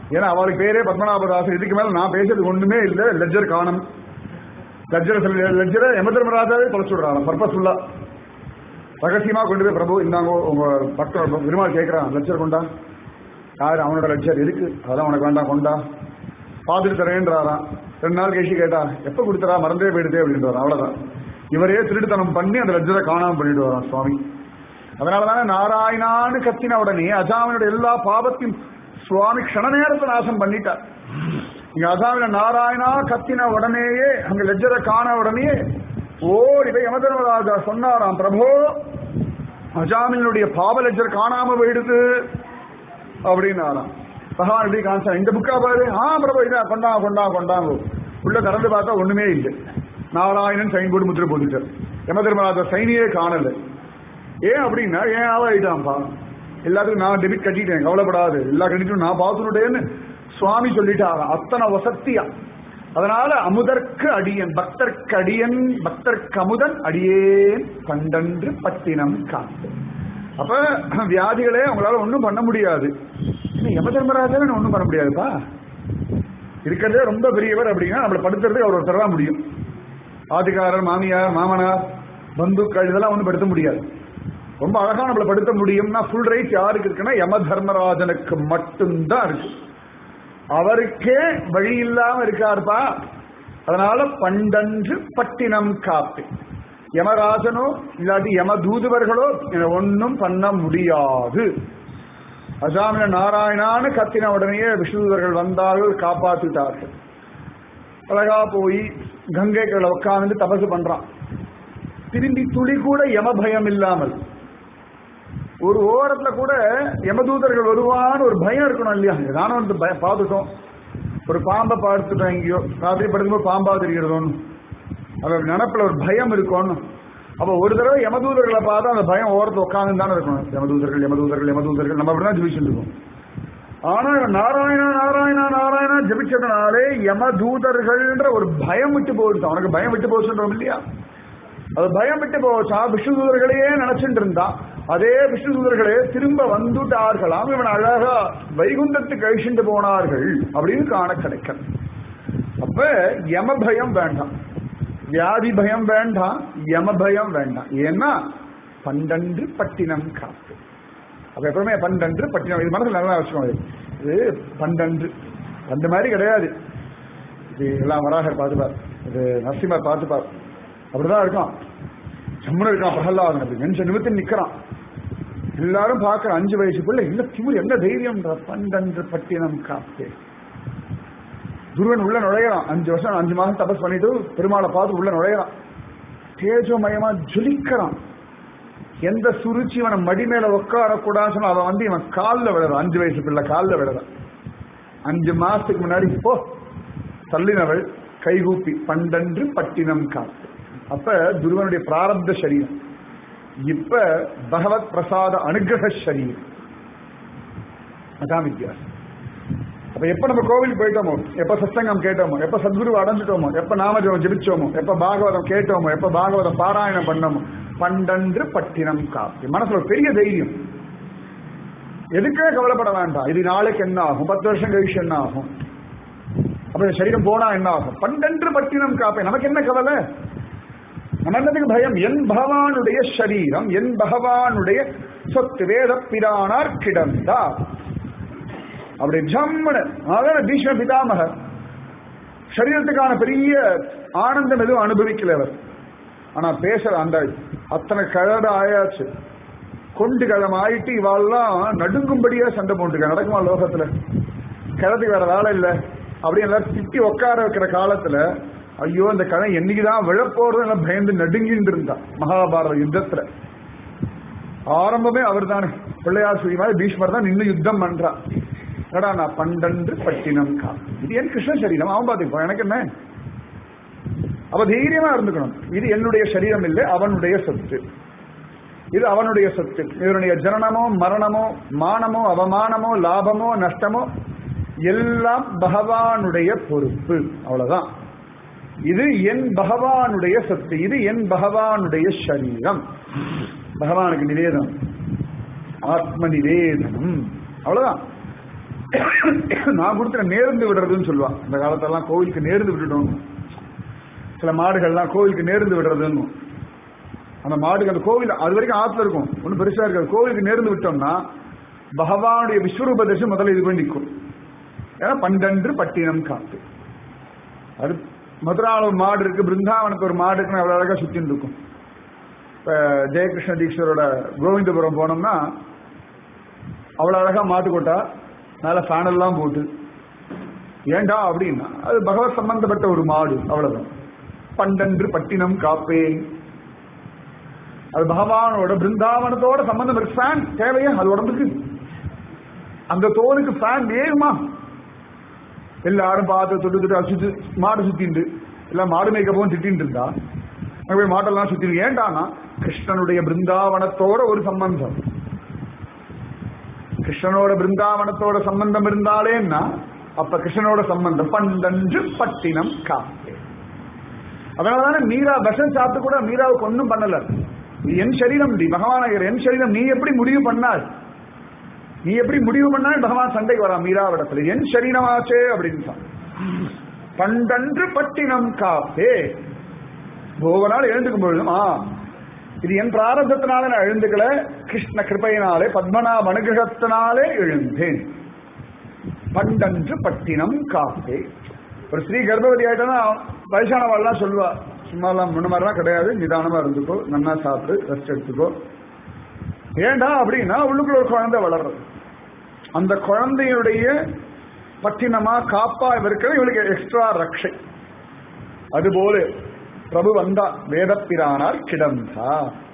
ஏன்னா அவளுக்கு பேரே பத்மநாபதாசன் இதுக்கு மேல நான் பேசுறது ஒண்ணுமே இல்லை லெஜர் காணும் லெஜர் லெஜரை யம தர்மராஜாவே தொலைச்சு விடுறாங்க பர்பஸ்ஃபுல்லா ரகசியமா கொண்டு போய் பிரபு இந்தாங்க உங்க பக்தர் பெருமாள் கேட்கறான் லெஜர் கொண்டா யார் அவனோட லெஜர் இருக்கு அதான் உனக்கு வேண்டாம் கொண்டா பார்த்துட்டு தரேன்றாராம் ரெண்டு நாள் கழிச்சு கேட்டா எப்ப கொடுத்தரா மறந்தே போயிடுதே அப்படின்றாரு அவ்வளவுதான் இவரே திருட்டுத்தனம் பண்ணி அந்த லெஜரை காணாம பண்ணிட்டு வரான் சுவாமி அதனாலதானே நாராயணான்னு கத்தின உடனே அஜாமினோட எல்லா பாவத்தையும் சுவாமி க்ஷண நேரத்தை நாசம் பண்ணிட்டார் இங்க அசாமில நாராயணா கத்தின உடனேயே அங்க லெஜரை காண உடனே ஓடி போய் யமதர்மராஜா சொன்னாராம் பிரபோ அஜாமினுடைய பாவ லெஜர் காணாம போயிடுது அப்படின்னாராம் பகவான் எப்படி காமிச்சா இந்த புக்கா பாரு ஆ பிரபு இதா கொண்டா கொண்டா கொண்டாங்க உள்ள திறந்து பார்த்தா ஒண்ணுமே இல்லை நாராயணன் சைன் போட்டு முத்திரை போட்டுட்டார் யமதர்மராஜா சைனியே காணல ஏன் அப்படின்னா ஏன் ஆவ ஆயிட்டான்ப்பா எல்லாத்துக்கும் நான் டெபிட் கட்டிட்டேன் கவலைப்படாது எல்லா கிரெடிட்டும் நான் பார்த்துட்டேன்னு சுவாமி சொல்லிட்டாரா அத்தனை வசத்தியா அதனால அமுதற்கு அடியன் பக்தர்க்கு அடியன் பக்தர்க்கு அமுதன் அடியேன் பண்டன்று பட்டினம் காத்து அப்ப வியாதிகளே அவங்களால ஒண்ணும் பண்ண முடியாது யம தர்மராஜாவே ஒண்ணும் பண்ண முடியாதுப்பா இருக்கிறதே ரொம்ப பெரியவர் அப்படின்னா நம்மளை படுத்துறதுக்கு அவர் ஒருத்தர் தான் முடியும் ஆதிகாரர் மாமியார் மாமனார் பந்துக்கள் இதெல்லாம் ஒன்றும் படுத்த முடியாது ரொம்ப அழகா நம்மளை படுத்த முடியும்னா ஃபுல் ரைட் யாருக்கு இருக்குன்னா யம தர்மராஜனுக்கு மட்டும்தான் இருக்கு அவருக்கே வழி இல்லாம இருக்காருப்பா அதனால பண்டன்று பட்டினம் காப்பு யமராஜனோ இல்லாட்டி யம தூதுவர்களோ ஒன்னும் பண்ண முடியாது அசாமில நாராயணான்னு கத்தின உடனேயே விஷ்ணுதூதர்கள் வந்தார்கள் காப்பாத்திட்டார்கள் அழகா போய் கங்கை கீழே உட்கார்ந்து தபசு பண்றான் திரும்பி துளி கூட யம பயம் இல்லாமல் ஒரு ஓரத்துல கூட யமதூதர்கள் வருவான்னு ஒரு பயம் இருக்கணும் இல்லையா ஏதான வந்து பயம் பார்த்துட்டோம் ஒரு பாம்பை பார்த்துட்டோம் எங்கேயோ ராத்திரி படுக்கும்போது பாம்பா தெரிகிறதோன்னு அது நினப்புல ஒரு பயம் இருக்கணும் அப்ப ஒரு தடவை யமதூதர்களை பார்த்தா அந்த பயம் ஓரத்துல உட்காந்து தானே இருக்கணும் யமதூதர்கள் யமதூதர்கள் யமதூதர்கள் நம்ம அப்படிதான் ஜெபிச்சுட்டு இருக்கோம் ஆனா நாராயணா நாராயணா நாராயணா ஜபிச்சதுனாலே யமதூதர்கள்ன்ற ஒரு பயம் விட்டு போயிடுச்சு அவனுக்கு பயம் விட்டு போச்சுன்றோம் இல்லையா அது பயம் விட்டு போச்சா விஷ்ணுதூதர்களையே நினைச்சுட்டு இருந்தா அதே விஷ்ணுதூதர்களே திரும்ப வந்துட்டார்களாம் இவன் அழகா வைகுந்தத்துக்கு அழிச்சுட்டு போனார்கள் அப்படின்னு காண கிடைக்கும் அப்ப யம பயம் வேண்டாம் வியாதி பயம் வேண்டாம் யம பயம் வேண்டாம் ஏன்னா பண்டன்று பட்டினம் காத்து அப்ப எப்பவுமே பண்டன்று பட்டினம் இது மனசுல நல்லா வச்சுக்கோங்க இது பண்டன்று அந்த மாதிரி கிடையாது இது எல்லாம் வராகர் பார்த்துப்பார் இது நரசிம்மர் பார்த்துப்பார் அப்படிதான் இருக்கான் சம்மன இருக்கான் பிரகலாதன் அப்படி நெஞ்ச நிமித்தம் நிக்கிறான் எல்லாரும் பார்க்கிற அஞ்சு வயசு பிள்ளை இல்ல திமிர் என்ன தைரியம் பண்டன்று பட்டினம் காத்தே துருவன் உள்ள நுழையறான் அஞ்சு வருஷம் அஞ்சு மாசம் தபஸ் பண்ணிட்டு பெருமாளை பார்த்து உள்ள நுழையறான் தேஜோமயமா ஜொலிக்கிறான் எந்த சுருச்சி இவனை மடி மேல உட்காரக்கூடாதுன்னு அவன் வந்து இவன் காலில் விழுறான் அஞ்சு வயசு பிள்ளை காலில் விழுறான் அஞ்சு மாசத்துக்கு முன்னாடி போ தள்ளினவள் கைகூப்பி பண்டன்று பட்டினம் காத்து அப்ப துருவனுடைய பிராரப்த சரீரம் இப்ப பகவத் பிரசாத அனுகிரக சரீரம் அதான் வித்தியாசம் அப்ப எப்ப நம்ம கோவிலுக்கு போயிட்டோமோ எப்ப சத்சங்கம் கேட்டோமோ எப்ப சத்குரு அடைஞ்சிட்டோமோ எப்ப நாமஜபம் ஜபிச்சோமோ எப்ப பாகவதம் கேட்டோமோ எப்ப பாகவதம் பாராயணம் பண்ணோமோ பண்டன்று பட்டினம் காப்பி மனசுல ஒரு பெரிய தைரியம் எதுக்கே கவலைப்பட வேண்டாம் இது நாளைக்கு என்ன ஆகும் பத்து வருஷம் கழிச்சு என்ன ஆகும் அப்ப இந்த சரீரம் போனா என்ன ஆகும் பண்டன்று பட்டினம் காப்பேன் நமக்கு என்ன கவலை நம்ம என்னதுக்கு பயம் என் பகவானுடைய சரீரம் என் பகவானுடைய சொத்து வேத பிரானார் கிடந்தா அப்படி ஜம்மனு அதான் பீஷ்ம பிதாமகர் சரீரத்துக்கான பெரிய ஆனந்தம் எதுவும் அனுபவிக்கல அவர் ஆனா பேசுற அந்த அத்தனை கழட ஆயாச்சு கொண்டு கழம் ஆயிட்டு இவாள்லாம் நடுங்கும்படியா சண்டை போட்டுக்க நடக்குமா லோகத்துல கிழத்துக்கு வேற வேலை இல்லை அப்படி எல்லாரும் திட்டி உட்கார வைக்கிற காலத்துல ஐயோ இந்த கதை என்னைக்குதான் விழப்போறது பயந்து நடுங்கிட்டு இருந்தா மகாபாரத யுத்தத்துல ஆரம்பமே அவர் தானே பிள்ளையார் சுயமா பீஷ்மர் தான் நின்று யுத்தம் பண்றான் கடா நான் பண்டன்று பட்டினம் கா இது என் கிருஷ்ண சரீரம் அவன் பார்த்துப்போம் எனக்கு என்ன அவ தைரியமா இருந்துக்கணும் இது என்னுடைய சரீரம் இல்லை அவனுடைய சொத்து இது அவனுடைய சொத்து இதனுடைய ஜனனமோ மரணமோ மானமோ அவமானமோ லாபமோ நஷ்டமோ எல்லாம் பகவானுடைய பொறுப்பு அவ்வளவுதான் இது என் பகவானுடைய சொத்து இது என் பகவானுடைய சரீரம் பகவானுக்கு நிவேதனம் ஆத்ம நிவேதனம் அவ்வளவுதான் நான் கொடுத்துற நேர்ந்து விடுறதுன்னு சொல்லுவான் இந்த காலத்தெல்லாம் கோவிலுக்கு நேர்ந்து விட்டுட்டோம் சில மாடுகள்லாம் கோவிலுக்கு நேர்ந்து விடுறதுன்னு அந்த மாடுகள் அந்த கோவில் அது வரைக்கும் ஆத்துல இருக்கும் ஒன்றும் பெருசா இருக்காது கோவிலுக்கு நேர்ந்து விட்டோம்னா பகவானுடைய விஸ்வரூப தரிசனம் முதல்ல இது போய் நிற்கும் ஏன்னா பண்டன்று பட்டினம் காத்து அது மதுராவில் ஒரு மாடு இருக்கு பிருந்தாவனத்து ஒரு மாடு இருக்குன்னு அவ்வளோ அழகாக சுத்தின்னு இருக்கும் இப்போ ஜெயகிருஷ்ண தீக்ஷரோட கோவிந்தபுரம் போனோம்னா அவ்வளோ அழகா மாட்டு கொட்டா மேலே ஃபேன் எல்லாம் போட்டு ஏண்டா அப்படின்னா அது பகவத் சம்பந்தப்பட்ட ஒரு மாடு அவ்வளவுதான் பண்டன்று பட்டினம் காப்பே அது பகவானோட பிருந்தாவனத்தோட சம்பந்தம் இருக்கு ஃபேன் தேவையா அது உடம்புக்கு அந்த தோலுக்கு ஃபேன் வேணுமா எல்லாரும் பார்த்து தொட்டு தொட்டு அது சுத்தி மாடு சுத்திண்டு எல்லாம் மாடு மேய்க்க போகும் திட்டின்னு இருந்தா அங்க போய் மாட்டெல்லாம் சுத்தி ஏண்டானா கிருஷ்ணனுடைய பிருந்தாவனத்தோட ஒரு சம்பந்தம் கிருஷ்ணனோட பிருந்தாவனத்தோட சம்பந்தம் இருந்தாலேன்னா அப்ப கிருஷ்ணனோட சம்பந்தம் பண்டன்று பட்டினம் காப்பே அதனாலதானே மீரா விஷம் சாப்பிட்டு கூட மீராவுக்கு ஒன்றும் பண்ணல இது என் சரீரம் டி பகவான் என் சரீரம் நீ எப்படி முடிவு பண்ணால் நீ எப்படி முடிவு பண்ணால் பகவான் சண்டைக்கு வரா மீராவிடத்துல என் சரீரமாச்சே அப்படின்னு சொன்னான். பண்டன்று பட்டினம் காப்பே ஒவ்வொரு நாள் எழுந்துக்கும் பொழுதும் ஆ இது என் பிராரதத்தினால நான் எழுந்துக்கல கிருஷ்ண கிருபையினாலே பத்மநாப அனுகிரகத்தினாலே எழுந்தேன் பண்டன்று பட்டினம் காப்பே ஒரு ஸ்ரீ கர்ப்பவதி ஆயிட்டா வயசானவாள்லாம் சொல்லுவா சும்மாலாம் முன்ன மாதிரிலாம் கிடையாது நிதானமா இருந்துக்கோ நன்னா சாப்பிட்டு ரெஸ்ட் எடுத்துக்கோ ஏண்டா அப்படின்னா உள்ளுக்குள்ள ஒரு குழந்தை வளர்றது அந்த குழந்தையுடைய பட்டினமா காப்பா இருக்கிறது இவளுக்கு எக்ஸ்ட்ரா ரக்ஷை அதுபோல பிரபு வந்தா வேதப்பிரானார் கிடந்தா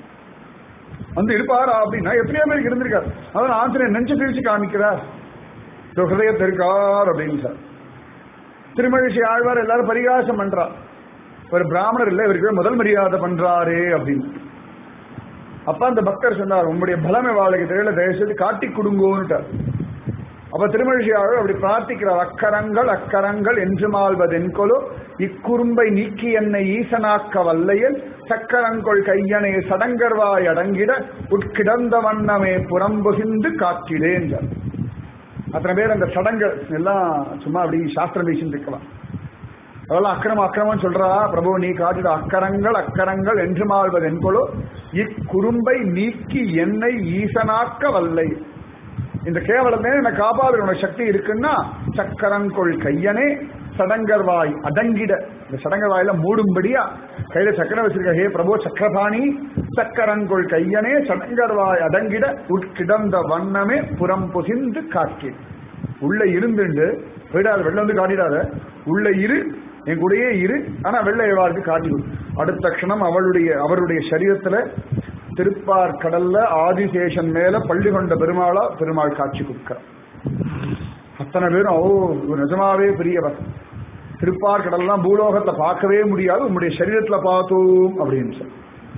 வந்து இருப்பாரா அப்படின்னா எத்தனையோ பேருக்கு இருந்திருக்கார் அதான் ஆசிரியர் நெஞ்சு பிரிச்சு காமிக்கிறார் இதோ ஹிருதயத்தில் இருக்கார் அப்படின்னு சார் திருமழிசை ஆழ்வார் எல்லாரும் பரிகாசம் பண்றா ஒரு பிராமணர் இல்ல இவருக்கு முதல் மரியாதை பண்றாரு அப்படின்னு அப்ப அந்த பக்தர் சொன்னார் உங்களுடைய பலமை வாழ்க்கை தெரியல தயவுசெய்து காட்டி கொடுங்கோன்னுட்டார் அப்ப திருமழிசையாளர் அப்படி பிரார்த்திக்கிறார் அக்கரங்கள் அக்கரங்கள் என்று மாழ்வதென்கொலோ இக்குறும்பை நீக்கி என்னை ஈசனாக்க வல்லையில் சக்கரங்கொள் கையனை சடங்கர்வாய் அடங்கிட உட்கிடந்த வண்ணமே புறம்புகிந்து காட்டிடேன் அத்தனை பேர் அந்த சடங்கள் எல்லாம் சும்மா அப்படி சாஸ்திரம் பேசிட்டு இருக்கலாம் அதெல்லாம் அக்கிரம அக்கிரமம் சொல்றா பிரபு நீ காட்டிட அக்கரங்கள் அக்கரங்கள் என்று மாழ்வது என்போலோ இக்குறும்பை நீக்கி என்னை ஈசனாக்க வல்லை இந்த கேவலமே என்னை காப்பாடுற சக்தி இருக்குன்னா சக்கரங்கொள் கையனே சடங்கர்வாய் அடங்கிட இந்த சடங்கர்வாயில மூடும்படியா கையில சக்கரம் வச்சிருக்க ஹே பிரபு சக்கரபாணி சக்கரங்கொள் கையனே சடங்கர்வாய் அடங்கிட உட்கிடந்த வண்ணமே புறம் புசிந்து காக்கி உள்ள இருந்துண்டு போயிடாத வெளில வந்து காட்டிடாத உள்ள இரு என் கூடயே இரு ஆனா வெள்ளை வாழ்க்கை காட்டி கொடு. அடுத்த க்ஷணம் அவளுடைய அவருடைய சரீரத்துல திருப்பார் கடல்ல ஆதிசேஷன் மேல பள்ளி கொண்ட பெருமாளா பெருமாள் காட்சி கொடுக்கிறார் அத்தனை பேரும் ஓ இவர் நிஜமாவே பெரியவர் திருப்பார் கடல்லாம் பூலோகத்தை பார்க்கவே முடியாது உங்களுடைய சரீரத்துல பார்த்தோம் அப்படின்னு சொல்லி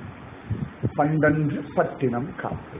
பண்டன்று பட்டினம் காப்பு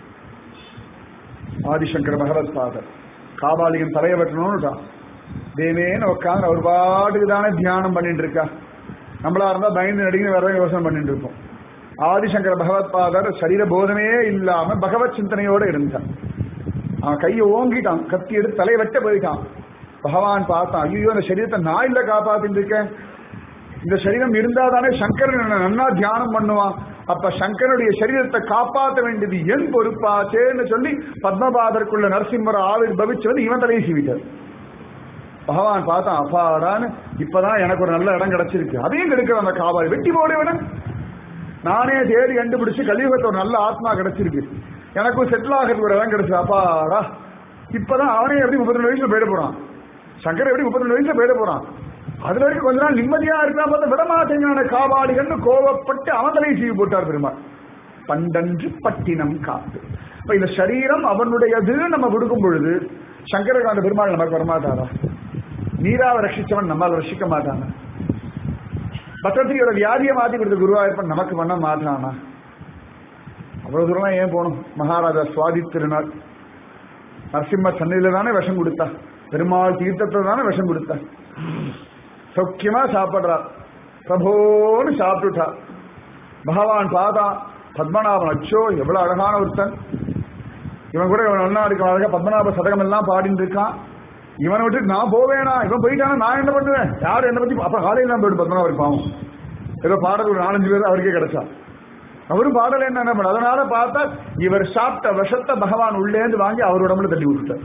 ஆதிசங்கர பகவத் பாதர் காபாலிகன் தலையை வெட்டணும்னு தேவேன்னு உட்காந்து அவர் பாட்டுக்கு தானே தியானம் பண்ணிட்டு இருக்கா நம்மளா இருந்தா பயந்து நடிகை வேற யோசனை பண்ணிட்டு இருப்போம் ஆதிசங்கர பகவத் பாதர் சரீர போதமே இல்லாம பகவத் சிந்தனையோட இருந்தான் அவன் கையை ஓங்கிட்டான் கத்தி எடுத்து தலையை வெட்ட போயிட்டான் பகவான் பார்த்தான் ஐயோ இந்த சரீரத்தை நான் இல்ல காப்பாத்திட்டு இருக்கேன் இந்த சரீரம் இருந்தா தானே சங்கரன் என்னை நன்னா தியானம் பண்ணுவான் அப்ப சங்கரனுடைய சரீரத்தை காப்பாற்ற வேண்டியது என் பொறுப்பாச்சேன்னு சொல்லி பத்மபாதருக்குள்ள நரசிம்மர் ஆவிர் பவிச்சு வந்து இவன் தலையை சீவிட்டார் பகவான் பார்த்தான் அப்பாடான்னு இப்பதான் எனக்கு ஒரு நல்ல இடம் கிடைச்சிருக்கு அதையும் கெடுக்கிற அந்த காவாய் வெட்டி போட விட நானே தேடி கண்டுபிடிச்சு கலியுகத்தை ஒரு நல்ல ஆத்மா கிடைச்சிருக்கு எனக்கும் செட்டில் ஆகிறதுக்கு ஒரு இடம் கிடைச்சது அப்பாடா இப்பதான் அவனே எப்படி முப்பத்தி ரெண்டு வயசுல போயிட போறான் சங்கர் எப்படி முப்பத்தி ரெண்டு வயசுல போயிட போறான் அது வரைக்கும் கொஞ்ச நாள் நிம்மதியா இருக்கா பார்த்தா விடமாட்டேங்கான காவாளிகள்னு கோவப்பட்டு அவன் தலையை சீவி போட்டார் பெருமாள் பண்டன்று பட்டினம் காத்து இப்ப இந்த சரீரம் அவனுடையது நம்ம கொடுக்கும் பொழுது சங்கரகாந்த பெருமாள் நமக்கு வரமாட்டாரா நீராவை ரட்சிச்சவன் நம்மால் ரட்சிக்க மாட்டானா பத்திரத்திரியோட வியாதியை மாத்தி கொடுத்த குருவாயிருப்பன் நமக்கு பண்ண மாட்டானா அவ்வளவு தூரம் ஏன் போகணும் மகாராஜா சுவாதி திருநாள் நரசிம்ம சன்னில தானே விஷம் கொடுத்தா பெருமாள் தீர்த்தத்தில் தானே விஷம் கொடுத்தா சௌக்கியமா சாப்பிடுறா பிரபோன்னு சாப்பிட்டுட்டா பகவான் பாதா பத்மநாபன் அச்சோ எவ்வளவு அழகான ஒருத்தன் இவன் கூட இவன் நல்லா இருக்கான் அழகா பத்மநாப சதகம் எல்லாம் பாடிட்டு இருக்கான் இவனை விட்டு நான் போவேனா இவன் போயிட்டானா நான் என்ன பண்ணுவேன் யார் என்ன பத்தி அப்ப காலையில் நான் போயிட்டு பத்மநாபர் பாவம் ஏதோ பாடல் ஒரு நாலஞ்சு பேர் அவருக்கே கிடைச்சா அவரும் பாடல என்ன என்ன பண்ண அதனால பார்த்தா இவர் சாப்பிட்ட விஷத்தை பகவான் உள்ளேந்து வாங்கி அவர் உடம்புல தள்ளி விட்டுட்டார்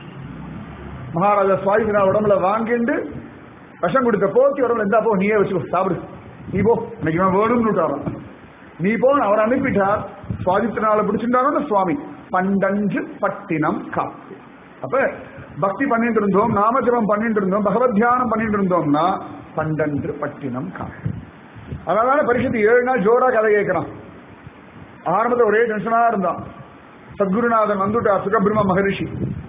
மகாராஜா சுவாமினா உடம்புல வாங்கிண்டு விஷம் கொடுத்த போக்கி உடம்புல இருந்தா போ நீயே வச்சுக்கோ சாப்பிடு நீ போ இன்னைக்கு இவன் வேணும்னு விட்டாராம் நீ போ அவர் அனுப்பிட்டார் சுவாதித்தனால பிடிச்சிருந்தாலும் சுவாமி பண்டன்று பட்டினம் காப்பு அப்ப பக்தி பண்ணிட்டு இருந்தோம் நாமஜபம் பண்ணிட்டு இருந்தோம் பகவத் தியானம் பண்ணிட்டு இருந்தோம்னா பண்டன்று பட்டினம் காப்பு அதனால பரிசுத்து ஏழு நாள் ஜோரா கதை கேட்கிறான் ஆரம்பத்தில் ஒரே டென்ஷனா இருந்தான் சத்குருநாதன் வந்துட்டா சுகபிரம்ம மகரிஷி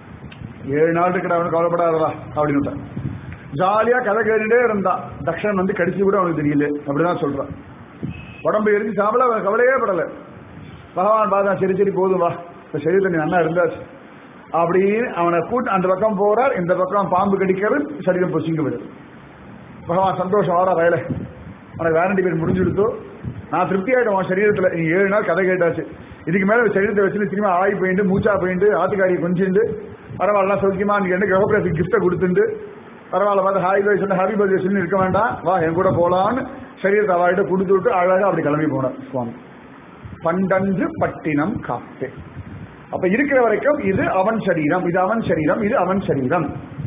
ஏழு நாள் இருக்கிற அவனுக்கு கவலைப்படாதவா அப்படின்னு ஜாலியா கதை கேட்டுட்டே இருந்தான் தக்ஷன் வந்து கடிச்சு கூட அவனுக்கு தெரியல அப்படிதான் சொல்றான் உடம்பு எரிஞ்சு சாப்பிட அவன் கவலையே படல பகவான் பார்த்தா சரி சரி போதும் வா இப்ப சரி தண்ணி நல்லா இருந்தாச்சு அப்படின்னு அவனை கூட்டு அந்த பக்கம் போறார் இந்த பக்கம் பாம்பு கடிக்கிறது சரீரம் பொசிங்க விடுது பகவான் சந்தோஷம் வாடா வயல உனக்கு வேரண்டி பேர் முடிஞ்சுடுத்தோ நான் திருப்தி ஆயிடும் உன் சரீரத்துல நீ ஏழு நாள் கதை கேட்டாச்சு இதுக்கு மேல சரீரத்தை வச்சு திரும்ப ஆய் போயிட்டு மூச்சா போயிட்டு ஆத்துக்காரியை கொஞ்சிண்டு பரவாயில்ல சௌக்கியமா நீ என்ன கிரகப்பிரசி கிஃப்டை கொடுத்துட்டு பரவாயில்ல பார்த்து ஹாய் பாய் சொன்ன ஹாப்பி பர்த்டே சொல்லி இருக்க வேண்டாம் வா என் கூட போலான்னு சரீரத்தை அவாயிட்ட கொடுத்து விட்டு அழகா அப்படி கிளம்பி போனார் சுவாமி பண்டன்று பட்டினம் காப்பே அப்ப இருக்கிற வரைக்கும் இது அவன் சரீரம் இது அவன் சரீரம் இது அவன் சரீரம்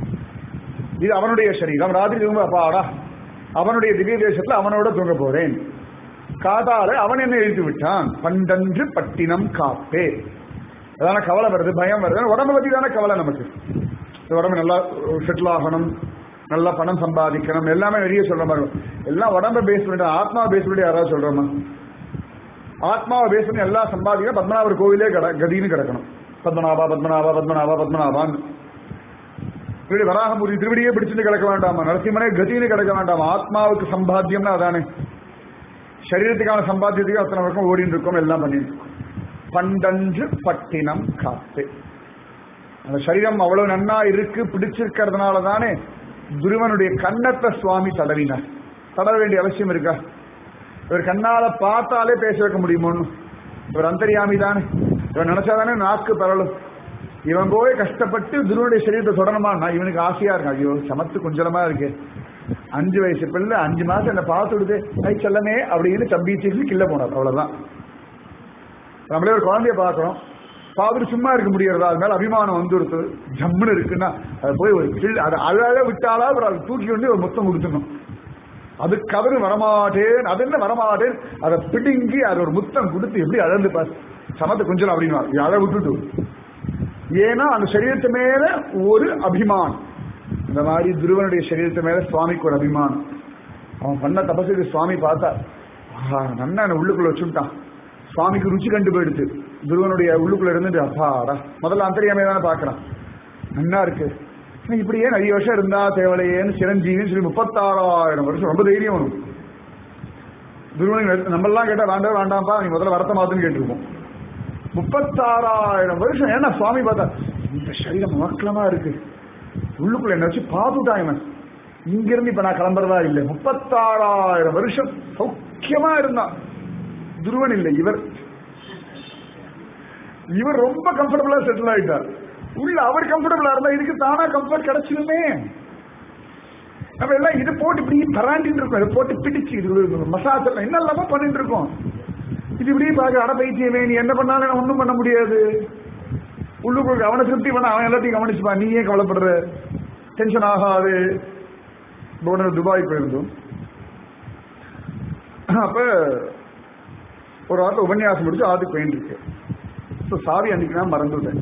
இது அவனுடைய சரீரம் ராத்திரி தூங்க அப்பாடா அவனுடைய திவ்ய தேசத்துல அவனோட தூங்க போறேன் காதால அவன் என்ன எழுதி விட்டான் பண்டன்று பட்டினம் காப்பே அதான கவலை வருது பயம் வருது உடம்பு பத்தி தானே கவலை நமக்கு இந்த உடம்பு நல்லா செட்டில் ஆகணும் நல்லா பணம் சம்பாதிக்கணும் எல்லாமே வெளியே சொல்ற மாதிரி இருக்கும். எல்லாம் உடம்ப பேஸ் பண்ணிட்டு ஆத்மா பேஸ் பண்ணி யாராவது சொல்றோமா ஆத்மாவை பேஸ் பண்ணி எல்லாம் சம்பாதிக்கணும் பத்மநாபர் கோவிலே கட கதின்னு கிடக்கணும் பத்மநாபா பத்மநாபா பத்மநாபா பத்மநாபான்னு இப்படி வராகமூர்த்தி திருவடியே பிடிச்சிட்டு கிடக்க வேண்டாமா நரசிம்மனே கதின்னு கிடக்க வேண்டாமா ஆத்மாவுக்கு சம்பாத்தியம்னா அதானே சரீரத்துக்கான சம்பாத்தியத்துக்கு அத்தனை வரைக்கும் ஓடிட்டு இருக்கோம் எல்லாம் பண்ணிட்டு இருக்கோம் பண்டன்று பட்டினம் காத்து அந்த சரீரம் அவ்வளவு நன்னா இருக்கு பிடிச்சிருக்கிறதுனால தானே துருவனுடைய கன்னத்தை சுவாமி தடவினார் தடவ வேண்டிய அவசியம் இருக்கா இவர் கண்ணால பார்த்தாலே பேச வைக்க முடியுமோன்னு இவர் அந்தரியாமி தானே இவன் நினைச்சாதானே நாக்கு பரலும் இவன் போய் கஷ்டப்பட்டு துருவனுடைய சரீரத்தை தொடரமா நான் இவனுக்கு ஆசையா இருக்கும் ஐயோ சமத்து குஞ்சலமா இருக்கு அஞ்சு வயசு பிள்ளை அஞ்சு மாசம் என்ன பார்த்து விடுது ஐ செல்லமே அப்படின்னு தம்பீச்சு கிள்ள போனார் அவ்வளவுதான் நம்மளே ஒரு குழந்தைய பார்க்கறோம் பார்த்துட்டு சும்மா இருக்க முடியறதா அது மேல அபிமானம் வந்து ஒரு ஜம்முன்னு இருக்குன்னா அதை போய் ஒரு கிள் அதை அழகாக விட்டாலா அப்புறம் அதை தூக்கி கொண்டு ஒரு முத்தம் கொடுத்துடணும் அது கவரு வரமாட்டேன் அது என்ன வரமாட்டேன் அதை பிடுங்கி அது ஒரு முத்தம் கொடுத்து எப்படி அழந்து பார் சமத்தை கொஞ்சம் அப்படின்னு அழ விட்டுட்டு ஏன்னா அந்த சரீரத்து மேல ஒரு அபிமானம் இந்த மாதிரி துருவனுடைய சரீரத்து மேல சுவாமிக்கு ஒரு அபிமானம் அவன் பண்ண தபசுக்கு சுவாமி பார்த்தா ஆஹா நன்னா என்ன உள்ளுக்குள்ள வச்சுட்டான் சுவாமிக்கு ருச்சி கண்டு போயிடுது துருவனுடைய உள்ளுக்குள்ள இருந்துட்டு அப்பாடா முதல்ல அந்தரியாமே தானே பாக்குறான் நன்னா இருக்கு ஆனா இப்படியே நிறைய வருஷம் இருந்தா தேவலையேன்னு சிரஞ்சீவின்னு சொல்லி முப்பத்தாறாயிரம் வருஷம் ரொம்ப தைரியம் வரும் துருவனுக்கு நம்மெல்லாம் கேட்டா வேண்டாம் வேண்டாம்ப்பா நீ முதல்ல வரத்த மாத்துன்னு கேட்டிருப்போம் முப்பத்தாறாயிரம் வருஷம் ஏன்னா சுவாமி பார்த்தா இந்த சரீரம் மக்களமா இருக்கு உள்ளுக்குள்ள என்ன வச்சு பார்த்துட்டான் இவன் இங்கிருந்து இப்ப நான் கிளம்புறதா இல்லை முப்பத்தாறாயிரம் வருஷம் சௌக்கியமா இருந்தான் துருவன் இல்லை இவர் இவர் ரொம்ப கம்ஃபர்டபுளா செட்டில் ஆயிட்டார் உள்ள அவர் கம்ஃபர்டபுளா இருந்தா இதுக்கு தானா கம்ஃபர்ட் கிடைச்சிருமே நம்ம எல்லாம் இது போட்டு இப்படி பராண்டின்னு இருக்கோம் இதை போட்டு பிடிச்சு இது மசாஜ் எல்லாம் என்ன இல்லாம பண்ணிட்டு இருக்கோம் இது இப்படி பார்க்க அடப்பைத்தியமே நீ என்ன பண்ணாலும் நான் ஒண்ணும் பண்ண முடியாது உள்ளுக்குள்ள அவனை திருப்தி பண்ண அவன் எல்லாத்தையும் கவனிச்சுப்பா நீ ஏன் கவலைப்படுற டென்ஷன் ஆகாது போன துபாய் போயிருந்தோம் அப்ப ஒரு வாரத்தை உபன்யாசம் முடிச்சு ஆத்துக்கு போயிட்டு இருக்கு ஸோ சாவி அன்னைக்கு நான் மறந்துவிட்டேன்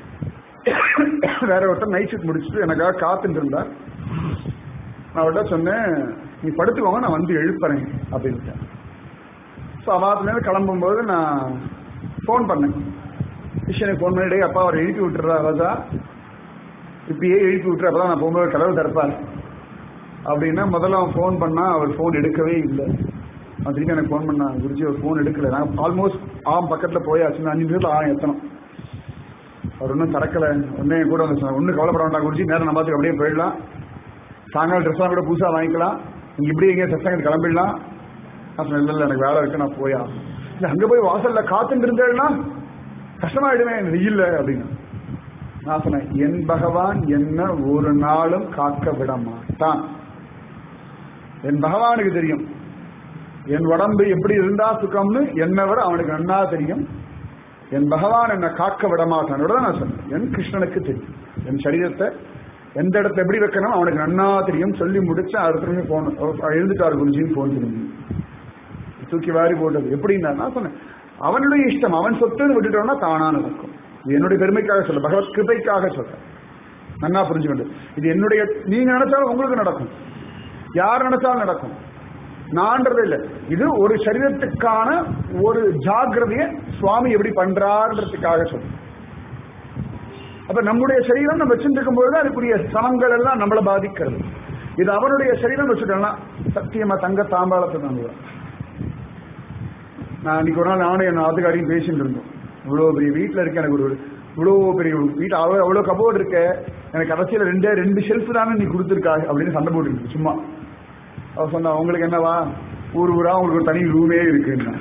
வேற ஒருத்தர் நைட் ஷிஃப்ட் முடிச்சுட்டு எனக்காக காத்துட்டு இருந்தார் நான் அவர்கிட்ட சொன்னேன் நீ படுத்துக்கோங்க நான் வந்து எழுப்புறேன் அப்படின்ட்டேன் ஸோ அவாத்துலேருந்து கிளம்பும்போது நான் ஃபோன் பண்ணேன் கிருஷ்ணனுக்கு ஃபோன் பண்ணிட்டு அப்பா அவர் எழுப்பி விட்டுறா ராஜா இப்பயே எழுப்பி விட்டுற அப்பதான் நான் போகும்போது கதவு திறப்பார் அப்படின்னா முதல்ல அவன் ஃபோன் பண்ணா அவர் ஃபோன் எடுக்கவே இல்லை அவன் திருப்பி எனக்கு ஃபோன் பண்ணான் குருஜி அவர் ஃபோன் எடுக்கல நான் ஆல்மோஸ்ட் ஆம் பக்கத்தில் போயாச்சு அஞ்சு நிமிஷத்தில் ஆம் எத்தணும் அவர் ஒன்றும் திறக்கல ஒன்னே என் கூட வந்து சொன்னார் ஒன்றும் கவலைப்பட வேண்டாம் குருஜி நேரம் நம்ம பார்த்துக்கு அப்படியே போயிடலாம் சாயங்காலம் ட்ரெஸ்லாம் கூட புதுசாக வாங்கிக்கலாம் இங்கே இப்படி எங்கேயும் சத்தங்க கிளம்பிடலாம் நான் சொன்னேன் இல்லை இல்லை எனக்கு வேலை இருக்கு நான் போயா இல்லை அங்கே போய் வாசல்ல காத்துட்டு இருந்தேன்னா கஷ்டமாயிடுமே வெயில் அப்படின்னு நான் சொன்னேன் என் பகவான் என்ன ஒரு நாளும் காக்க விட மாட்டான் என் பகவானுக்கு தெரியும் என் உடம்பு எப்படி இருந்தா சுகம்னு என்னை விட அவனுக்கு நன்னா தெரியும் என் பகவான் என்னை காக்க விட மாட்டான் தான் நான் சொன்னேன் என் கிருஷ்ணனுக்கு தெரியும் என் சரீரத்தை எந்த இடத்துல எப்படி வைக்கணும் அவனுக்கு நன்னா தெரியும் சொல்லி முடிச்சு அடுத்த போன் எழுந்துட்டார் குருஜின்னு போன் திரும்பி தூக்கி வாரி போட்டது எப்படின்னா நான் சொன்னேன் அவனுடைய இஷ்டம் அவன் சொத்துன்னு விட்டுட்டோம்னா தானா நடக்கும் இது என்னுடைய பெருமைக்காக சொல்ல பகவத் கிருபைக்காக சொல்றேன் நன்னா புரிஞ்சுக்கொண்டு இது என்னுடைய நீங்க நினைச்சாலும் உங்களுக்கு நடக்கும் யார் நினைச்சாலும் நடக்கும் நான்றது இல்லை இது ஒரு சரீரத்துக்கான ஒரு ஜாகிரதைய சுவாமி எப்படி பண்றாருன்றதுக்காக சொல்றேன் அப்ப நம்முடைய சரீரம் நம்ம வச்சிருக்கும் பொழுது அதுக்குரிய சமங்கள் எல்லாம் நம்மளை பாதிக்கிறது இது அவனுடைய சரீரம் வச்சுட்டோம்னா சத்தியமா தங்க தாம்பாளத்தை தான் நான் அன்னைக்கு ஒரு நாள் நானும் என் ஆத்துக்காரியும் பேசிட்டு இருந்தோம் இவ்வளோ பெரிய வீட்டில் இருக்க எனக்கு ஒரு இவ்வளோ பெரிய வீட்டு அவ்வளோ அவ்வளோ கபோர்டு இருக்க எனக்கு கடைசியில் ரெண்டே ரெண்டு ஷெல்ஃப் தானே நீ கொடுத்துருக்கா அப்படின்னு சண்டை போட்டுருக்கு சும்மா அவர் சொன்னா உங்களுக்கு என்னவா ஊர் ஊரா உங்களுக்கு ஒரு தனி ரூமே இருக்குன்னா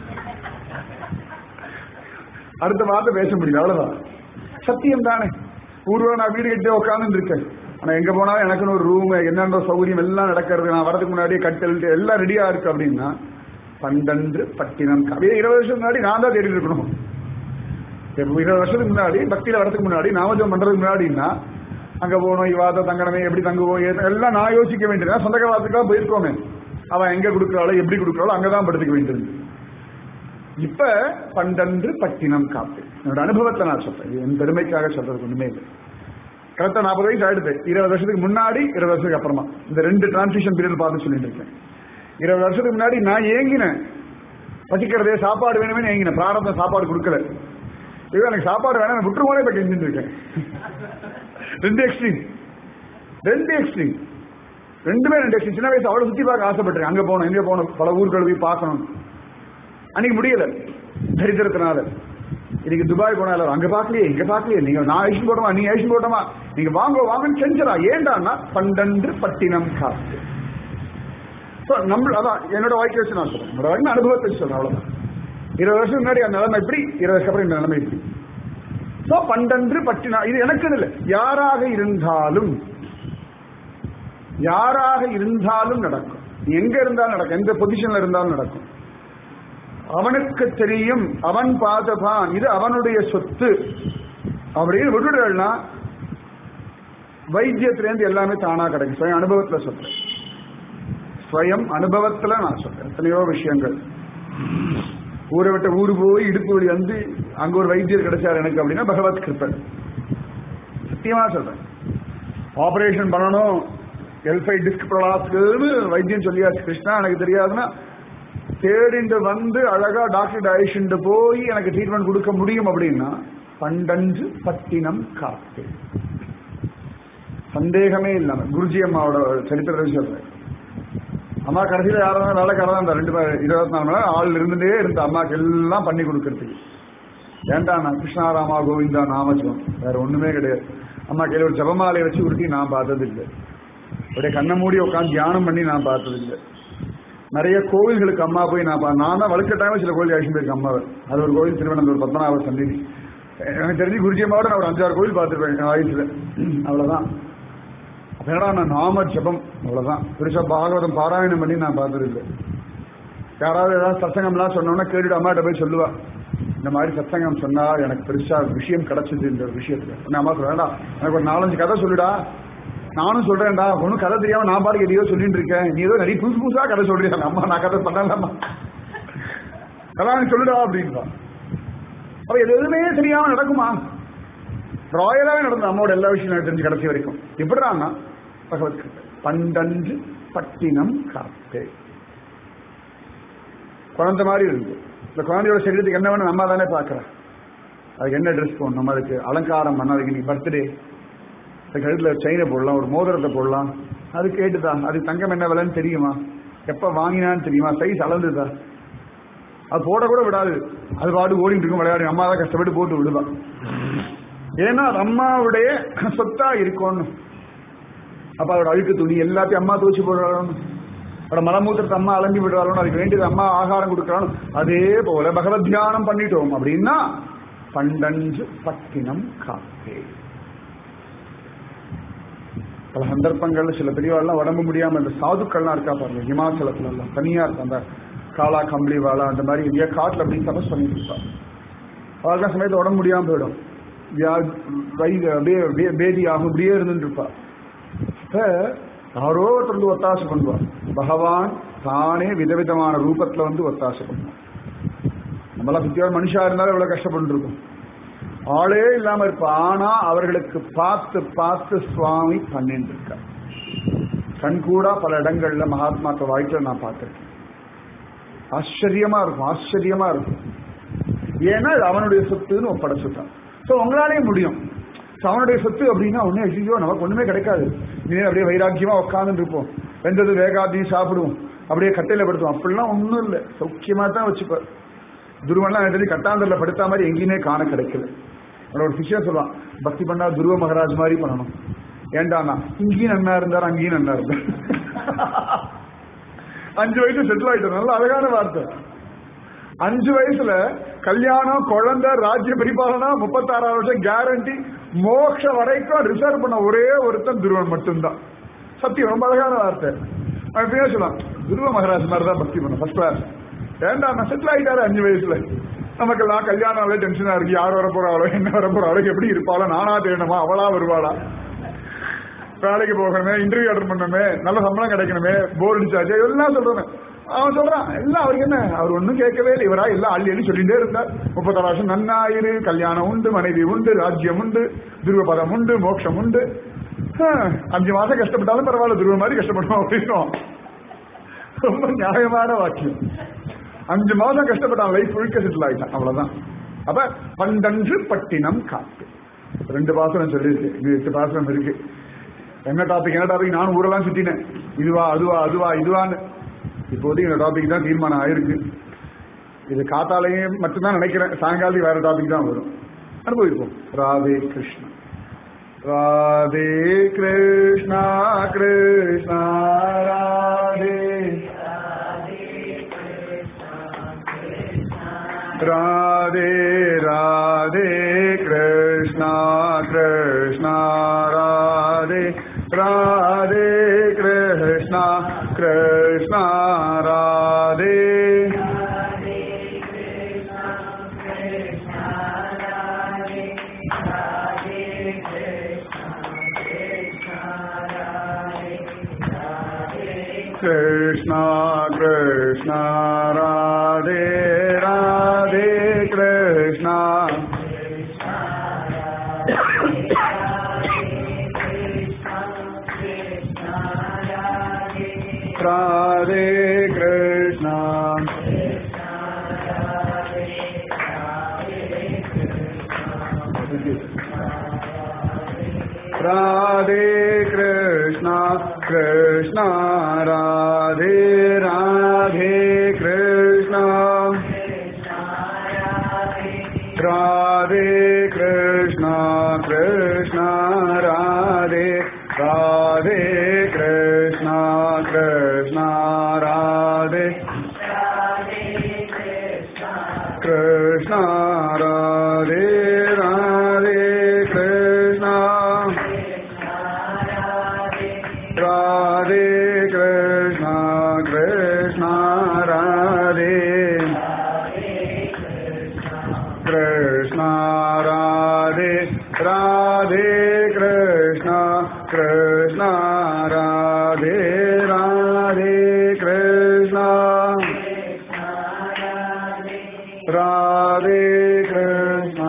அடுத்த வார்த்தை பேச முடியல அவ்வளவுதான் சத்தியம் தானே ஊர்வா நான் வீடு கட்டி உட்காந்து இருக்கேன் ஆனா எங்க போனாலும் எனக்குன்னு ஒரு ரூம் என்னென்ன சௌகரியம் எல்லாம் நடக்கிறது நான் வரதுக்கு முன்னாடியே கட்டல் எல்லாம் ரெடியா இருக்கு அப்படின்னா பண்டன்று பட்டினம் அப்படியே இருபது வருஷம் முன்னாடி நான் தான் தேடி இருக்கணும் இருபது வருஷத்துக்கு முன்னாடி பக்தியில வரதுக்கு முன்னாடி நாமஜம் பண்றதுக்கு முன்னாடின்னா அங்க போகணும் இவாத தங்கணமே எப்படி தங்குவோம் எல்லாம் நான் யோசிக்க வேண்டியது சொந்தக்காலத்துக்காக போயிருக்கோமே அவன் எங்க கொடுக்குறாளோ எப்படி கொடுக்குறாளோ அங்கதான் படுத்துக்க வேண்டியது இப்ப பண்டன்று பட்டினம் காப்பு என்னோட அனுபவத்தை நான் சொல்றேன் என் பெருமைக்காக சொல்றது ஒண்ணுமே இல்லை கரெக்டா நாற்பது வயசு ஆயிடுது இருபது வருஷத்துக்கு முன்னாடி இருபது வருஷத்துக்கு அப்புறமா இந்த ரெண்டு டிரான்சிஷன் பீரியட் பார்த்து சொல்லிட்டு இருக்கேன் இருபது வருஷத்துக்கு முன்னாடி நான் ஏங்கினேன் பசிக்கிறதே சாப்பாடு வேணுமே ஏங்கினேன் பிராரம்பம் சாப்பாடு கொடுக்கல இது எனக்கு சாப்பாடு வேணும் விட்டுருவோனே இப்ப கெஞ்சிட்டு இருக்கேன் ரெண்டு எக்ஸ்ட்ரீம் ரெண்டு எக்ஸ்ட்ரீம் ரெண்டுமே ரெண்டு எக்ஸ்ட்ரீம் சின்ன வயசு அவ்வளவு சுத்தி பார்க்க ஆசைப்பட்டிருக்கேன் அங்க போகணும் இங்க போகணும் பல ஊர்கள் போய் பார்க்கணும் அன்னைக்கு முடியல தரித்திரத்தினால இன்னைக்கு துபாய் போனாலும் அங்க பார்க்கலையே இங்க பார்க்கலையே நீங்க நான் ஐஷன் போட்டோமா நீ ஐஷன் போட்டோமா நீங்க வாங்க வாங்கன்னு செஞ்சரா ஏண்டான்னா பண்டன்று பட்டினம் காத்து நம்ம அதான் என்னோட வாழ்க்கை வச்சு நான் சொல்றேன் என்னோட வாழ்க்கை அனுபவத்தை வச்சு சொல்றேன் அவ்வளவுதான் இருபது வருஷம் முன்னாடி அந்த நிலைமை எப்படி இருபது வருஷம் அப்புறம் இந்த நிலைமை எப்படி சோ பண்டன்று பட்டினா இது எனக்கு இல்லை யாராக இருந்தாலும் யாராக இருந்தாலும் நடக்கும் எங்க இருந்தாலும் நடக்கும் எந்த பொசிஷன்ல இருந்தாலும் நடக்கும் அவனுக்கு தெரியும் அவன் பாதபான் இது அவனுடைய சொத்து அப்படின்னு விட்டுடுனா வைத்தியத்திலேருந்து எல்லாமே தானா கிடைக்கும் சுயம் அனுபவத்துல சொல்றேன் ஸ்வயம் அனுபவத்துல நான் சொல்றேன் எத்தனையோ விஷயங்கள் ஊரை விட்ட ஊரு போய் இடுப்பு வழி வந்து அங்க ஒரு வைத்தியர் கிடைச்சார் எனக்கு அப்படின்னா பகவத் கிருப்பன் சத்தியமா சொல்றேன் ஆபரேஷன் பண்ணணும் எல்ஃபை டிஸ்க் ப்ரொலாஸ்க்கு வைத்தியம் சொல்லியாச்சு கிருஷ்ணா எனக்கு தெரியாதுன்னா தேடிண்டு வந்து அழகா டாக்டர் அழிச்சுட்டு போய் எனக்கு ட்ரீட்மெண்ட் கொடுக்க முடியும் அப்படின்னா பண்டஞ்சு பட்டினம் காத்து சந்தேகமே இல்லாம குருஜி அம்மாவோட சரித்திரத்தை சொல்றேன் அம்மா கடைசியில் யாரும் வேலைக்காரதான் இருந்தா ரெண்டு பேர் இருபத்தி நாலு மணி நேரம் ஆள் இருந்துட்டே இருந்த அம்மாக்கு எல்லாம் பண்ணி கொடுக்கறதுக்கு ஏண்டா நான் கிருஷ்ணாராமா கோவிந்தா நாமஜம் வேற ஒண்ணுமே கிடையாது அம்மா கையில ஒரு ஜபமாலையை வச்சு உருட்டி நான் பார்த்தது இல்லை அப்படியே கண்ணை மூடி உட்காந்து தியானம் பண்ணி நான் பார்த்தது இல்லை நிறைய கோவில்களுக்கு அம்மா போய் நான் பா- நான் தான் வழுக்கட்டாயமா சில கோவில் அழைச்சிட்டு போயிருக்கேன் அம்மாவை அது ஒரு கோவில் திருவனந்தபுரம் பத்மநாபர் சந்நிதி எனக்கு தெரிஞ்சு குருஜி அம்மாவோட நான் ஒரு அஞ்சாறு கோவில் பார்த்துருப்பேன் என் வயசுல அவ்வளவுதான் அப்படா நான் நாம ஜபம் அவ்வளவுதான் பெருசா பாகவதம் பாராயணம் பண்ணி நான் பார்த்தது இல்லை யாராவது ஏதாவது சத்சங்கம்லாம் சொன்னோன்னா கேட்டுட்டு அம்மாட்ட போய் சொல்லுவா இந்த மாதிரி சத்சங்கம் சொன்னா எனக்கு பெருசா விஷயம் கிடைச்சது இந்த விஷயத்துல உடனே அம்மா சொல்றேன்டா எனக்கு ஒரு நாலஞ்சு கதை சொல்லுடா நானும் சொல்றேன்டா ஒன்னும் கதை தெரியாம நான் பாட்டுக்கு எதையோ சொல்லிட்டு இருக்கேன் நீ ஏதோ நிறைய புதுசு புதுசா கதை சொல்றியா அம்மா நான் கதை பண்ணலாமா கதான் சொல்லுடா அப்படின்பா அப்ப இது எதுவுமே தெரியாம நடக்குமா ராயலாவே நடந்த அம்மாவோட எல்லா விஷயம் எனக்கு தெரிஞ்சு கடைசி வரைக்கும் எப்படிறான்னா பகவத்கீதை பண்டன்று பட்டினம் காத்தே குழந்தை மாதிரி இருந்து இந்த குழந்தையோட சரீரத்துக்கு என்ன வேணும் நம்ம தானே பார்க்கறோம் அதுக்கு என்ன ட்ரெஸ் போடணும் நம்ம அதுக்கு அலங்காரம் பண்ண அதுக்கு நீ பர்த்டே இந்த கழுத்துல செயினை போடலாம் ஒரு மோதிரத்தை போடலாம் அது கேட்டுதான் அது தங்கம் என்ன விலைன்னு தெரியுமா எப்ப வாங்கினான்னு தெரியுமா சைஸ் அளந்துதா அது போட கூட விடாது அது பாடு ஓடிட்டு இருக்கும் விளையாடி அம்மா தான் கஷ்டப்பட்டு போட்டு விடுவா ஏன்னா அது அம்மாவுடைய சொத்தா இருக்கும்னு அப்ப அதோட அழுக்கு துணி எல்லாத்தையும் அம்மா துவச்சு போடுறாலும் அதோட மலமூத்திரத்தை அம்மா அலம்பி விடுறாலும் அதுக்கு வேண்டியது அம்மா ஆகாரம் கொடுக்குறாலும் அதே போல பகவத் தியானம் பண்ணிட்டோம் அப்படின்னா பண்டஞ்சு பட்டினம் காத்தே பல சந்தர்ப்பங்கள்ல சில பெரியவாள்லாம் உடம்பு முடியாம இந்த சாதுக்கள்லாம் இருக்கா பாருங்க ஹிமாச்சலத்துல எல்லாம் தனியா இருக்கும் அந்த காலா கம்பளி வாழா அந்த மாதிரி இந்தியா காட்டுல அப்படி தபஸ் பண்ணிட்டு இருப்பா அவளுக்கு சமயத்துல உடம்பு முடியாம போயிடும் வியா- வயிறு அப்படியே வே- பேதி ஆகும் இப்படியே இருந்துட்டு இருப்பா இப்ப யாரோ ஒருத்தர் வந்து ஒத்தாசை பண்ணுவார் பகவான் தானே விதவிதமான ரூபத்துல வந்து ஒத்தாசை பண்ணுவான் நம்மளாம் சுத்தியா மனுஷா இருந்தாலும் இவ்வளவு கஷ்டப்பட்டு இருக்கும் ஆளே இல்லாம இருப்பா ஆனா அவர்களுக்கு பார்த்து பார்த்து சுவாமி பண்ணிட்டு இருக்கார் கண் கூட பல இடங்கள்ல மகாத்மாக்க வாழ்க்கையில நான் பார்த்திருக்கேன் ஆச்சரியமா இருக்கும் ஆச்சரியமா இருக்கும் ஏன்னா அது அவனுடைய சொத்துன்னு ஒப்படைச்சுட்டான் ஸோ உங்களாலே முடியும் So, அவனுடைய சொத்து அப்படின்னா ஒண்ணு ஐயோ நமக்கு ஒண்ணுமே கிடைக்காது நீ அப்படியே வைராக்கியமா உட்காந்துட்டு இருப்போம் வெந்தது வேகாத்தையும் சாப்பிடுவோம் அப்படியே கட்டையில படுத்துவோம் அப்படிலாம் ஒண்ணும் இல்லை சௌக்கியமா தான் வச்சுப்பார் துருவன்லாம் எனக்கு தெரிஞ்சு கட்டாந்தரில் படுத்த மாதிரி எங்கேயுமே காண கிடைக்கல அவனோட ஒரு விஷயம் சொல்லுவான் பக்தி பண்ணா துருவ மகாராஜ் மாதிரி பண்ணணும் ஏண்டாண்ணா இங்கேயும் நன்னா இருந்தார் அங்கேயும் நன்னா இருந்தார் அஞ்சு வயசு செட்டில் ஆயிட்டார் நல்ல அழகான வார்த்தை அஞ்சு வயசுல கல்யாணம் குழந்தை ராஜ்ய பரிபாலனா முப்பத்தாறாவது வருஷம் கேரண்டி மோட்ச வரைக்கும் ரிசர்வ் பண்ண ஒரே ஒருத்தன் துருவன் மட்டும்தான் சத்தியம் ரொம்ப அழகான வார்த்தை அவன் பேர் சொல்லலாம் துருவ மகாராஜ் மாதிரி தான் பக்தி பண்ண ஃபர்ஸ்ட் கிளாஸ் வேண்டாம் நான் செட்டில் ஆயிட்டாரு அஞ்சு வயசுல நமக்கெல்லாம் கல்யாணம் ஆகவே டென்ஷனா இருக்கு யார் வர போறாளோ என்ன வர போறாளோ எப்படி இருப்பாளோ நானா தேடணுமா அவளா வருவாளா வேலைக்கு போகணுமே இன்டர்வியூ அட்டன் பண்ணணுமே நல்ல சம்பளம் கிடைக்கணுமே போர் அடிச்சாச்சு எல்லாம் சொல்றேன் அவன் சொல்றான் எல்லாம் அவருக்கு என்ன அவர் ஒன்றும் கேட்கவே இல்லை இவரா எல்லாம் அள்ளி அள்ளி சொல்லிட்டே இருந்தார் முப்பத்தாறு வருஷம் நன்னாயிரு கல்யாணம் உண்டு மனைவி உண்டு ராஜ்யம் உண்டு துருவபதம் உண்டு மோட்சம் உண்டு ஆஹ், அஞ்சு மாசம் கஷ்டப்பட்டாலும் பரவாயில்ல துருவ மாதிரி கஷ்டப்பட்டோம் அப்படின்னும் ரொம்ப நியாயமான வாக்கியம் அஞ்சு மாசம் கஷ்டப்பட்டான் லைஃப் முழுக்க செட்டில் ஆயிட்டான் அவ்வளவுதான் அப்ப பண்டன்று பட்டினம் காத்து ரெண்டு பாசனம் சொல்லியிருக்கு இது எட்டு பாசனம் இருக்கு என்ன டாபிக் என்ன டாபிக் நானும் ஊரெல்லாம் சுத்தினேன் இதுவா அதுவா அதுவா இதுவான்னு இப்போதைக்கு இந்த டாபிக் தான் தீர்மானம் ஆயிருக்கு இது காத்தாலையும் மட்டும்தான் நினைக்கிறேன் சாயங்காலத்துக்கு வேற டாபிக் தான் வரும் அனுபவிப்போம் ராதே கிருஷ்ணா ராதே கிருஷ்ணா கிருஷ்ணா ராதே ராதே ராதே கிருஷ்ணா கிருஷ்ணா ராதே ராதே கிருஷ்ணா கிருஷ்ணா ராதே कृष्णा कृष्णा राधे राधे कृष्णा राधे कृष्णा राधे कृष्णा कृष्णा राधे राधे कृष्णा राधे कृष्णा कृष्णा राधे राधे कृष्णा कृष्णा राधे कृष्णा राधे राधे कृष्णा राधे कृष्णा कृष्णा राधे कृष्णा राधे राधे कृष्णा कृष्णा राधे राधे कृष्णा राधे कृष्णा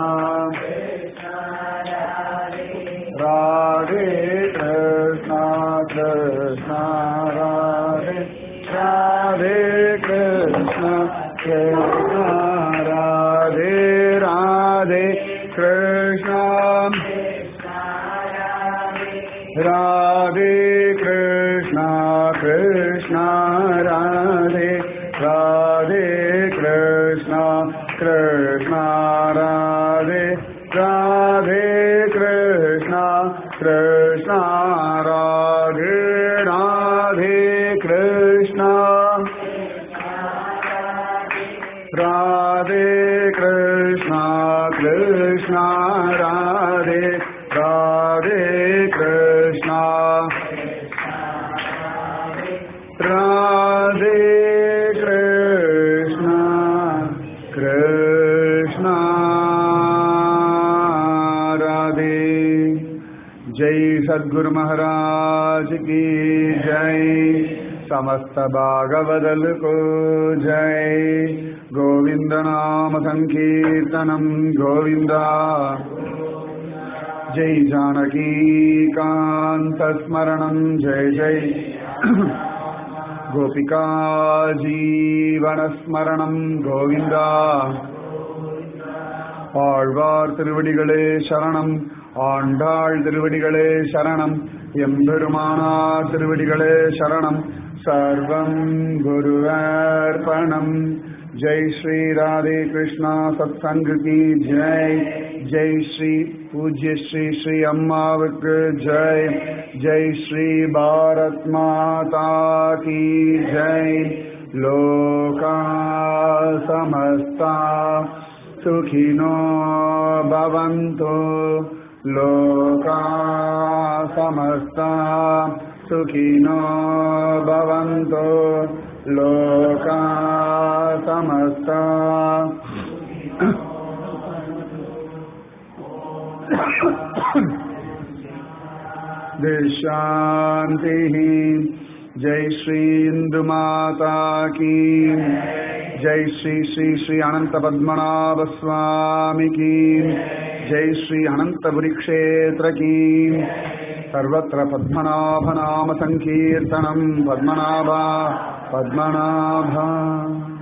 राधे कृष्णा कृष्णा राधे राधे कृष्णा कृष्णा राधे राधे कृष्णा राधे कृष्णा कृष्णा राधे राधे कृष्णा कृष्णा राधे राधे कृष्णा कृष्णा राधे राधे कृष्णा राधे कृष्णा कृष्णा राधे राधे कृष्णा राधे कृष्ण कृष्ण राधे जय सद्गुरु महाराज की जय समस्त भागवदल को जय गोविंद नाम संकीर्तनम गोविंदा जय जानकी कांत स्मरणं जय जय गोपिका जीवनस्मरणं गोविन्दा ஆழ்வார் திருவடிகளே சரணம் ஆண்டாள் திருவடிகளே சரணம் எம்பெருமானார் திருவடிகளே சரணம் சர்வம் குருவர்ப்பணம் ஜெய் ஸ்ரீ ராதே கிருஷ்ணா சத்சங்கு கி ஜெய் ஜெய் ஸ்ரீ பூஜ்ய ஸ்ரீ ஸ்ரீ அம்மாவுக்கு ஜெய் ஜெய் ஸ்ரீ பாரத் மாதா கி ஜெய் லோகா சமஸ்தா सुखिनो भवन्तु लोका समस्ता सुखिनो भवन्तु लोका समस्ता शान्तिः जय श्री इंदु माता की जय श्री श्री श्री अनंत पद्मनाभ स्वामी की जय श्री अनंतपुरी क्षेत्र की सर्वत्र पद्मनाभ नाम संकीर्तनम पद्मनाभा पद्मनाभा